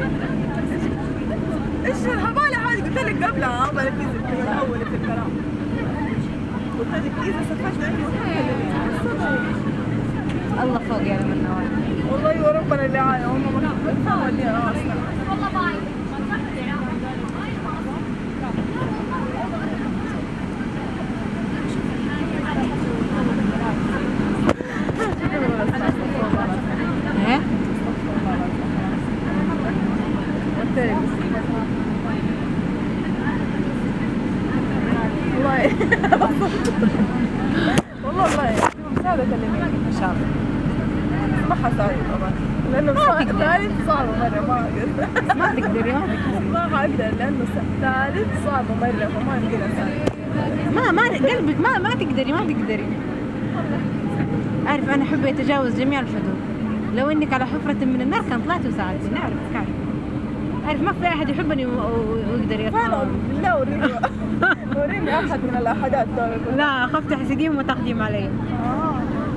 Speaker 4: ايش هبالي حاجة قلت لك قبلها ما ركزت في الاول في الكلام قلت لك اذا سافرت عندي
Speaker 7: الله فوق يا من نوال
Speaker 4: والله وربنا اللي عالم هم ما اللي اصلا
Speaker 7: ايه
Speaker 4: والله والله والله مساعدة كلميني
Speaker 7: ان شاء الله
Speaker 4: ما حساعدك طبعا لانه الثالث صعب مرة ما اقدر
Speaker 7: ما تقدري ما تقدري
Speaker 4: ما حقدر لانه الثالث صعب مرة فما يمكن اساعدك
Speaker 7: ما ما قلبك ما ما تقدري ما تقدري عارف انا احب يتجاوز جميع الحدود لو انك على حفرة من النار كان طلعت وساعدتني نعرف عارف عارف ما في احد يحبني و- و- ويقدر
Speaker 4: فانا
Speaker 7: يطلع
Speaker 4: بالله وريني وريني احد من الاحداث دول
Speaker 7: لا خفت تحسديهم وتقديم علي
Speaker 4: اه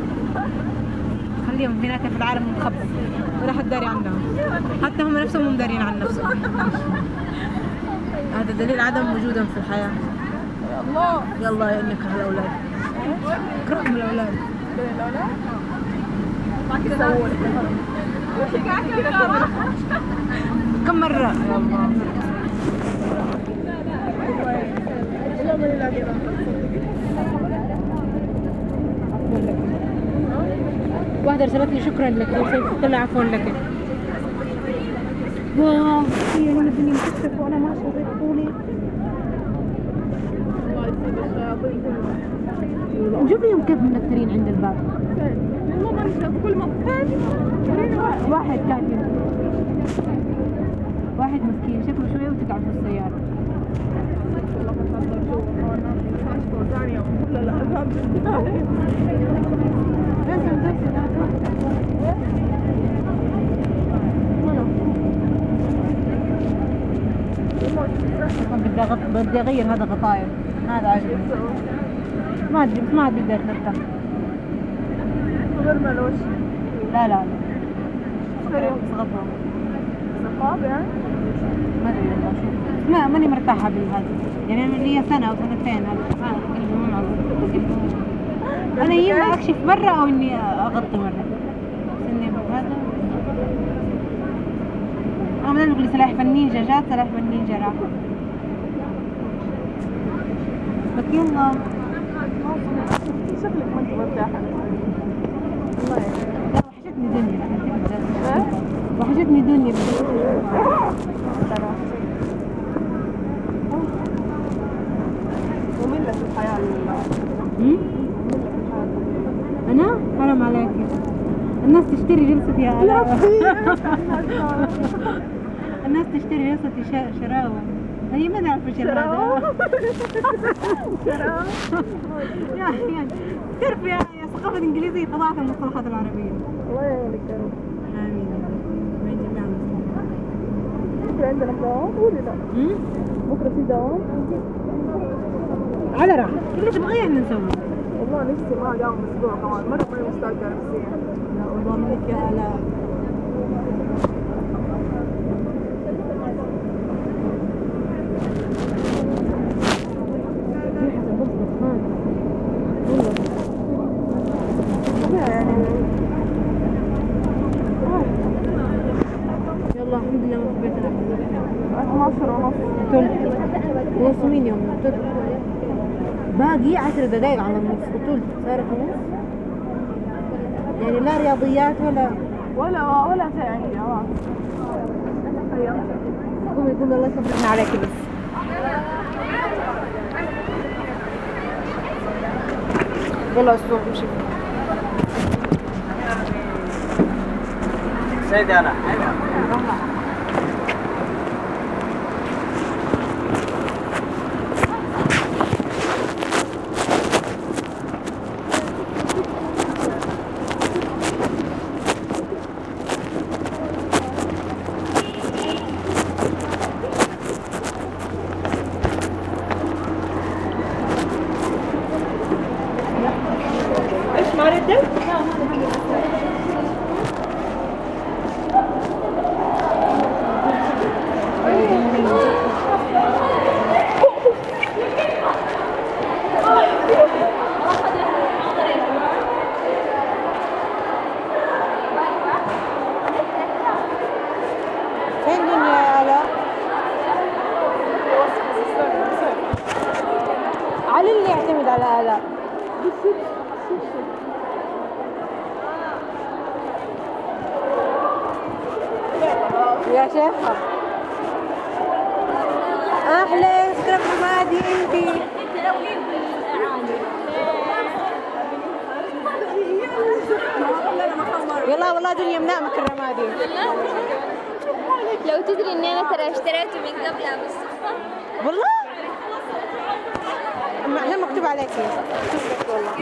Speaker 7: خليهم هناك في العالم مخبى ولا حد داري عنهم حتى هم نفسهم مو دارين عن نفسهم هذا دليل عدم وجودهم في الحياة
Speaker 4: يا الله
Speaker 7: يلا يا انك الاولاد اكرههم الاولاد
Speaker 4: دول الاولاد ما كده سووا
Speaker 7: كم مرة يا الله واحدة ارسلت لي شكرا لك قلت لها عفوا لك واو هي هنا الدنيا مكشفة وانا ما شريت طولي وشوفيهم كيف منكرين عند الباب
Speaker 4: والله ما نشوف كل مكان
Speaker 7: واحد كان هنا واحد مسكين شكله شوية وتقع في السيارة
Speaker 4: لا لا
Speaker 7: لازم بس بدي أغط- بدي اغير هذا غطايا هذا عجبني ما ادري ما ادري بدي اتذكر
Speaker 4: غير ملوش
Speaker 7: لا لا لا فكرة بس غطاء
Speaker 4: صحاب يعني
Speaker 7: ما ادري والله شو ما ماني مرتاحة بالهذا يعني انا لي سنة او سنتين هذا آه، قلبي مو معقول. قلبي مو- انا يا اما اكشف مرة او اني اغطي مرة بس اني هذا انا ما نقول سلاح فالنينجا جات سلاح فالنينجا راح بس يلا
Speaker 4: شكلك ما انت مرتاحة والله
Speaker 7: لا وحشتني دنيا وحشتني دنيا
Speaker 4: مملة في الحياة
Speaker 7: هم؟ انا حرام عليك الناس تشتري جلستي يا الناس تشتري جلستي شا- شراوة هي ما نعرف ايش هذا يا يا تعرف يا يا ثقافة انجليزية فضاعة المصطلحات العربية
Speaker 4: الله يعينك يا رب
Speaker 7: امين يا رب من جميع المسلمين
Speaker 4: بكرة عندنا دوام ولا لا؟
Speaker 7: أمم؟
Speaker 4: بكرة في دوام؟
Speaker 7: على راحة اللي تبغيه احنا نسوي
Speaker 4: والله نفسي ما داوم اسبوع كمان مرة ماني مستعدة نفسيا
Speaker 7: لا والله منك يا آلاء يلا الحمد لله ما في بيتنا
Speaker 4: 12 ونص
Speaker 7: ثلث وصمين يوم ثلث باقي عشر دقايق على النص وثلث صار خلاص يعني لا رياضيات ولا
Speaker 4: ولا ولا شيء عندي خلاص
Speaker 7: قوم يقول الله يصبرنا عليك بس والله اسبوع مشي
Speaker 8: سيدي انا
Speaker 4: ايش ما ردت؟
Speaker 7: فين دنيا يا آلاء؟ علي اللي يعتمد على آلاء يا شيخة أحلى سكرب رمادي انتي يلا والله دنيا منامك الرمادي
Speaker 3: لو تدري اني انا ترى اشتريته من قبلها بالصدفة
Speaker 7: والله ما هنا مكتوب عليك شوف بس والله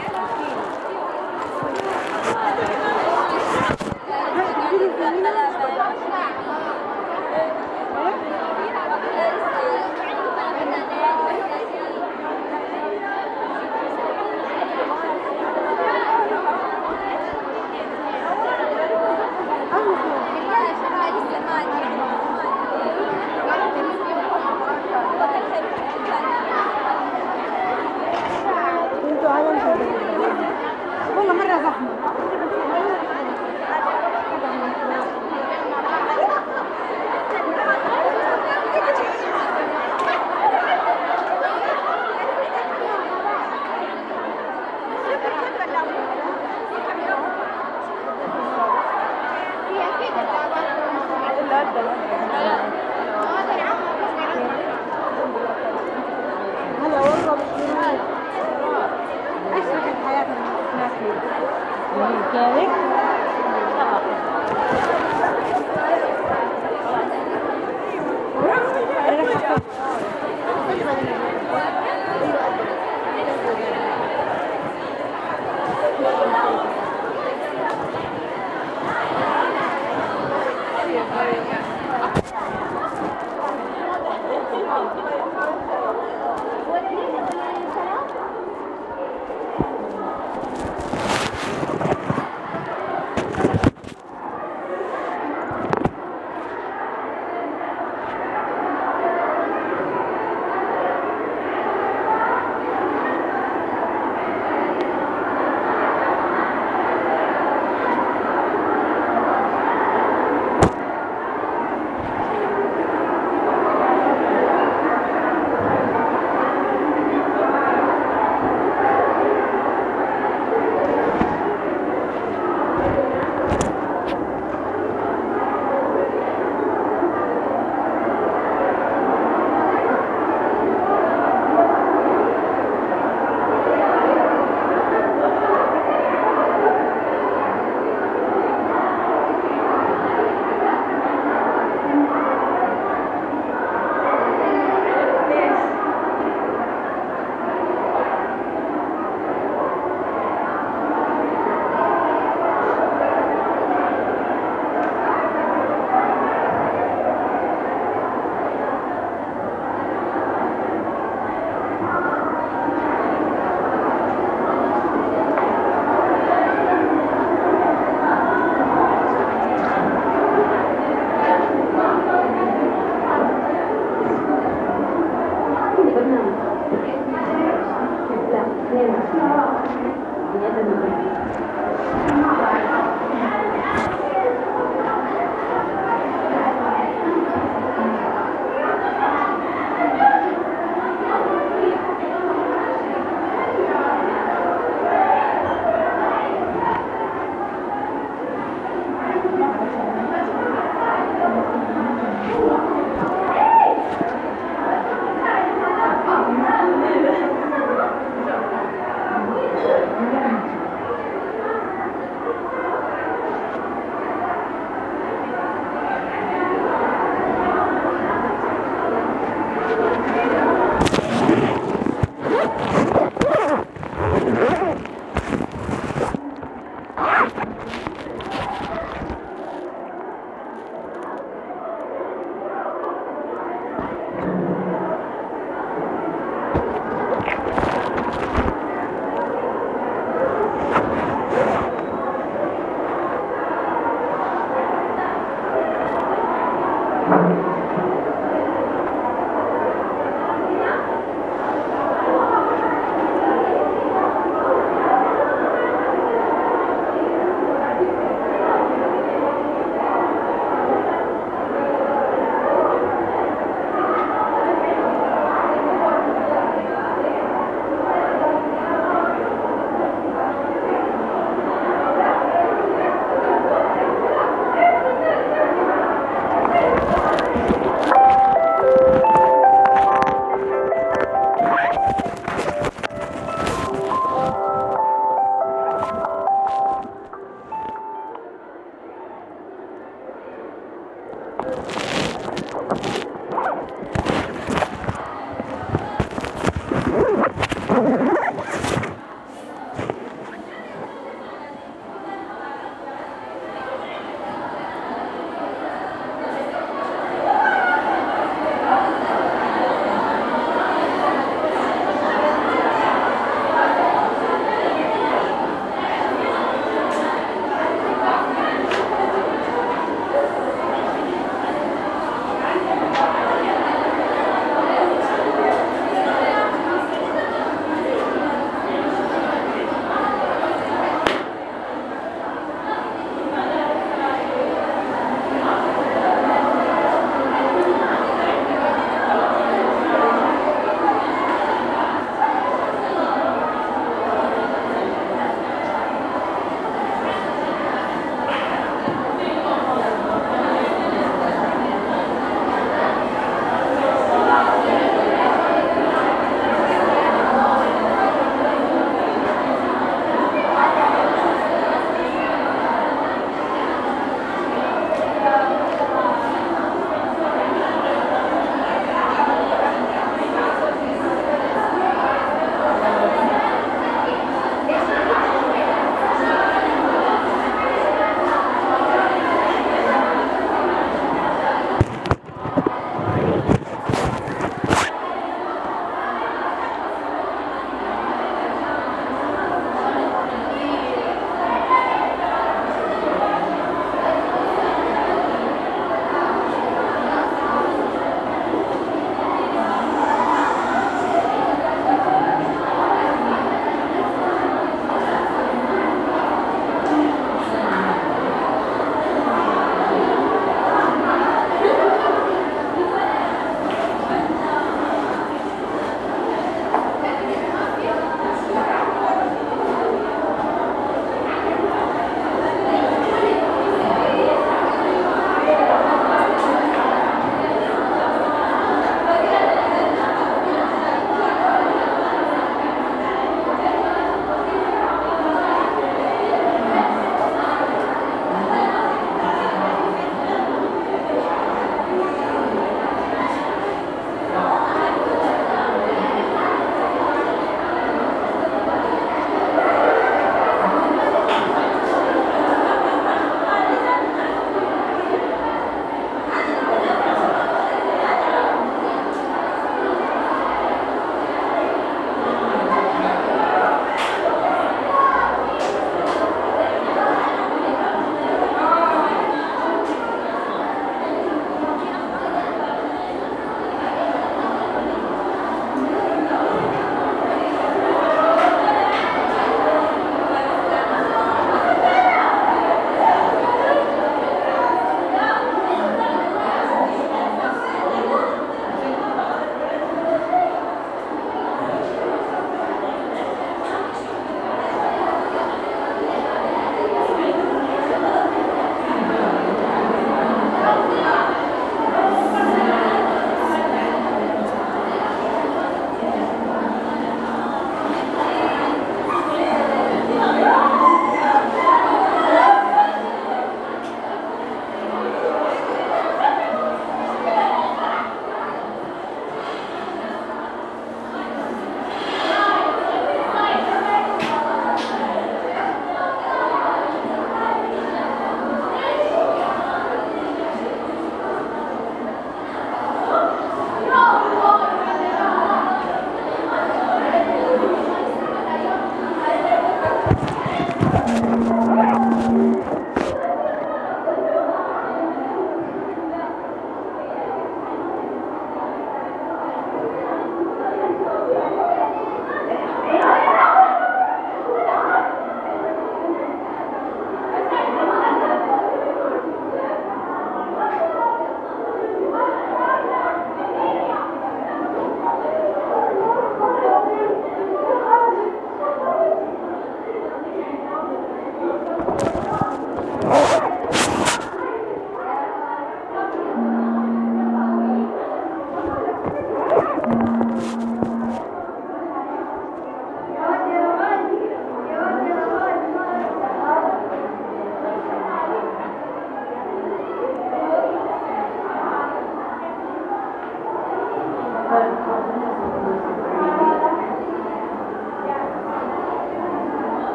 Speaker 7: كنتوا على والله مرة زحمة هلا والله بالشروق أشرقت حياتنا ناكل جميل كذلك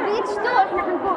Speaker 3: ريتش تو احنا حنكون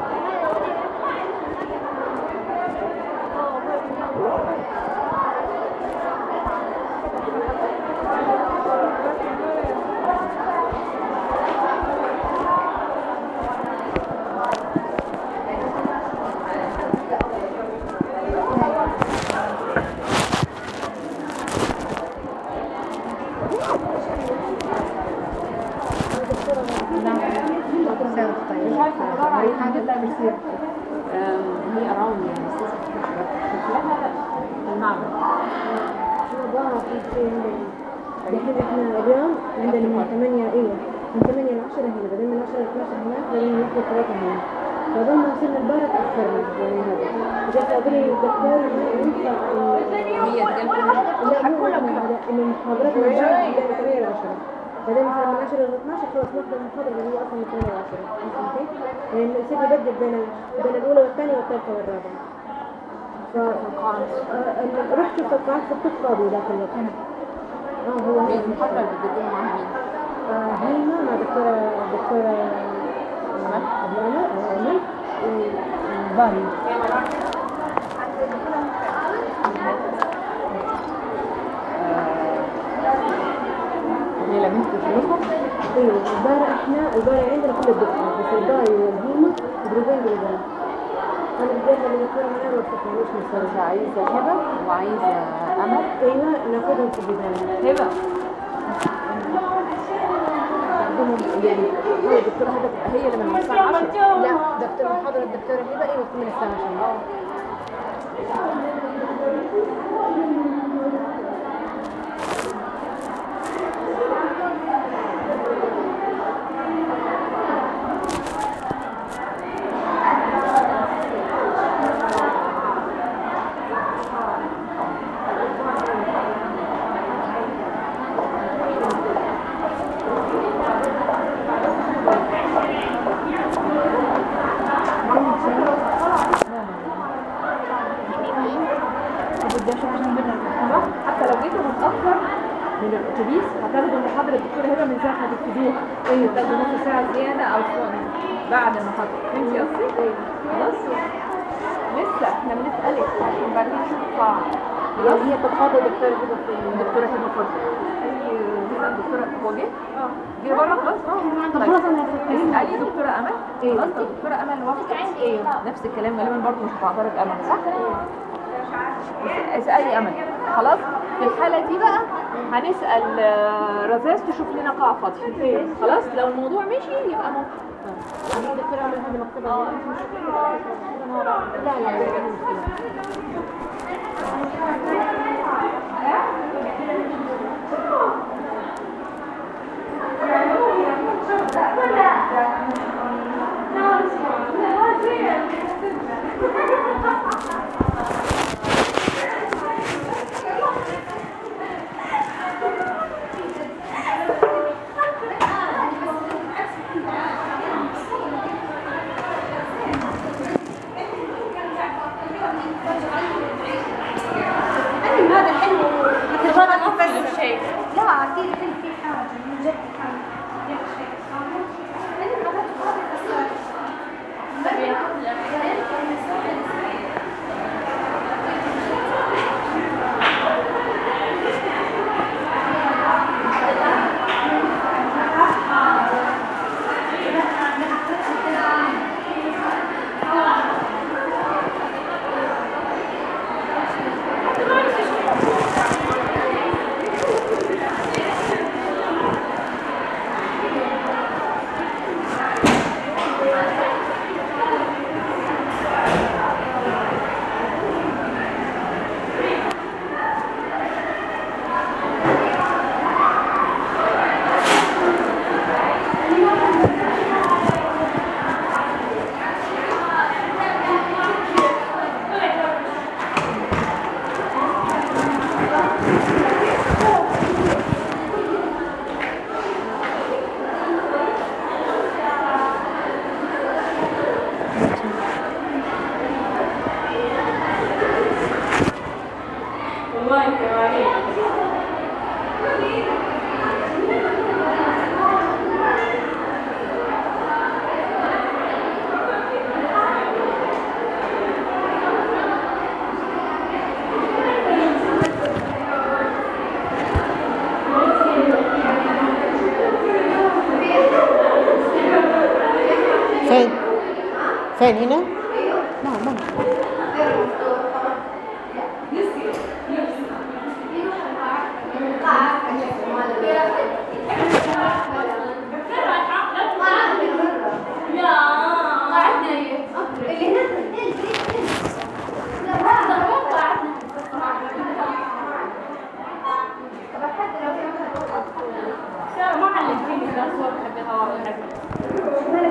Speaker 4: هي اراوند يعني شكلها المعبد
Speaker 7: دحين احنا اليوم عندنا من 8 ايوه من 8 ل 10 هنا بعدين من 10 ل 12 هناك بعدين نحن ثلاثة هنا فظل ما وصلنا البارة تأخرنا يعني هذا جات قبلي الدكتور ما ينفع
Speaker 4: هي
Speaker 7: لا مو هذا انه المحاضرات من 8 ل 10 بعدين مثلا من 10 ل 12 خلاص ناخذ المحاضرة اللي هي اصلا من 8 ل 10 فهمت كيف؟ يعني يصير نبدل بين بين الاولى والثانية والثالثة والرابعة ف آه، رحت شفت القاعات فكنت فاضي ذاك الوقت اه هو
Speaker 4: المحاضرة اللي بتقدموا معاها مين؟
Speaker 7: آه، هيما مع دكتورة دكتورة أمل أمل أمل وباري
Speaker 4: هي لما تشوفها
Speaker 7: ايوه البارة احنا البارة عندنا كل الدكتور بس الباري والهيما جروبين جروبين انا بديت من دكتورة منال وصفنا ليش
Speaker 4: بس
Speaker 7: نسوي
Speaker 4: عايزة هبة وعايزة أمل
Speaker 7: ايوه ناخذهم في البداية
Speaker 4: هبة عندهم يعني هو الدكتورة هبة تبقى هي اللي من الساعة 10
Speaker 7: لا دكتور محاضرة الدكتورة هبة ايوه تكون من الساعة 10
Speaker 4: حتى لو جيتوا متأخر من الأتوبيس هتاخدوا محاضرة الدكتورة هبة من ساعة هتبتدوها أيوة تاخدوا نص ساعة زيادة أو شوية بعد المحاضرة فهمتي قصدي؟ أيوة خلاص لسه احنا بنسألك عشان بعدين نشوف القاعة خلاص
Speaker 7: هي بتخاطب الدكتورة هبة في
Speaker 4: الدكتورة هبة فضل أي هنا الدكتورة هو جه؟ اه جه بره خلاص اه
Speaker 7: طب خلاص انا هسكت.
Speaker 4: اسألي دكتورة أمل خلاص دكتورة أمل وافقت ايوه نفس الكلام غالبا برضه مش هتعترض أمل صح؟ اسألي أمل خلاص في الحالة دي بقى هنسأل آه، رزاز تشوف لنا قاعة فاضية خلاص لو الموضوع مشي يبقى ممكن
Speaker 7: هي الدكتورة عملت هذه مكتبة لا لا لا لا
Speaker 1: الفيلم هذا حلو هتبغى نفس الشيء لا اكيد الفيلم فيه حاجه من جد حاجه الفيلم هذا
Speaker 7: فين فين هنا لا ما
Speaker 3: ما علمتيني لا صور حق الهواء ولا حاجة.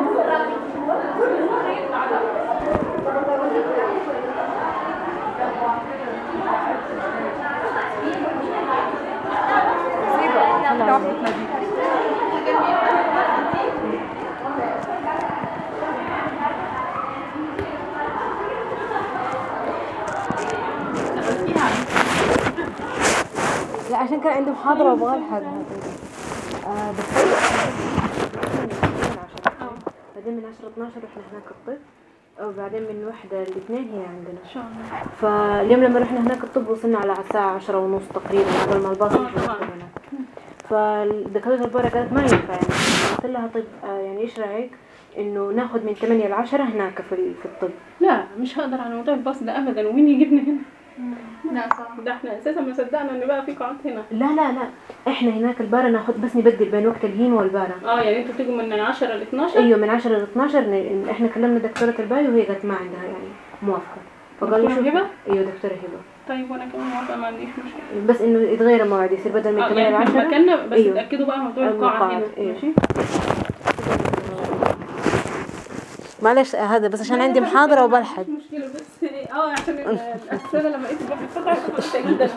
Speaker 7: لا عشان كان عندي محاضرة وابغى الحق آه بس بعدين من 10 12 رحنا هناك الطب وبعدين من واحدة لاثنين هي عندنا ان شاء الله فاليوم لما رحنا هناك الطب وصلنا على الساعة 10 ونص تقريبا قبل ما الباص يجي هناك فالدكتورة البارة قالت ما ينفع يعني قلت لها طيب آه يعني ايش رايك انه ناخذ من 8 ل 10 هناك في ال- في الطب
Speaker 3: لا مش هقدر على موضوع الباص ده ابدا ومين يجيبنا هنا
Speaker 6: لا صح
Speaker 3: ده احنا اساسا ما صدقنا ان بقى في قاعات هنا
Speaker 7: لا لا لا احنا هناك البارة ناخذ بس نبدل بين وقت الهين والبارة
Speaker 3: اه يعني انتوا تيجوا من 10 ل 12
Speaker 7: ايوه من 10 ل 12 ن- احنا كلمنا دكتورة الباي وهي قالت ما عندها يعني موافقة فقالوا
Speaker 3: دكتورة
Speaker 7: شوف
Speaker 3: هبة؟
Speaker 7: ايوه دكتورة هبة
Speaker 3: طيب وانا كمان موافقه ما عنديش مشكله
Speaker 7: بس انه يتغير الموعد يصير بدل من
Speaker 3: اه
Speaker 7: 8 ل
Speaker 3: يعني في
Speaker 7: 10
Speaker 3: مكاننا بس
Speaker 7: أيوة.
Speaker 3: اتاكدوا بقى موضوع القاعه
Speaker 7: المقاعد،
Speaker 3: هنا
Speaker 7: أيوة.
Speaker 3: ماشي
Speaker 7: معلش هذا بس عشان عندي محاضرة وبلحق
Speaker 3: مش مشكله بس اه عشان الاسئله لما لقيت الباب اتفتح قلت اكيد انا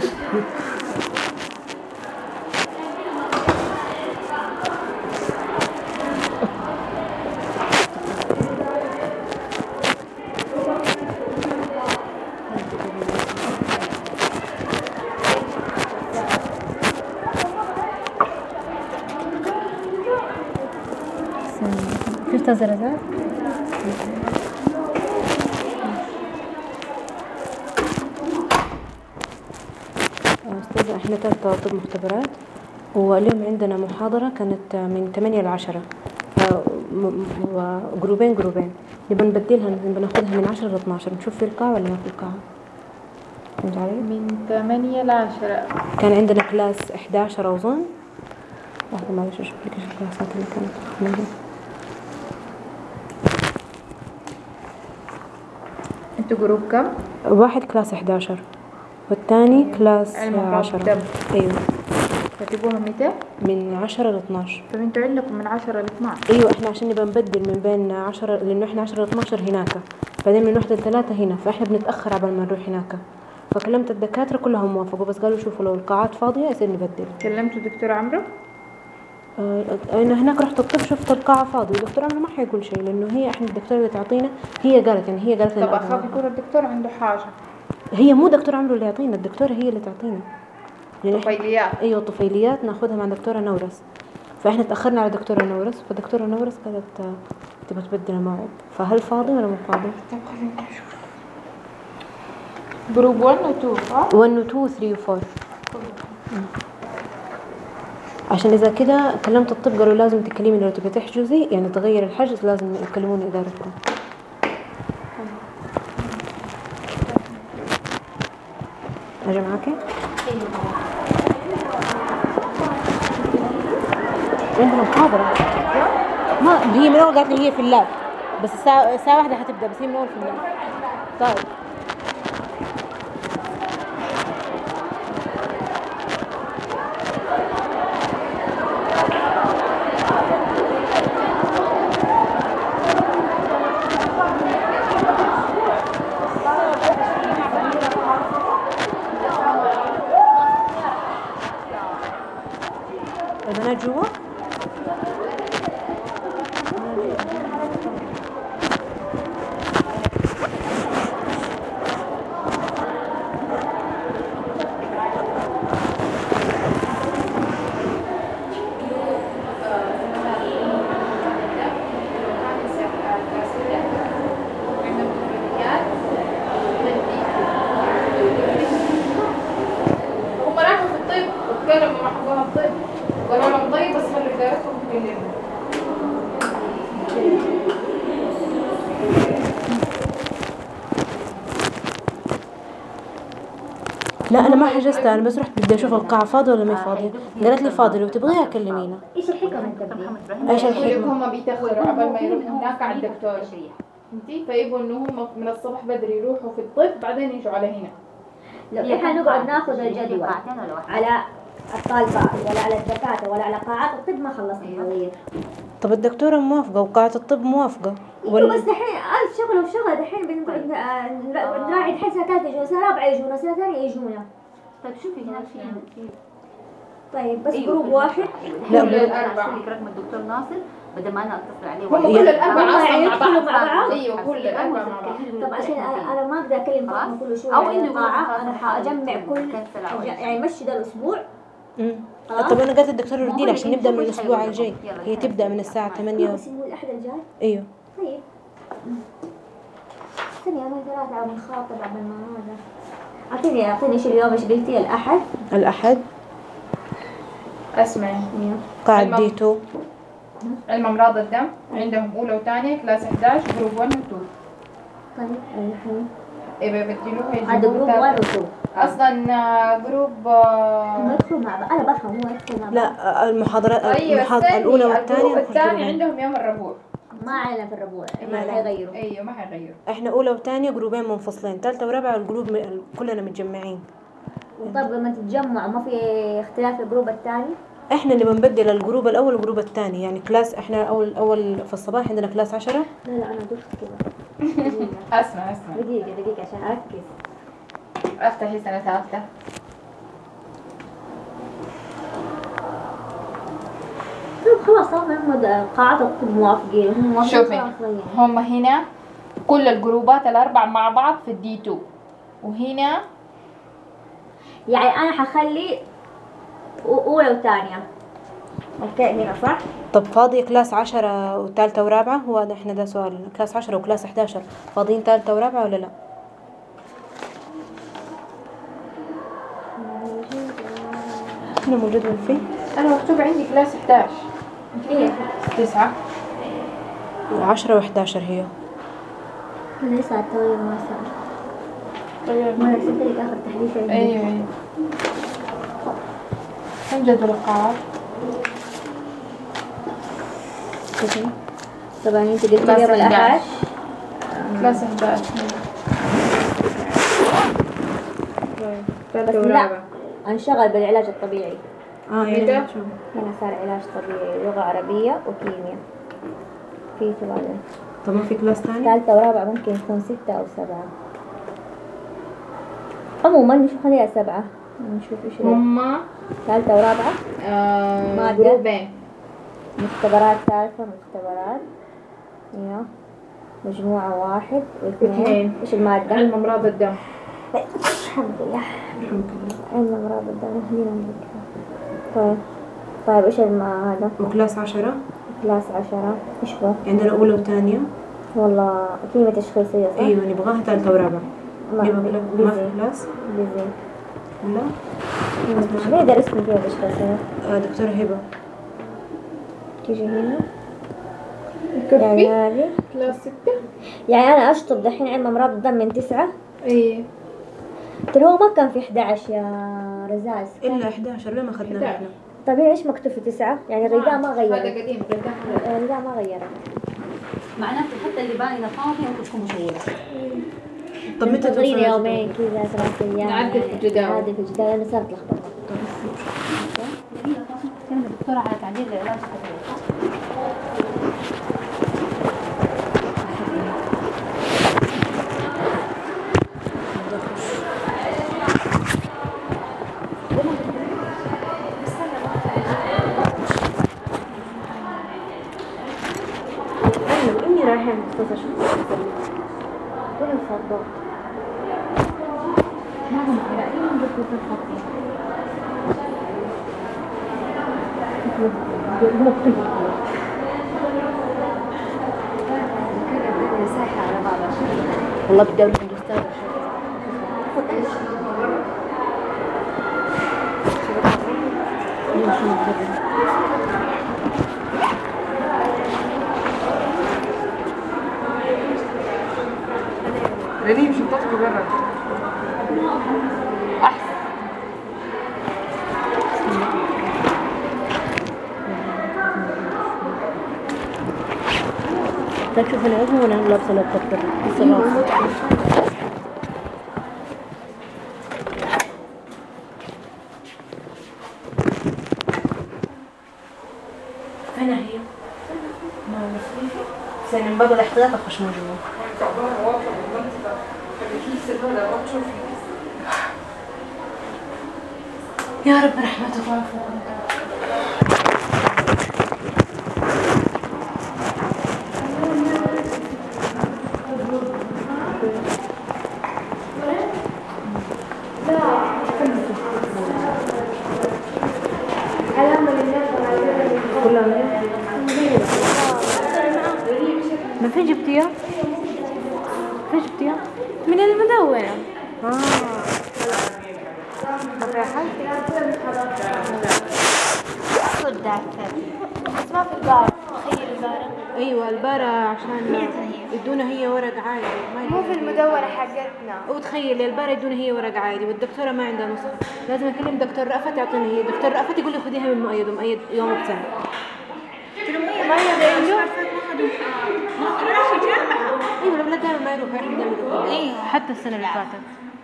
Speaker 7: شفت زرزات؟ أستاذة احنا ثالثة طب مختبرات واليوم عندنا محاضرة كانت من 8 ل 10 جروبين جروبين نبى نبدلها نبى ناخذها من 10 ل 12 نشوف في القاعة ولا ما في القاعة فهمت علي؟
Speaker 4: من ثمانية لعشرة
Speaker 7: كان عندنا كلاس 11 أظن لحظة معلش أشوف لك إيش الكلاسات اللي كانت موجودة.
Speaker 4: انتوا جروب كم؟
Speaker 7: واحد كلاس 11 والثاني كلاس
Speaker 4: علم الرياضة
Speaker 7: 10
Speaker 4: والطب.
Speaker 7: ايوه
Speaker 4: كاتبوها متى؟
Speaker 7: من 10 ل 12
Speaker 4: طب انتوا عندكم من عشرة ل 12
Speaker 7: ايوه احنا عشان نبقى نبدل من بين 10 لانه احنا 10 ل 12 هناك بعدين من واحدة لثلاثة هنا فاحنا بنتأخر عبال ما نروح هناك فكلمت الدكاترة كلهم وافقوا بس قالوا شوفوا لو القاعات فاضية يصير نبدل
Speaker 4: كلمتوا دكتور عمرو؟
Speaker 7: آه، انا هناك رحت الطب شفت القاعة فاضية الدكتور عمرو ما حيقول شيء لانه هي احنا الدكتورة اللي تعطينا هي قالت يعني هي قالت لنا
Speaker 4: طب اخاف
Speaker 7: بعد-
Speaker 4: يكون الدكتور عنده حاجة
Speaker 7: هي مو دكتور عمرو اللي يعطينا الدكتورة هي اللي تعطينا لأن إحنا-
Speaker 4: طفيليات
Speaker 7: ايوه طفيليات ناخذها مع دكتوره نورس فاحنا تاخرنا على دكتوره نورس فدكتوره نورس قالت آه، تبغى تبدل الموعد فهل فاضي ولا مو فاضي؟
Speaker 4: طب خليني اشوف جروب 1 و 2 صح؟
Speaker 7: 1 و 2 و 3 و 4 عشان اذا كده كلمت الطب قالوا لازم تكلمي لو تبغي تحجزي يعني تغير الحجز لازم يكلموني ادارتكم اجي معاكي؟ عندنا محاضرة ما هي من اول قالت لي هي في اللاب بس الساعة الساعة واحدة حتبدأ بس هي من اول في اللاب طيب البنات جوا لا انا ما حجزتها انا بس رحت بدي اشوف القاعة فاضية ولا ما هي فاضية قالت لي فاضية لو تبغيها كلمينا
Speaker 8: ايش الحكمة من التبديل؟
Speaker 7: ايش
Speaker 9: يقول لك
Speaker 7: الحكمة
Speaker 9: هم بيتأخروا قبل ما يروحوا هناك على الدكتور فهمتي فيبغوا انه هم من الصبح بدري يروحوا في الطب بعدين يجوا على هنا
Speaker 8: لو احنا نقعد ناخذ الجدول على الطالبات ولا على الدكاترة ولا على قاعات الطب ما خلصنا نغير
Speaker 7: طب الدكتورة موافقة وقاعة الطب موافقة
Speaker 8: ايوه بس دحين ألف شغل وشغل دحين بنقعد آه، نرا- نراعي دحين سنة ثالثة يجونا سنة رابعة يجونا سنة ثانية يجونا
Speaker 5: طيب شوفي هناك في
Speaker 8: طيب بس
Speaker 5: أيوة،
Speaker 8: جروب
Speaker 5: في
Speaker 8: واحد
Speaker 7: لا،
Speaker 9: كل
Speaker 7: بروب-
Speaker 9: الأربعة
Speaker 5: لك رقم الدكتور ناصر بدل ما انا اتصل عليه
Speaker 9: هم
Speaker 7: هي-
Speaker 9: كل الأربعة
Speaker 8: هم
Speaker 9: أصلا مع
Speaker 8: يدخلوا
Speaker 9: بعض
Speaker 8: مع بعض؟
Speaker 9: أيوه كل الأربعة مع بعض
Speaker 8: طب عشان أنا أنا ما أقدر أكلم
Speaker 5: خلاص؟
Speaker 8: فاطمة كل شوية
Speaker 5: أو
Speaker 8: على
Speaker 5: إنه يقول
Speaker 8: القاعة
Speaker 5: خلاص
Speaker 8: أنا
Speaker 5: أنا
Speaker 8: حأجمع كل
Speaker 5: كنسل أو أي شيء.
Speaker 8: يعني مشي ده الأسبوع
Speaker 7: مم.
Speaker 8: خلاص؟
Speaker 7: طب انا قالت الدكتورة
Speaker 5: ما هو
Speaker 7: رديلي عشان
Speaker 5: اللي
Speaker 7: نبدأ من
Speaker 5: يمشي
Speaker 7: الاسبوع
Speaker 5: حيقول
Speaker 7: الجاي
Speaker 5: يلا
Speaker 7: هي
Speaker 5: الحين
Speaker 7: تبدأ من الساعة 8
Speaker 8: بس هو الأحد الجاي
Speaker 7: ايوه
Speaker 8: طيب ثانية يومين ثلاثة على نخاطب قبل ما هذا أعطيني أعطيني إيش اليوم إيش قلتي الأحد
Speaker 7: الأحد
Speaker 9: اسمعي
Speaker 8: أيوه.
Speaker 7: قاعة
Speaker 9: المم-
Speaker 7: دي 2
Speaker 9: علم أمراض الدم عندهم أولى وثانية كلاس 11 جروب 1 و 2
Speaker 8: طيب الحين
Speaker 9: إيه بيبدلوها
Speaker 8: هذا
Speaker 9: يجيبوا
Speaker 8: جروب
Speaker 9: تاب-
Speaker 8: 1 و 2
Speaker 9: أصلا آه، جروب
Speaker 8: هم
Speaker 9: آه،
Speaker 8: يدخلوا مع بعض أنا بفهم هو يدخل مع بعض
Speaker 7: لا المحاضرات
Speaker 9: أيوة
Speaker 7: المحاضرة
Speaker 9: الثاني
Speaker 7: الأولى
Speaker 9: الجروب
Speaker 7: والثانية
Speaker 9: الثاني
Speaker 7: نخش جروبين.
Speaker 9: عندهم يوم الربوع
Speaker 8: ما علينا في الربوع ما
Speaker 7: لا.
Speaker 8: حيغيروا
Speaker 9: أيوه ما حيغيروا
Speaker 7: احنا أولى وثانية جروبين منفصلين ثالثة ورابعة الجروب م- كلنا متجمعين
Speaker 8: طيب لما تتجمعوا ما في اختلاف الجروب الثاني
Speaker 7: احنا اللي بنبدل الجروب الأول والجروب الثاني يعني كلاس احنا أول أول في الصباح عندنا كلاس عشرة
Speaker 8: لا لا أنا دخت كذا
Speaker 9: اسمع اسمع
Speaker 8: دقيقة دقيقة عشان أركز
Speaker 9: افتحي سنة ثالثة
Speaker 8: طيب خلاص هم قاعات الطب موافقين هم موافقين
Speaker 9: شوفي
Speaker 8: خلاص غير.
Speaker 9: هم هنا كل الجروبات الأربع مع بعض في الدي 2 وهنا
Speaker 8: يعني أنا حخلي أو- أولى وثانية أوكي هنا صح؟
Speaker 7: طب فاضية كلاس عشرة وثالثة ورابعة هو ده احنا ده سؤال كلاس عشرة وكلاس 11 فاضيين ثالثة ورابعة ولا لا؟ هنا موجود وين فيه؟
Speaker 9: أنا مكتوب عندي كلاس 11
Speaker 8: إيه
Speaker 9: تسعة
Speaker 7: وعشرة وحداشر هي
Speaker 8: ليس التغيير ما صار ما أنا رسلت لك آخر تحديث عندي
Speaker 9: أيوه أيوه كم جدول القاعات؟
Speaker 8: طبعا أنت قلت لي
Speaker 9: كلاس
Speaker 8: يوم الأحد
Speaker 9: 11 كلاس 11 ثالثة
Speaker 8: لا.
Speaker 9: ورابعة
Speaker 8: انشغل بالعلاج الطبيعي
Speaker 7: اه
Speaker 9: كده؟
Speaker 7: يعني
Speaker 8: هنا صار علاج طبيعي لغة عربية وكيمياء في بعدين
Speaker 7: طب ما في كلاس ثاني؟
Speaker 8: ثالثة ورابعة ممكن يكون ستة أو سبعة عموما نشوف خليها سبعة نشوف ايش هي.
Speaker 9: هم
Speaker 8: ثالثة ورابعة
Speaker 9: آه
Speaker 8: مادة.
Speaker 9: جروبين
Speaker 8: مختبرات ثالثة مختبرات ايوه مجموعة واحد واثنين
Speaker 9: اثنين.
Speaker 8: ايش المادة؟
Speaker 9: علم أمراض الدم
Speaker 8: الحمد لله علم أمراض الدم هنا نذكرها. طيب طيب ايش الم هذا؟
Speaker 7: وكلاس عشرة
Speaker 8: كلاس عشرة ايش هو؟
Speaker 7: عندنا أولى وثانية
Speaker 8: والله كيمياء تشخيصية صح؟
Speaker 7: أيوة نبغاها ثالثة ورابعة
Speaker 8: ما
Speaker 7: نبغى كلا- ما في
Speaker 8: بيزي
Speaker 7: كلاس
Speaker 8: بيزي
Speaker 7: لا
Speaker 8: ليه درسنا فيها تشخيصية؟
Speaker 7: آه دكتورة هبة
Speaker 8: تيجي هنا
Speaker 9: يكفي
Speaker 8: يعني هذه
Speaker 9: كلاس ستة
Speaker 8: يعني أنا أشطب دحين علم أمراض الدم من تسعة
Speaker 9: ايه
Speaker 8: ترى هو ما كان في 11 يا رزاز
Speaker 7: إلا 11 ليه ما أخذناها احنا؟
Speaker 8: طيب هنا ايش مكتوب في تسعة؟ يعني الرداء ما
Speaker 9: هذا
Speaker 8: غيرت
Speaker 9: قديم قدام
Speaker 8: الرداء ما غيرت
Speaker 5: معناته حتى اللي باينه فاضيه ممكن تكون مشوهه
Speaker 7: طب متى
Speaker 8: تغيير
Speaker 7: توصل
Speaker 8: يومين كذا ثلاث ايام
Speaker 9: نعدل في الجداول.
Speaker 8: نعدل في الجداول لأنه صارت لخبطة
Speaker 5: جميله فاطمه كلمه الدكتوره على تعديل العلاج الطبيعي
Speaker 8: أيوة إني رايحين مخصوص أشوف وين الفضة؟
Speaker 5: ما هم قاعدين بس الخطيه
Speaker 8: والله بدي أروح عند أستاذ
Speaker 9: رنيم شطتك برا احسن
Speaker 7: لا تشوف انا عزمه وانا لابسه لابتوب بس خلاص فين هي؟ ما اعرف بس من باب الاحتياط اخش من جوا يا رب رحمتك وعفوك كلها من فين جبتيها؟ فين جبتيها؟
Speaker 3: من المدونة
Speaker 7: اه ما في أحد؟
Speaker 8: خد بس ما في البار تخيل البارة
Speaker 7: ايوه البارة عشان يدونا هي ورق عادي ما
Speaker 3: مو في
Speaker 7: يدونا
Speaker 3: المدونة حقتنا
Speaker 7: وتخيل البارة يدونا هي ورق عادي والدكتورة ما عندها نسخة لازم اكلم دكتور رأفت يعطيني هي دكتور رأفت يقول لي خديها من مؤيد ومؤيد يوم السنة
Speaker 3: ما هي عنده
Speaker 7: ايوه الولاد دائما ما يروحوا احنا دائما نروح ايوه حتى السنة اللي فاتت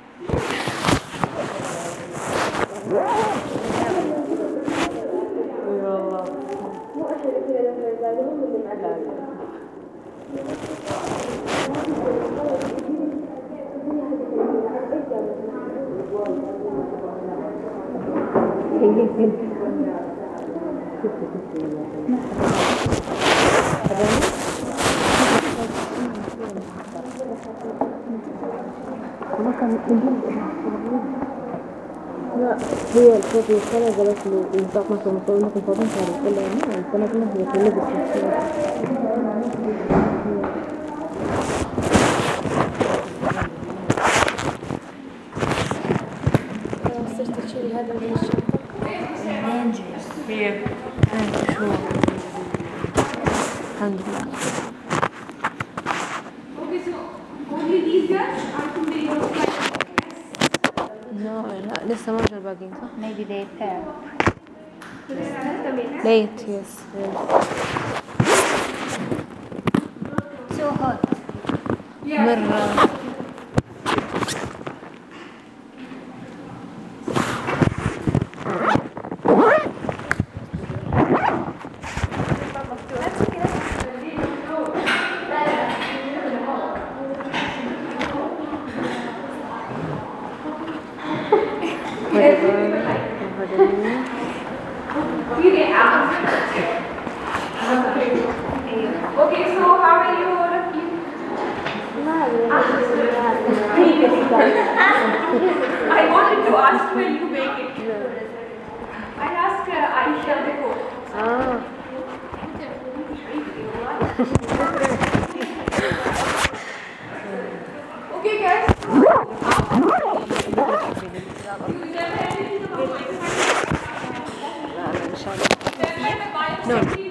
Speaker 7: لا هي الفوق السنة قالت له من ساعة ما كانوا مصورين في الفاضل كانوا كلها ما السنة كلها هي كلها بس
Speaker 3: صرت تشيلي هذا من الشنطة
Speaker 7: هي شو الحمد لله No, لا لسه ما جا الباقيين صح؟
Speaker 8: maybe they pair
Speaker 7: late yes
Speaker 8: so hot
Speaker 7: مرة
Speaker 10: I wanted to ask will you make it? I asked her Aisha before.
Speaker 7: اه
Speaker 10: Okay guys.
Speaker 7: لا لا ان شاء الله
Speaker 10: No.